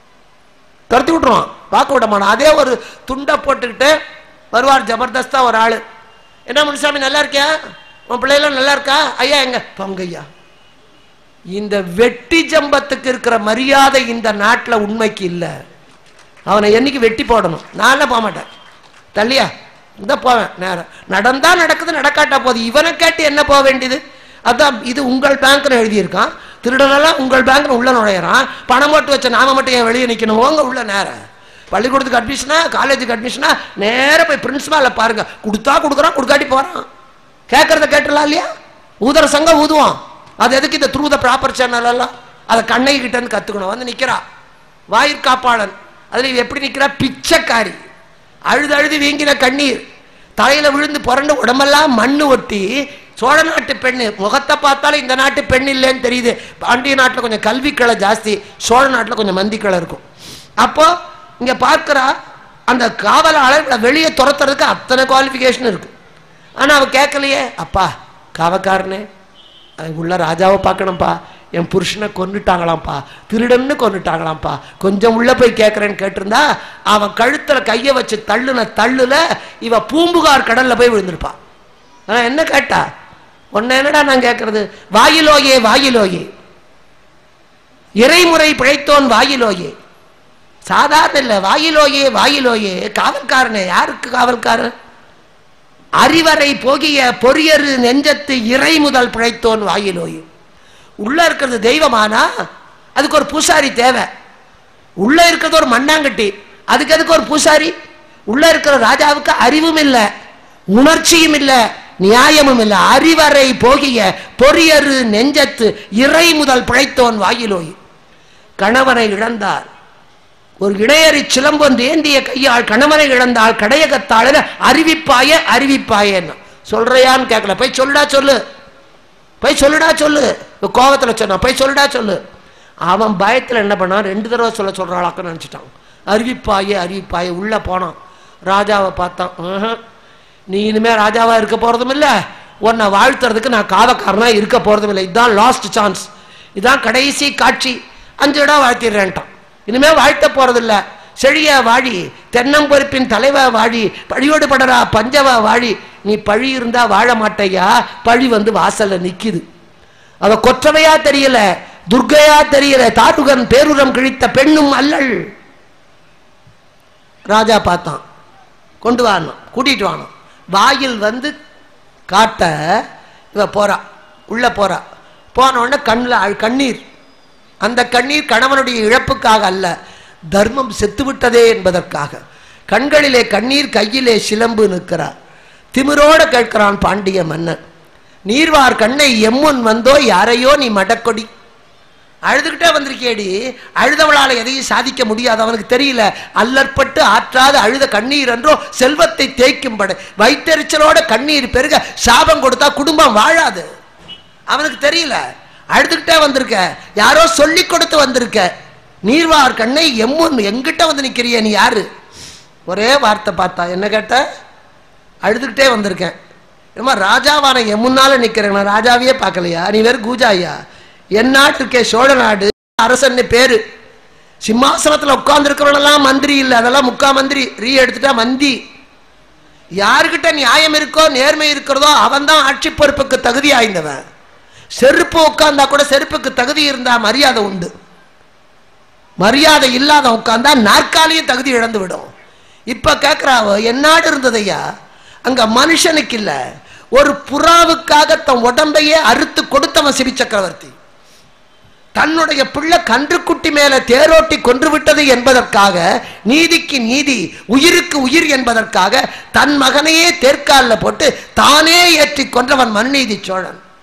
துரத்தி விட்டுருவான் பார்க்க விட மாட்டான் அதே ஒரு துண்டை போட்டுக்கிட்டு வருவார் ஜபர்தஸ்தா ஒரு ஆள் என்ன முனுசாமி நல்லா இருக்கியா உன் பிள்ளைலாம் நல்லா இருக்கா ஐயா எங்க போங்க ஐயா இந்த வெட்டி ஜம்பத்துக்கு இருக்கிற மரியாதை இந்த நாட்டில் உண்மைக்கு இல்லை அவனை என்னைக்கு வெட்டி போடணும் நான்லாம் போக மாட்டேன் தள்ளியா இந்த போவேன் நேரம் நடந்தா நடக்குது நடக்காட்டா போகுது இவனை கேட்டு என்ன போக வேண்டியது அதான் இது உங்கள் பேங்க்னு எழுதியிருக்கான் திருடனெல்லாம் உங்கள் பேங்க்னு உள்ள நுழையிறான் பணம் போட்டு வச்ச நாம மட்டும் ஏன் வெளியே நிற்கணும் ஓங்க உள்ள நேரம் பள்ளிக்கூடத்துக்கு அட்மிஷனா காலேஜுக்கு அட்மிஷனா நேரா போய் பிரின்சிபால பாருங்க கொடுத்தா கொடுக்குறான் கொடுக்காட்டி போறான் கேட்கறத கேட்டுலாம் இல்லையா ஊதுற சங்கம் ஊதுவான் அது எதுக்கு இந்த த்ரூ த ப்ராப்பர் சேனல் எல்லாம் அதை கண்ணை கிட்ட இருந்து கத்துக்கணும் வந்து நிக்கிறா வாயிற்காப்பாளன் அதுல இவ எப்படி நிக்கிறா பிச்சைக்காரி அழுது அழுது வீங்கின கண்ணீர் தலையில விழுந்து புரண்டு உடம்பெல்லாம் மண்ணு ஒட்டி சோழ நாட்டு பெண்ணு முகத்தை பார்த்தாலும் இந்த நாட்டு பெண் இல்லைன்னு தெரியுது பாண்டிய நாட்டில் கொஞ்சம் கல்வி கிளை ஜாஸ்தி சோழ நாட்டில் கொஞ்சம் மந்தி கிளை இருக்கும் அப்போ இங்க பார்க்கிறா அந்த காவலாளர் இவளை வெளியே துரத்துறதுக்கு அத்தனை குவாலிஃபிகேஷன் இருக்கு ஆனா அவ கேட்கலையே அப்பா காவக்காரனே அங்க உள்ள ராஜாவை பார்க்கணும்ப்பா என் புருஷனை கொன்னுட்டாங்களாம்ப்பா திருடன்னு கொன்னுட்டாங்களாம்ப்பா கொஞ்சம் உள்ள போய் கேட்கறேன்னு கேட்டிருந்தா அவன் கழுத்துல கையை வச்சு தள்ளுன தள்ளுல இவ பூம்புகார் கடல்ல போய் விழுந்திருப்பா ஆனா என்ன கேட்டா உன்னை என்னடா நான் கேட்கறது வாயிலோயே வாயிலோயே இறைமுறை பிழைத்தோன் வாயிலோயே சாதாரண இல்ல வாயிலோயே வாயிலோயே காவல்காரனே யாருக்கு காவல்காரன் அறிவரை போகிய பொரியரு நெஞ்சத்து இறை முதல் பிழைத்தோன் வாயிலோயே உள்ள இருக்கிறது தெய்வமானா அதுக்கு ஒரு பூசாரி தேவை உள்ள இருக்கிறது ஒரு மண்ணாங்கட்டி அதுக்கு அதுக்கு ஒரு பூசாரி உள்ள இருக்கிற ராஜாவுக்கு அறிவும் இல்லை உணர்ச்சியும் இல்லை நியாயமும் இல்லை அறிவரை போகிய பொரியரு நெஞ்சத்து இறை முதல் பிழைத்தோன் வாயிலோய் கணவனை இழந்தார் ஒரு இடையறி சிலம்பொன்று ஏந்திய கையால் கணவனை இழந்தால் கடையகத்தாளர் அறிவிப்பாய அறிவிப்பாயன்னு சொல்றியான்னு கேட்கல போய் சொல்லுடா சொல்லு போய் சொல்லுடா சொல்லு இப்ப கோவத்துல சொன்னான் போய் சொல்லுடா சொல்லு அவன் பயத்துல என்ன பண்ணான் ரெண்டு தடவை சொல்ல சொல்றாளாக்க நினைச்சிட்டான் அறிவிப்பாயே அறிவிப்பாயே உள்ள போனான் ராஜாவை பார்த்தான் "ஆஹ், நீ இனிமே ராஜாவா இருக்க போறதும் இல்ல உன்னை வாழ்த்துறதுக்கு நான் காவக்காரனா இருக்க போறதும் இல்லை இதுதான் லாஸ்ட் சான்ஸ் இதான் கடைசி காட்சி அஞ்சு இடம் வாழ்த்திடுறேன்ட்டான் இனிமே வாழ்த்த போறதில்ல செழிய வாழி தென்னம்பருப்பின் தலைவா வாழி பழியோடு படரா பஞ்சவா வாழி நீ பழி இருந்தா வாழ மாட்டையா பழி வந்து வாசல்ல நிக்குது அவ கொற்றவையா தெரியல துர்க்கையா தெரியல தாருகன் பேருரம் கிழித்த பெண்ணும் அல்லள் ராஜா பார்த்தான் கொண்டு வாணும் கூட்டிட்டு வாணும் வாயில் வந்து காட்ட இவ போறா உள்ள போறா போன உடனே கண்ணில் கண்ணீர் அந்த கண்ணீர் கணவனுடைய இழப்புக்காக அல்ல தர்மம் செத்துவிட்டதே என்பதற்காக கண்களிலே கண்ணீர் கையிலே சிலம்பு நிற்கிறார் திமிரோட கேட்கிறான் பாண்டிய மன்னன் நீர்வார் கண்ணை எம்முன் வந்தோ யாரையோ நீ மடக்கொடி அழுதுகிட்டே வந்திருக்கேடி அழுதவளால எதையும் சாதிக்க முடியாது அவனுக்கு தெரியல அல்லற்பட்டு ஆற்றாத அழுத கண்ணீர் என்றோ செல்வத்தை தேய்க்கும்பட வயிற்றெரிச்சலோட கண்ணீர் பெருக சாபம் கொடுத்தா குடும்பம் வாழாது அவனுக்கு தெரியல அழுதுகிட்டே வந்திருக்க யாரோ சொல்லி கொடுத்து வந்திருக்க நீர்வார் கண்ணை எம்முன் எங்கிட்ட வந்து நிக்கிறிய நீ யாரு ஒரே வார்த்தை பார்த்தா என்ன கேட்ட அழுதுகிட்டே வந்திருக்கேன் ஏமா ராஜாவான என் முன்னால நிக்கிறேன் நான் ராஜாவையே பார்க்கலையா நீ வேறு கூஜாயா என் நாட்டுக்கே சோழ நாடு அரசன்னு பேரு சிம்மாசனத்துல உட்கார்ந்து மந்திரி இல்லை அதெல்லாம் முக்கா மந்திரி ரீ எடுத்துட்டா மந்தி யாருக்கிட்ட நியாயம் இருக்கோ நேர்மை இருக்கிறதோ அவன் தான் ஆட்சி பொறுப்புக்கு தகுதி ஆய்ந்தவன் செருப்பு உட்கார்ந்தா கூட செருப்புக்கு தகுதி இருந்தா மரியாதை உண்டு மரியாதை இல்லாத உட்கார்ந்தா நாற்காலியும் தகுதி இழந்து விடும் இப்ப கேட்கிறாவோ என்னாடு இருந்ததையா அங்க மனுஷனுக்கு இல்ல ஒரு புறாவுக்காக தன் உடம்பையே அறுத்து கொடுத்தவன் சிவி சக்கரவர்த்தி தன்னுடைய பிள்ளை கன்றுக்குட்டி மேல தேரோட்டி கொன்று விட்டது என்பதற்காக நீதிக்கு நீதி உயிருக்கு உயிர் என்பதற்காக தன் மகனையே தேர்க்காலில் போட்டு தானே ஏற்றி கொன்றவன் மண்ணீதி சோழன்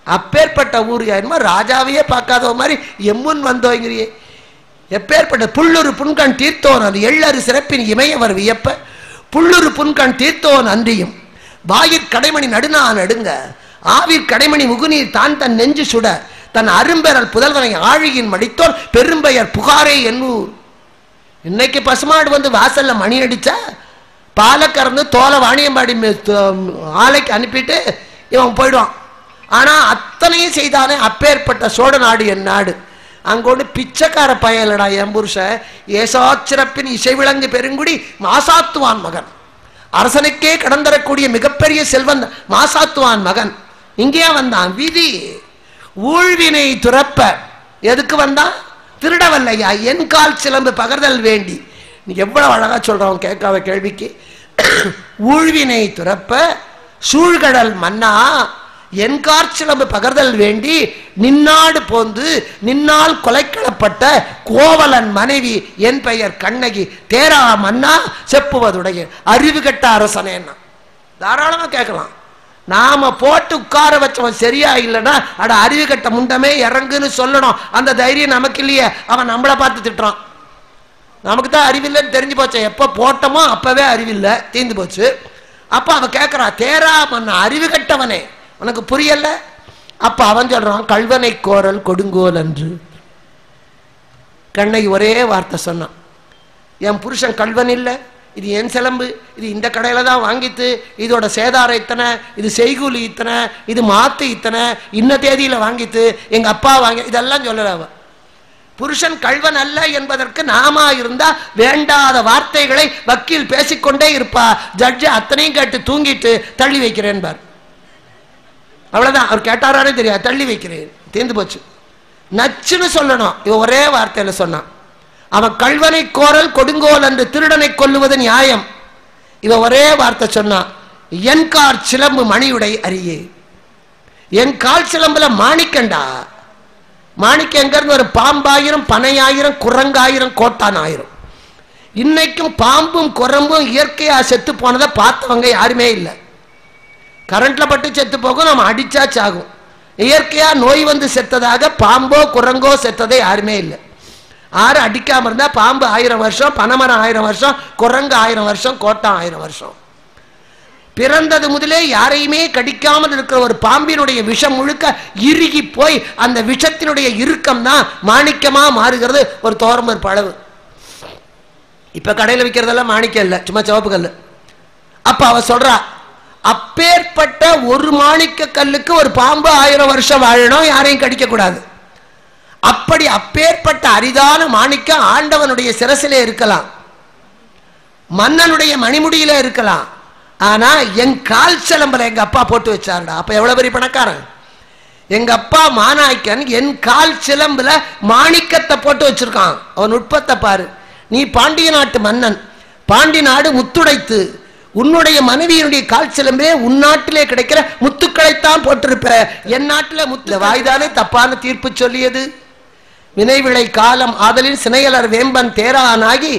அப்பேற்பட்ட ஊர் என்னமோ ராஜாவையே பார்க்காத மாதிரி எம்முன் வந்தோங்கிறியே எப்பேற்பட்ட புல்லுரு புன்கண் தீர்த்தோன் அது எள்ளறு சிறப்பின் இமையவர் வியப்ப புல்லுரு புன்கண் தீர்த்தோன் அன்றியும் வாயிற் கடைமணி நடுநா நடுங்க ஆவிற் கடைமணி முகுநீர் தான் தன் நெஞ்சு சுட தன் அரும்பெறல் புதல்வனை ஆழியின் மடித்தோன் பெரும்பெயர் புகாரே என்னூர் இன்னைக்கு பசுமாடு வந்து வாசல்ல மணி அடிச்சா பாலை கறந்து தோலை வாணியம்பாடி மே- தோ- ஆலைக்கு அனுப்பிட்டு இவன் போயிடுவான் ஆனா அத்தனையும் செய்தானே அப்பேற்பட்ட சோழ நாடு என் நாடு அங்கோடு பிச்சைக்கார பயலடா என் புருஷன் ஏசாச்சிறப்பின் இசை விளங்கு பெருங்குடி மாசாத்துவான் மகன் அரசனுக்கே கடந்தரக்கூடிய மிகப்பெரிய செல்வன் மாசாத்துவான் மகன் இங்கே வந்தான் விதி ஊழ்வினை துறப்ப எதுக்கு வந்தான் திருடவல்லையா என் கால் சிலம்பு பகர்தல் வேண்டி நீ எவ்வளவு அழகா சொல்றவன் கேட்காத கேள்விக்கு ஊழ்வினை துறப்ப சூழ்கடல் மன்னா என் காற்சிலம்பு பகர்தல் வேண்டி நின்னாடு போந்து நின்னால் கொலைக்களப்பட்ட கோவலன் மனைவி என் பெயர் கண்ணகி தேரா மன்னா செப்புவதுடைய அறிவு கெட்ட அரசனேன்னா தாராளமா கேட்கலாம் நாம போட்டு உட்கார வச்சவன் சரியா இல்லைன்னா அட அறிவு கட்ட முண்டமே இறங்குன்னு சொல்லணும் அந்த தைரியம் நமக்கு இல்லையே அவன் நம்மளை பார்த்து திட்டுறான் நமக்கு தான் அறிவில்லைன்னு தெரிஞ்சு போச்சு எப்போ போட்டோமோ அப்பவே அறிவில்லை தீர்ந்து போச்சு அப்போ அவன் கேட்குறா தேரா மன்ன அறிவு கட்டவனே உனக்கு புரியல அப்ப அவன் சொல்றான் கல்வனை கோரல் கொடுங்கோல் என்று கண்ணகி ஒரே வார்த்தை சொன்னான் என் புருஷன் கல்வன் இல்லை இது என் சிலம்பு இது இந்த கடையில தான் வாங்கித்து இதோட சேதாரம் இத்தனை இது செய்கூலி இத்தனை இது மாத்து இத்தனை இன்ன தேதியில வாங்கித்து எங்க அப்பா வாங்கி இதெல்லாம் சொல்லல அவ புருஷன் கல்வன் அல்ல என்பதற்கு நாமா இருந்தா வேண்டாத வார்த்தைகளை வக்கீல் பேசிக்கொண்டே இருப்பா ஜட்ஜு அத்தனையும் கேட்டு தூங்கிட்டு தள்ளி வைக்கிறேன் பார் அவ்வளவுதான் அவர் கேட்டாரானே தெரியாது தள்ளி வைக்கிறேன் தீர்ந்து போச்சு நச்சுன்னு சொல்லணும் இவன் ஒரே வார்த்தையில சொன்னான் அவன் கல்வனை கோரல் கொடுங்கோல் என்று திருடனை கொல்லுவது நியாயம் இவன் ஒரே வார்த்தை சொன்னான் என் கார் சிலம்பு மணியுடை அரியே என் கால் சிலம்புல மாணிக்கண்டா மாணிக்கம் எங்க இருந்து ஒரு பாம்பாயிரம் பனையாயிரம் குரங்காயிரம் கோட்டான் ஆயிரம் இன்னைக்கும் பாம்பும் குரம்பும் இயற்கையா செத்து போனதை பார்த்தவங்க யாருமே இல்லை கரண்ட்ல பட்டு செத்து போகும் நம்ம அடிச்சா சாகும் இயற்கையா நோய் வந்து செத்ததாக பாம்போ குரங்கோ செத்ததே யாருமே இல்லை ஆறு அடிக்காம இருந்தா பாம்பு ஆயிரம் வருஷம் பனைமரம் ஆயிரம் வருஷம் குரங்கு ஆயிரம் வருஷம் கோட்டம் ஆயிரம் வருஷம் பிறந்தது முதலே யாரையுமே கடிக்காமல் இருக்கிற ஒரு பாம்பினுடைய விஷம் முழுக்க இறுகி போய் அந்த விஷத்தினுடைய இறுக்கம் தான் மாணிக்கமா மாறுகிறது ஒரு தோரம்பர் பழவு இப்ப கடையில் விற்கிறதெல்லாம் மாணிக்கம் இல்லை சும்மா சிவப்பு கல் அப்ப அவ சொல்றா அப்பேற்பட்ட ஒரு மாணிக்க கல்லுக்கு ஒரு பாம்பு ஆயிரம் வருஷம் வாழணும் யாரையும் கடிக்க கூடாது அப்படி அப்பேற்பட்ட அரிதான மாணிக்கம் ஆண்டவனுடைய சிரசிலே இருக்கலாம் மன்னனுடைய மணிமுடியில இருக்கலாம் ஆனா என் கால் சிலம்பல எங்க அப்பா போட்டு வச்சாருடா அப்ப எவ்வளவு பெரிய பணக்காரன் எங்க அப்பா மாநாய்க்கன் என் கால் சிலம்புல மாணிக்கத்தை போட்டு வச்சிருக்கான் அவன் நுட்பத்தை பாரு நீ பாண்டிய நாட்டு மன்னன் பாண்டி நாடு முத்துடைத்து உன்னுடைய மனைவியினுடைய கால் சிலம்பே உன் நாட்டிலே கிடைக்கிற முத்துக்களைத்தான் போட்டிருப்ப என் நாட்டில முத்து வாய்தானே தப்பான தீர்ப்பு சொல்லியது வினைவிளை காலம் ஆதலின் சினையலர் வேம்பன் தேரானாகி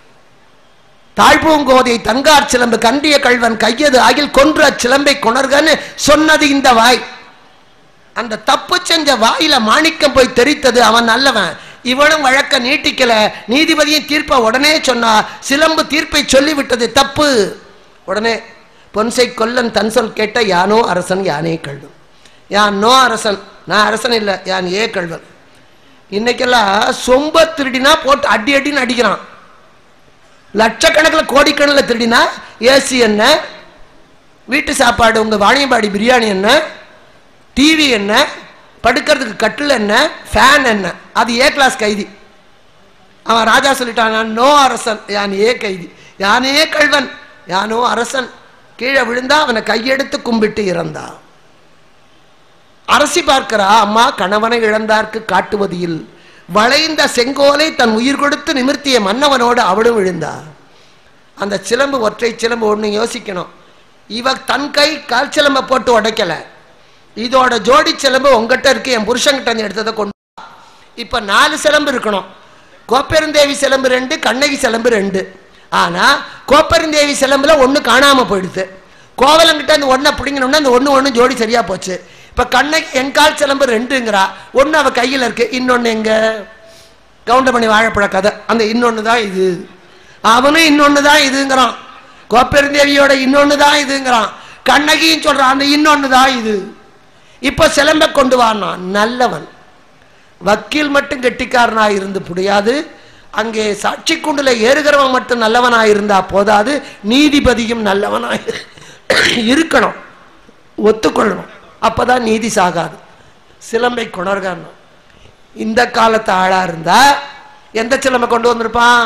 தாழ்பூங்கோதை தங்கார் சிலம்பு கண்டிய கள்வன் கையது ஆகில் கொன்ற சிலம்பை கொணர்கன்னு சொன்னது இந்த வாய் அந்த தப்பு செஞ்ச வாயில மாணிக்கம் போய் தெரித்தது அவன் நல்லவன் இவனும் வழக்க நீட்டிக்கல நீதிபதியும் தீர்ப்பை உடனே சொன்னா சிலம்பு தீர்ப்பை சொல்லிவிட்டது தப்பு உடனே பொன்சை கொல்லன் தன் சொல் கேட்ட யானோ அரசன் யானே கள்வன் யான் நோ அரசன் நான் அரசன் இல்லை யான் ஏ கள்வன் இன்னைக்கெல்லாம் சொம்ப திருடினா போட்டு அடி அடின்னு அடிக்கிறான் லட்சக்கணக்கில் கோடிக்கணக்கில் திருடினா ஏசி என்ன வீட்டு சாப்பாடு உங்கள் வாணியம்பாடி பிரியாணி என்ன டிவி என்ன படுக்கிறதுக்கு கட்டில் என்ன ஃபேன் என்ன அது ஏ கிளாஸ் கைதி அவன் ராஜா சொல்லிட்டான் நான் நோ அரசன் யான் ஏ கைதி யானே கள்வன் யானோ அரசன் கீழே விழுந்தா அவனை கையெடுத்து கும்பிட்டு இறந்தான் அரசி பார்க்கிறா அம்மா கணவனை இழந்தார்க்கு காட்டுவது இல் வளைந்த செங்கோலை தன் உயிர் கொடுத்து நிமிர்த்திய மன்னவனோடு அவளும் விழுந்தா அந்த சிலம்பு ஒற்றை சிலம்பு ஒன்று யோசிக்கணும் இவ தன் கை கால் சிலம்பை போட்டு உடைக்கல இதோட ஜோடி சிலம்பு உங்ககிட்ட இருக்கு என் புருஷன்கிட்ட இருந்து எடுத்ததை கொண்டு வா. இப்ப நாலு சிலம்பு இருக்கணும் கோப்பெருந்தேவி சிலம்பு ரெண்டு கண்ணகி சிலம்பு ரெண்டு ஆனா கோப்பெருந்தேவி சிலம்புல ஒண்ணு காணாம போயிடுது கோவலங்கிட்ட அந்த ஒன்றை பிடிங்கணும்னா அந்த ஒண்ணு ஒண்ணு ஜோடி சரியா போச்சு இப்ப கண்ணகி எங்கால் சிலம்பு ரெண்டுங்கிறா ஒண்ணு அவ கையில இருக்கு இன்னொன்னு எங்க கவுண்டமணி வாழைப்பழ கதை அந்த இன்னொன்னு தான் இது அவனும் இன்னொன்னு தான் இதுங்கிறான் கோப்பெருந்தேவியோட இன்னொன்னு தான் இதுங்கிறான் கண்ணகியும் சொல்றான் அந்த இன்னொன்னு தான் இது இப்ப சிலம்ப கொண்டு வானா நல்லவன் வக்கீல் மட்டும் கெட்டிக்காரனா இருந்து முடியாது அங்கே சாட்சி குண்டுல ஏறுகிறவன் மட்டும் நல்லவனா இருந்தா போதாது நீதிபதியும் நல்லவனா இருக்கணும் ஒத்துக்கொள்ளணும் அப்பதான் நீதி சாகாது சிலம்பை கொணர்கணும் இந்த காலத்து ஆளா இருந்தா எந்த சிலம்பை கொண்டு வந்திருப்பான்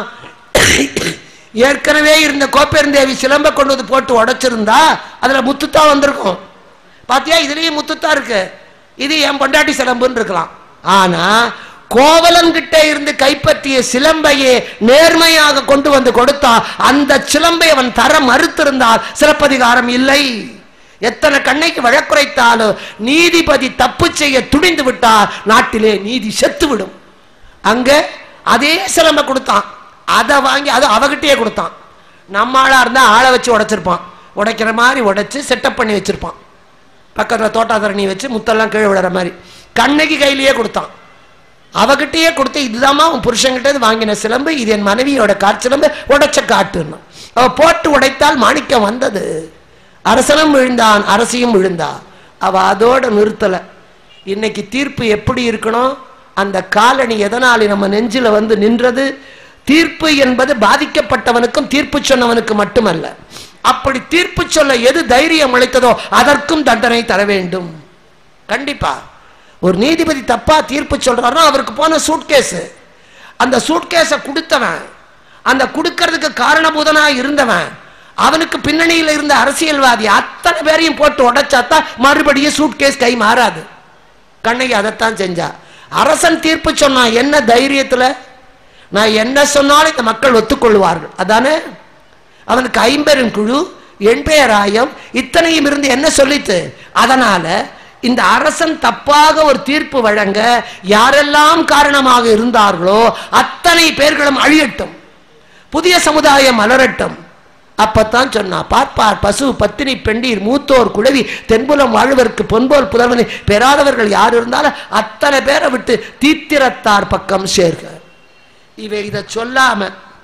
ஏற்கனவே இருந்த கோப்பெருந்தேவி சிலம்பை கொண்டு வந்து போட்டு உடைச்சிருந்தா அதுல முத்துத்தான் வந்திருக்கும் பாத்தியா இதுலயும் முத்துத்தான் இருக்கு இது என் பொண்டாட்டி சிலம்புன்னு இருக்கலாம் ஆனா கோவலன் கிட்ட இருந்து கைப்பற்றிய சிலம்பையே நேர்மையாக கொண்டு வந்து கொடுத்தா அந்த சிலம்பை அவன் தர மறுத்திருந்தால் சிலப்பதிகாரம் இல்லை எத்தனை கண்ணைக்கு வழக்குரைத்தாலும் நீதிபதி தப்பு செய்ய துணிந்து விட்டால் நாட்டிலே நீதி செத்து விடும் அங்க அதே சிலம்பை கொடுத்தான் அதை வாங்கி அதை அவகிட்டயே கொடுத்தான் நம்ம ஆளா இருந்தா ஆளை வச்சு உடைச்சிருப்பான் உடைக்கிற மாதிரி உடைச்சு செட்டப் பண்ணி வச்சிருப்பான் பக்கத்துல தோட்டாதரணி வச்சு முத்தெல்லாம் கீழே விடுற மாதிரி கண்ணகி கையிலேயே கொடுத்தான் அவகிட்டயே கொடுத்து இதுதாம்மா உன் புருஷன்கிட்ட இருந்து வாங்கின சிலம்பு இது என் மனைவியோட காற்சிலம்பு உடைச்ச காட்டுன்னு அவ போட்டு உடைத்தால் மாணிக்கம் வந்தது அரசனும் விழுந்தான் அரசியும் விழுந்தா அவ அதோட நிறுத்தல இன்னைக்கு தீர்ப்பு எப்படி இருக்கணும் அந்த காலணி எதனால நம்ம நெஞ்சில வந்து நின்றது தீர்ப்பு என்பது பாதிக்கப்பட்டவனுக்கும் தீர்ப்பு சொன்னவனுக்கு மட்டுமல்ல அப்படி தீர்ப்பு சொல்ல எது தைரியம் அளித்ததோ அதற்கும் தண்டனை தர வேண்டும் கண்டிப்பா ஒரு நீதிபதி தப்பா தீர்ப்பு சொல்றாருன்னா அவருக்கு போன சூட்கேஸ் அந்த சூட்கேஸை கொடுத்தவன் அந்த கொடுக்கறதுக்கு காரணபூதனா இருந்தவன் அவனுக்கு பின்னணியில் இருந்த அரசியல்வாதி அத்தனை பேரையும் போட்டு உடைச்சாத்தான் மறுபடியும் சூட்கேஸ் கை மாறாது கண்ணகி அதைத்தான் செஞ்சா அரசன் தீர்ப்பு சொன்னான் என்ன தைரியத்துல நான் என்ன சொன்னாலும் இந்த மக்கள் ஒத்துக்கொள்வார்கள் அதானே அவனுக்கு ஐம்பெரும் குழு எண்பேராயம் இத்தனையும் இருந்து என்ன சொல்லித்து அதனால இந்த அரசன் தப்பாக ஒரு தீர்ப்பு வழங்க யாரெல்லாம் காரணமாக இருந்தார்களோ அத்தனை பேர்களும் அழியட்டும் புதிய சமுதாயம் மலரட்டும் அப்பத்தான் சொன்னா பார்ப்பார் பசு பத்தினி பெண்டீர் மூத்தோர் குழவி தென்புலம் வாழ்வதற்கு பொன்போல் புதல்வனை பெறாதவர்கள் யார் இருந்தாலும் அத்தனை பேரை விட்டு தீத்திரத்தார் பக்கம் சேர்க இவ இதை சொல்லாம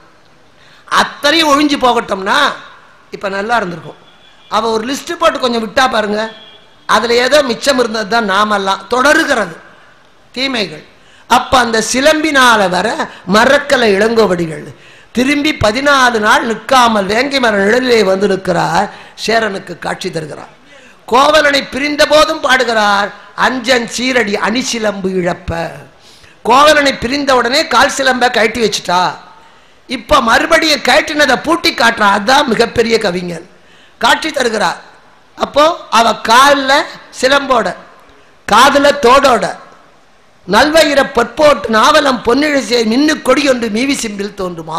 அத்தனையும் ஒழிஞ்சு போகட்டும்னா இப்ப நல்லா இருந்திருக்கும் அவ ஒரு லிஸ்ட் போட்டு கொஞ்சம் விட்டா பாருங்க அதுல ஏதோ மிச்சம் இருந்தது தான் நாமெல்லாம் தொடருகிறது தீமைகள் அப்ப அந்த சிலம்பினால வர மரக்கலை இளங்கோவடிகள் திரும்பி பதினாலு நாள் நிற்காமல் வேங்கை மர நிழலிலே வந்து நிற்கிறார் சேரனுக்கு காட்சி தருகிறார் கோவலனை பிரிந்த போதும் பாடுகிறார் அஞ்சன் சீரடி அணி சிலம்பு இழப்ப கோவலனை பிரிந்த உடனே கால் சிலம்ப கழட்டி வச்சுட்டா இப்ப மறுபடியும் கழட்டினதை பூட்டி காட்டுறா அதுதான் மிகப்பெரிய கவிஞன் காட்சி தருகிறார் அப்போ அவ காலில் சிலம்போட காதுல தோடோட நல்வயிர பொற்போட்டு நாவலம் பொன்னிழசே மின்னு கொடி ஒன்று மீவி சிம்பில் தோன்றுமா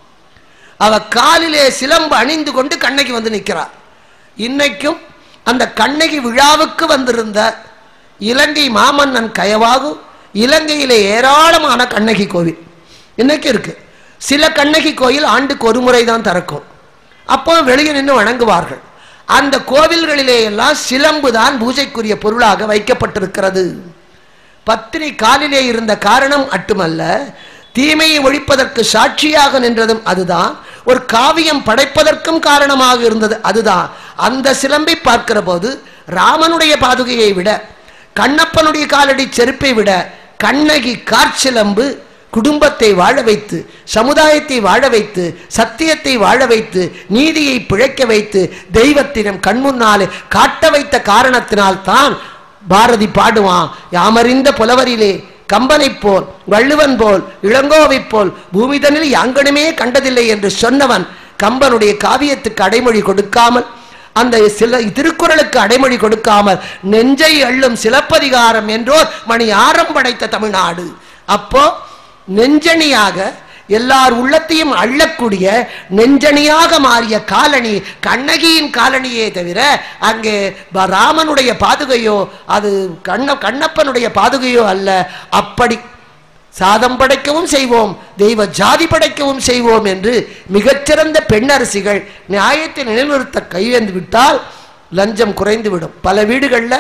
அவ காலிலே சிலம்பு அணிந்து கொண்டு கண்ணகி வந்து நிற்கிறார் இன்னைக்கும் அந்த கண்ணகி விழாவுக்கு வந்திருந்த இலங்கை மாமன்னன் கயவாகு இலங்கையிலே ஏராளமான கண்ணகி கோவில் இன்னைக்கு இருக்கு சில கண்ணகி கோயில் ஆண்டுக்கு ஒரு முறை தான் திறக்கும் அப்போ வெளியே நின்று வணங்குவார்கள் அந்த கோவில்களிலே எல்லாம் சிலம்பு தான் பூஜைக்குரிய பொருளாக வைக்கப்பட்டிருக்கிறது பத்தினி காலிலே இருந்த காரணம் மட்டுமல்ல தீமையை ஒழிப்பதற்கு சாட்சியாக நின்றதும் அதுதான் ஒரு காவியம் படைப்பதற்கும் காரணமாக இருந்தது அதுதான் அந்த சிலம்பை பார்க்கிற போது ராமனுடைய பாதுகையை விட கண்ணப்பனுடைய காலடி செருப்பை விட கண்ணகி காற்சிலம்பு குடும்பத்தை வாழ வைத்து சமுதாயத்தை வாழ வைத்து சத்தியத்தை வாழ வைத்து நீதியை பிழைக்க வைத்து தெய்வத்தினம் கண்முன்னாலே காட்ட வைத்த காரணத்தினால் தான் பாரதி பாடுவான் யாமறிந்த புலவரிலே கம்பனைப் போல் வள்ளுவன் போல் இளங்கோவைப் போல் பூமிதனில் யாங்கனுமே கண்டதில்லை என்று சொன்னவன் கம்பனுடைய காவியத்துக்கு அடைமொழி கொடுக்காமல் அந்த சில திருக்குறளுக்கு அடைமொழி கொடுக்காமல் நெஞ்சை அள்ளும் சிலப்பதிகாரம் என்றோர் மணி ஆரம் படைத்த தமிழ்நாடு அப்போ நெஞ்சணியாக எல்லார் உள்ளத்தையும் அள்ளக்கூடிய நெஞ்சணியாக மாறிய காலணி கண்ணகியின் காலணியே தவிர அங்கே ப- ராமனுடைய பாதுகையோ அது கண்ண கண்ணப்பனுடைய பாதுகையோ அல்ல அப்படி சாதம் படைக்கவும் செய்வோம் தெய்வ ஜாதி படைக்கவும் செய்வோம் என்று மிகச்சிறந்த பெண்ணரசிகள் நியாயத்தை நிலைநிறுத்த கையெழுந்து விட்டால் லஞ்சம் குறைந்து விடும் பல வீடுகளில்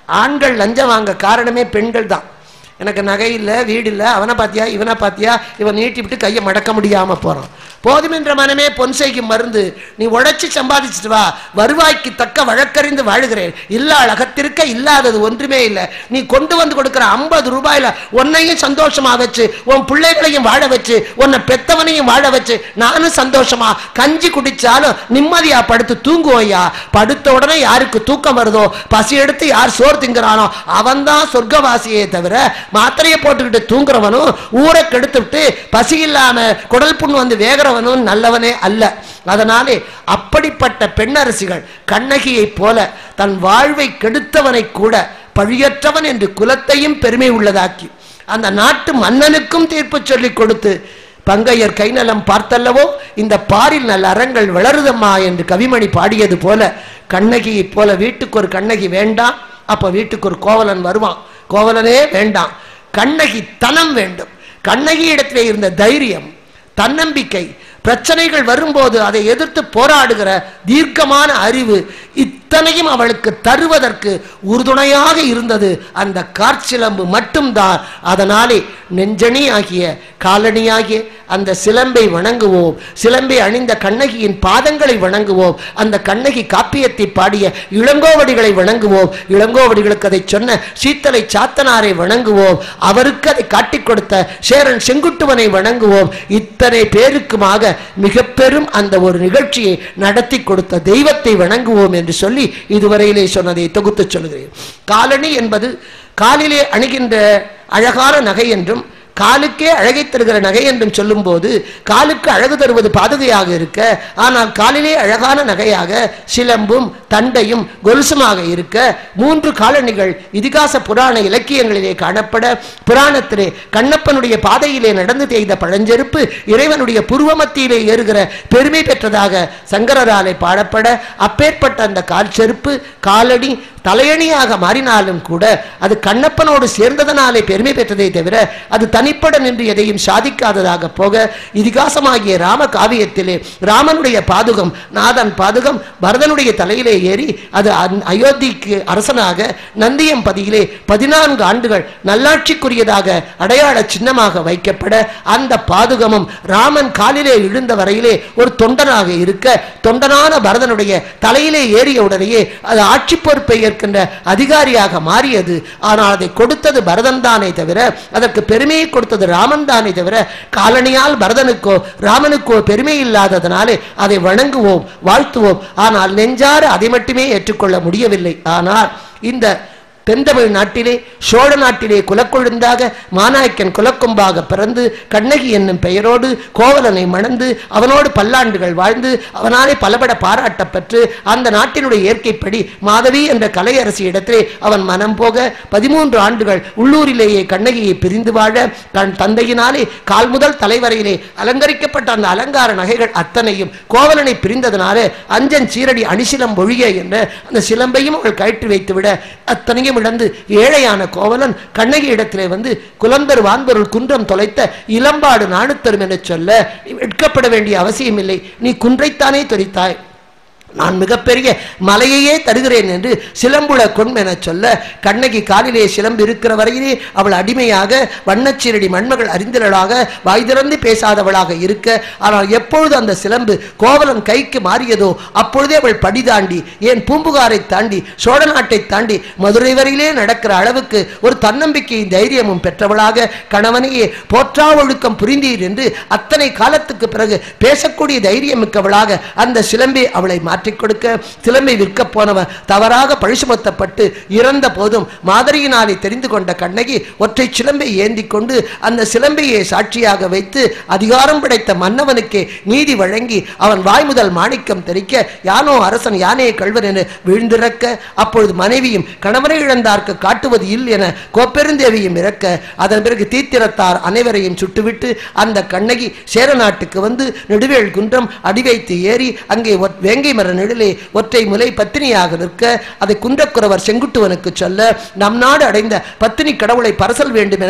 ஆண்கள் லஞ்சம் வாங்க காரணமே பெண்கள் தான் எனக்கு நகை இல்லை வீடு இல்லை அவனை பார்த்தியா இவனை பார்த்தியா இவன் நீட்டி விட்டு கையை மடக்க முடியாமல் போகிறான் போதுமென்ற மனமே பொன்சைக்கு மருந்து நீ உழைச்சி சம்பாதிச்சுட்டு வா வருவாய்க்கு தக்க வழக்கறிந்து வாழுகிறேன் இல்லா அழகத்திற்க இல்லாதது ஒன்றுமே இல்லை நீ கொண்டு வந்து கொடுக்குற ஐம்பது ரூபாயில உன்னையும் சந்தோஷமா வச்சு உன் பிள்ளைகளையும் வாழ வச்சு உன்னை பெத்தவனையும் வாழ வச்சு நானும் சந்தோஷமா கஞ்சி குடிச்சாலும் நிம்மதியா படுத்து தூங்குவோய்யா படுத்த உடனே யாருக்கு தூக்கம் வருதோ பசி எடுத்து யார் சோறு திங்கிறானோ அவன்தான் சொர்க்கவாசியே தவிர மாத்திரையை போட்டுக்கிட்டு தூங்குறவனும் ஊரை கெடுத்துவிட்டு பசி இல்லாம குடல் புண் வந்து வேகிறவனும் நல்லவனே அல்ல அதனாலே அப்படிப்பட்ட பெண்ணரசிகள் கண்ணகியைப் போல தன் வாழ்வை கெடுத்தவனை கூட பழியற்றவன் என்று குலத்தையும் பெருமை உள்ளதாக்கி அந்த நாட்டு மன்னனுக்கும் தீர்ப்பு சொல்லிக் கொடுத்து பங்கையர் கைநலம் பார்த்தல்லவோ இந்த பாரில் நல்ல அறங்கள் வளருதம்மா என்று கவிமணி பாடியது போல கண்ணகியைப் போல வீட்டுக்கு ஒரு கண்ணகி வேண்டாம் அப்ப வீட்டுக்கு ஒரு கோவலன் வருவான் கோவலனே வேண்டாம் கண்ணகி தனம் வேண்டும் கண்ணகி இடத்திலே இருந்த தைரியம் தன்னம்பிக்கை பிரச்சனைகள் வரும்போது அதை எதிர்த்து போராடுகிற தீர்க்கமான அறிவு இத்தனையும் அவளுக்கு தருவதற்கு உறுதுணையாக இருந்தது அந்த காற்சிலம்பு மட்டும்தான் அதனாலே நெஞ்சணி ஆகிய காலணியாகிய அந்த சிலம்பை வணங்குவோம் சிலம்பை அணிந்த கண்ணகியின் பாதங்களை வணங்குவோம் அந்த கண்ணகி காப்பியத்தை பாடிய இளங்கோவடிகளை வணங்குவோம் இளங்கோவடிகளுக்கு அதை சொன்ன சீத்தலை சாத்தனாரை வணங்குவோம் அவருக்கு அதை காட்டிக் கொடுத்த சேரன் செங்குட்டுவனை வணங்குவோம் இத்தனை பேருக்குமாக மிக பெரும் அந்த ஒரு நிகழ்ச்சியை நடத்தி கொடுத்த தெய்வத்தை வணங்குவோம் என்று சொல்லி இதுவரையிலே சொன்னதை தொகுத்து சொல்கிறேன் காலணி என்பது காலிலே அணுகின்ற அழகான நகை என்றும் காலுக்கே அழகை தருகிற நகை என்றும் சொல்லும்போது காலுக்கு அழகு தருவது பாதுகையாக இருக்க ஆனால் காலிலே அழகான நகையாக சிலம்பும் தண்டையும் கொலுசுமாக இருக்க மூன்று காலணிகள் இதிகாச புராண இலக்கியங்களிலே காணப்பட புராணத்திலே கண்ணப்பனுடைய பாதையிலே நடந்து தேய்த பழஞ்செருப்பு இறைவனுடைய புருவமத்தியிலே ஏறுகிற பெருமை பெற்றதாக சங்கரராலே பாடப்பட அப்பேற்பட்ட அந்த கால் செருப்பு காலடி தலையணியாக மாறினாலும் கூட அது கண்ணப்பனோடு சேர்ந்ததனாலே பெருமை பெற்றதை தவிர அது தனிப்பட நின்று எதையும் சாதிக்காததாக போக இதிகாசமாகிய ராம காவியத்திலே ராமனுடைய பாதுகம் நாதன் பாதுகம் பரதனுடைய தலையிலே ஏறி அது அந்- அயோத்திக்கு அரசனாக நந்தியம்பதியிலே பதினான்கு ஆண்டுகள் நல்லாட்சிக்குரியதாக அடையாள சின்னமாக வைக்கப்பட அந்த பாதுகமும் ராமன் காலிலே விழுந்த வரையிலே ஒரு தொண்டனாக இருக்க தொண்டனான பரதனுடைய தலையிலே ஏறிய உடனேயே அது ஆட்சி பொறுப்பை ஏற்கின்ற அதிகாரியாக மாறியது ஆனால் அதை கொடுத்தது பரதன் தானே தவிர அதற்கு பெருமையை கொடுத்தது ராமன் தானே தவிர காலனியால் பரதனுக்கோ ராமனுக்கோ பெருமை இல்லாததனாலே அதை வணங்குவோம் வாழ்த்துவோம் ஆனால் நெஞ்சார அதை மட்டுமே ஏற்றுக்கொள்ள முடியவில்லை ஆனால் இந்த தென்தமிழ் நாட்டிலே சோழ நாட்டிலே குலக்கொழுந்தாக மாநாயக்கன் குலக்கொம்பாக பிறந்து கண்ணகி என்னும் பெயரோடு கோவலனை மணந்து அவனோடு பல்லாண்டுகள் வாழ்ந்து அவனாலே பலபட பாராட்டப் பெற்று அந்த நாட்டினுடைய இயற்கைப்படி மாதவி என்ற கலையரசி இடத்திலே அவன் மனம் போக பதிமூன்று ஆண்டுகள் உள்ளூரிலேயே கண்ணகியை பிரிந்து வாழ தன் தந்தையினாலே கால் முதல் தலைவரையிலே அலங்கரிக்கப்பட்ட அந்த அலங்கார நகைகள் அத்தனையும் கோவலனை பிரிந்ததனாலே அஞ்சன் சீரடி அணிசிலம் ஒழிய என்ற அந்த சிலம்பையும் அவள் கழற்றி வைத்துவிட அத்தனையும் இழந்து ஏழையான கோவலன் கண்ணகி இடத்திலே வந்து குலம்பெரு வான்பொருள் குன்றம் தொலைத்த இளம்பாடு நாணுத்தரும் என சொல்ல நீ வெட்கப்பட வேண்டிய அவசியமில்லை நீ குன்றைத்தானே தொலைத்தாய் நான் மிகப்பெரிய மலையையே தருகிறேன் என்று சிலம்புல கொண்மென சொல்ல கண்ணகி காலிலே சிலம்பு இருக்கிற வரையிலே அவள் அடிமையாக வண்ணச்சீரடி மண்மகள் அறிந்தவளாக வாய் திறந்து பேசாதவளாக இருக்க ஆனால் எப்பொழுது அந்த சிலம்பு கோவலன் கைக்கு மாறியதோ அப்பொழுதே அவள் படி தாண்டி ஏன் பூம்புகாரை தாண்டி சோழ நாட்டை தாண்டி மதுரை வரையிலே நடக்கிற அளவுக்கு ஒரு தன்னம்பிக்கையும் தைரியமும் பெற்றவளாக கணவனையே போற்றா ஒழுக்கம் புரிந்தீர் என்று அத்தனை காலத்துக்கு பிறகு பேசக்கூடிய தைரியம் மிக்கவளாக அந்த சிலம்பை அவளை மாற்றிக் கொடுக்க சிலம்பை விற்க போனவன் தவறாக பழி சுமத்தப்பட்டு இறந்த போதும் மாதிரியினாலே தெரிந்து கொண்ட கண்ணகி ஒற்றை சிலம்பை ஏந்தி கொண்டு அந்த சிலம்பையை சாட்சியாக வைத்து அதிகாரம் படைத்த மன்னவனுக்கே நீதி வழங்கி அவன் வாய் முதல் மாணிக்கம் தெரிக்க யானோ அரசன் யானே கள்வன் என விழுந்திறக்க அப்பொழுது மனைவியும் கணவனை இழந்தார்க்கு காட்டுவது இல் என கோப்பெருந்தேவியும் இறக்க அதன் பிறகு தீத்திரத்தார் அனைவரையும் சுட்டுவிட்டு அந்த கண்ணகி சேர நாட்டுக்கு வந்து நெடுவேல் குன்றம் அடி வைத்து ஏறி அங்கே ஒற்- வேங்கை மர நிழலே ஒற்றை முலை பத்தினியாக நிற்க அதை குன்றக்குறவர் செங்குட்டுவனுக்கு சொல்ல நம் நாடு அடைந்த பத்தினி கடவுளை பரசல் வேண்டும் என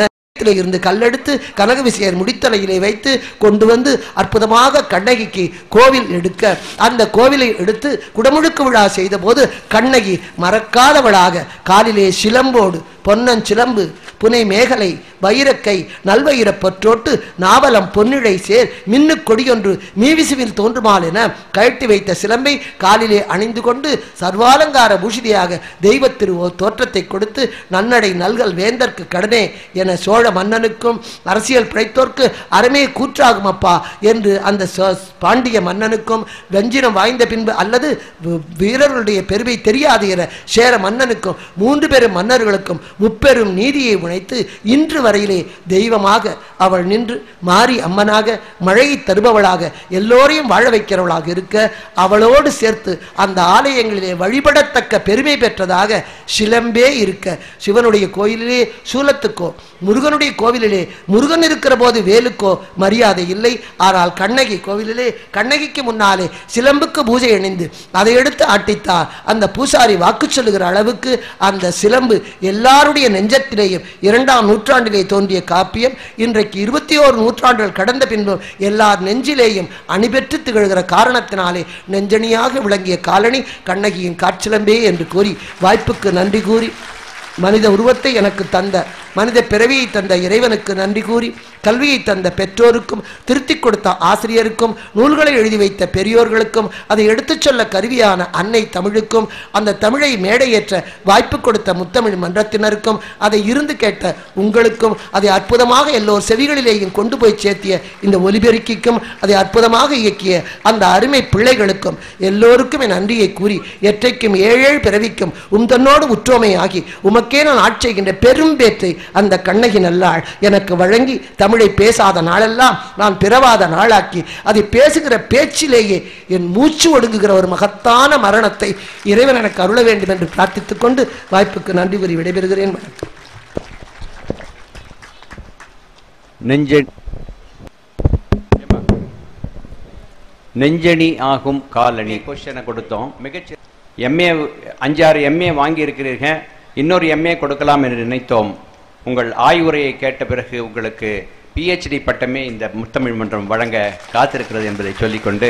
நெஞ்சத்திலே இருந்து கல்லெடுத்து கனக விசையர் முடித்தலையிலே வைத்து கொண்டு வந்து அற்புதமாக கண்ணகிக்கு கோவில் எடுக்க அந்த கோவிலை எடுத்து குடமுழுக்கு விழா செய்த போது கண்ணகி மறக்காதவளாக காலிலே சிலம்போடு பொன்னஞ்சிலம்பு புனை மேகலை வைரக்கை நல்வயிரப் பற்றோட்டு நாவலம் பொன்னிழை சேர் மின்னு கொடியொன்று மீவிசுவில் தோன்றுமால் என கழட்டி வைத்த சிலம்பை காலிலே அணிந்து கொண்டு சர்வாலங்கார பூஷிதியாக தெய்வத் திரு தோற்றத்தை கொடுத்து நன்னடை நல்கல் வேந்தற்கு கடனே என சோழ மன்னனுக்கும் அரசியல் பிழைத்தோர்க்கு அறமே கூற்றாகும் அப்பா என்று அந்த சோ- பாண்டிய மன்னனுக்கும் வெஞ்சினம் வாய்ந்த பின்பு அல்லது வி- வீரர்களுடைய பெருமை தெரியாது என சேர மன்னனுக்கும் மூன்று பெரும் மன்னர்களுக்கும் முப்பெரும் நீதியை உழைத்து இன்று வரையிலே தெய்வமாக அவள் நின்று மாறி அம்மனாக மழையை தருபவளாக எல்லோரையும் வாழ வைக்கிறவளாக இருக்க அவளோடு சேர்த்து அந்த ஆலயங்களிலே வழிபடத்தக்க பெருமை பெற்றதாக சிலம்பே இருக்க சிவனுடைய கோயிலிலே சூலத்துக்கோ முருகனுடைய கோவிலிலே முருகன் இருக்கிற போது வேலுக்கோ மரியாதை இல்லை ஆனால் கண்ணகி கோவிலிலே கண்ணகிக்கு முன்னாலே சிலம்புக்கு பூஜை அணிந்து அதை எடுத்து ஆட்டித்தார் அந்த பூசாரி வாக்கு சொல்லுகிற அளவுக்கு அந்த சிலம்பு எல்லாருடைய நெஞ்சத்திலேயும் இரண்டாம் நூற்றாண்டிலே தோன்றிய காப்பியம் இன்றைக்கு இருபத்தி ஓரு நூற்றாண்டுகள் கடந்த பின்பும் எல்லார் நெஞ்சிலேயும் அணிபெற்று திகழ்கிற காரணத்தினாலே நெஞ்சணியாக விளங்கிய காலணி கண்ணகியின் காற்சிலம்பே என்று கூறி வாய்ப்புக்கு நன்றி கூறி மனித உருவத்தை எனக்கு தந்த மனித பிறவியை தந்த இறைவனுக்கு நன்றி கூறி கல்வியை தந்த பெற்றோருக்கும் திருத்திக் கொடுத்த ஆசிரியருக்கும் நூல்களை எழுதி வைத்த பெரியோர்களுக்கும் அதை எடுத்துச் சொல்ல கருவியான அன்னை தமிழுக்கும் அந்த தமிழை மேடையேற்ற வாய்ப்பு கொடுத்த முத்தமிழ் மன்றத்தினருக்கும் அதை இருந்து கேட்ட உங்களுக்கும் அதை அற்புதமாக எல்லோர் செவிகளிலேயும் கொண்டு போய் சேர்த்திய இந்த ஒலிபெருக்கிக்கும் அதை அற்புதமாக இயக்கிய அந்த அருமை பிள்ளைகளுக்கும் எல்லோருக்கும் என் நன்றியை கூறி எற்றைக்கும் ஏழேழு பிறவிக்கும் உம் தன்னோடு உற்றோமை ஆகி உமக்கே நான் ஆட்செய்கின்ற பெரும் பேற்றை அந்த கண்ணகி நல்லாள் எனக்கு வழங்கி தமிழை பேசாத நாளெல்லாம் நான் பிறவாத நாளாக்கி அதை பேசுகிற பேச்சிலேயே என் மூச்சு ஒடுங்குகிற ஒரு மகத்தான மரணத்தை இறைவன் எனக்கு அருள வேண்டும் என்று பிரார்த்தித்துக் கொண்டு வாய்ப்புக்கு நன்றி கூறி விடைபெறுகிறேன் வணக்கம். நெஞ்ச நெஞ்சணி ஆகும் காலணி கொஸ்டினை கொடுத்தோம் மிகச்சி எம்ஏ அஞ்சாறு எம்ஏ வாங்கி இருக்கிறீங்க இன்னொரு எம்ஏ கொடுக்கலாம் என்று நினைத்தோம் உங்கள் ஆய்வுரையை கேட்ட பிறகு உங்களுக்கு பிஹெச்டி பட்டமே இந்த முத்தமிழ் மன்றம் வழங்க காத்திருக்கிறது என்பதை சொல்லிக்கொண்டு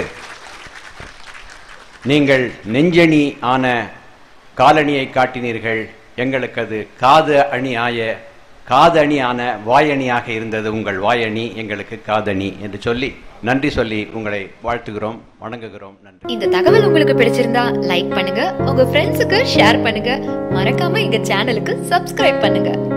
நீங்கள் நெஞ்சணி ஆன காலணியை காட்டினீர்கள் எங்களுக்கு அது காது அணி ஆய காது அணி ஆன வாயணியாக இருந்தது உங்கள் வாயணி எங்களுக்கு காதணி என்று சொல்லி நன்றி சொல்லி உங்களை வாழ்த்துகிறோம் வணங்குகிறோம் நன்றி இந்த தகவல் உங்களுக்கு பிடிச்சிருந்தா லைக் பண்ணுங்க உங்க ஃப்ரெண்ட்ஸுக்கு ஷேர் பண்ணுங்க மறக்காம எங்க சேனலுக்கு சப்ஸ்கிரைப் பண்ணுங்க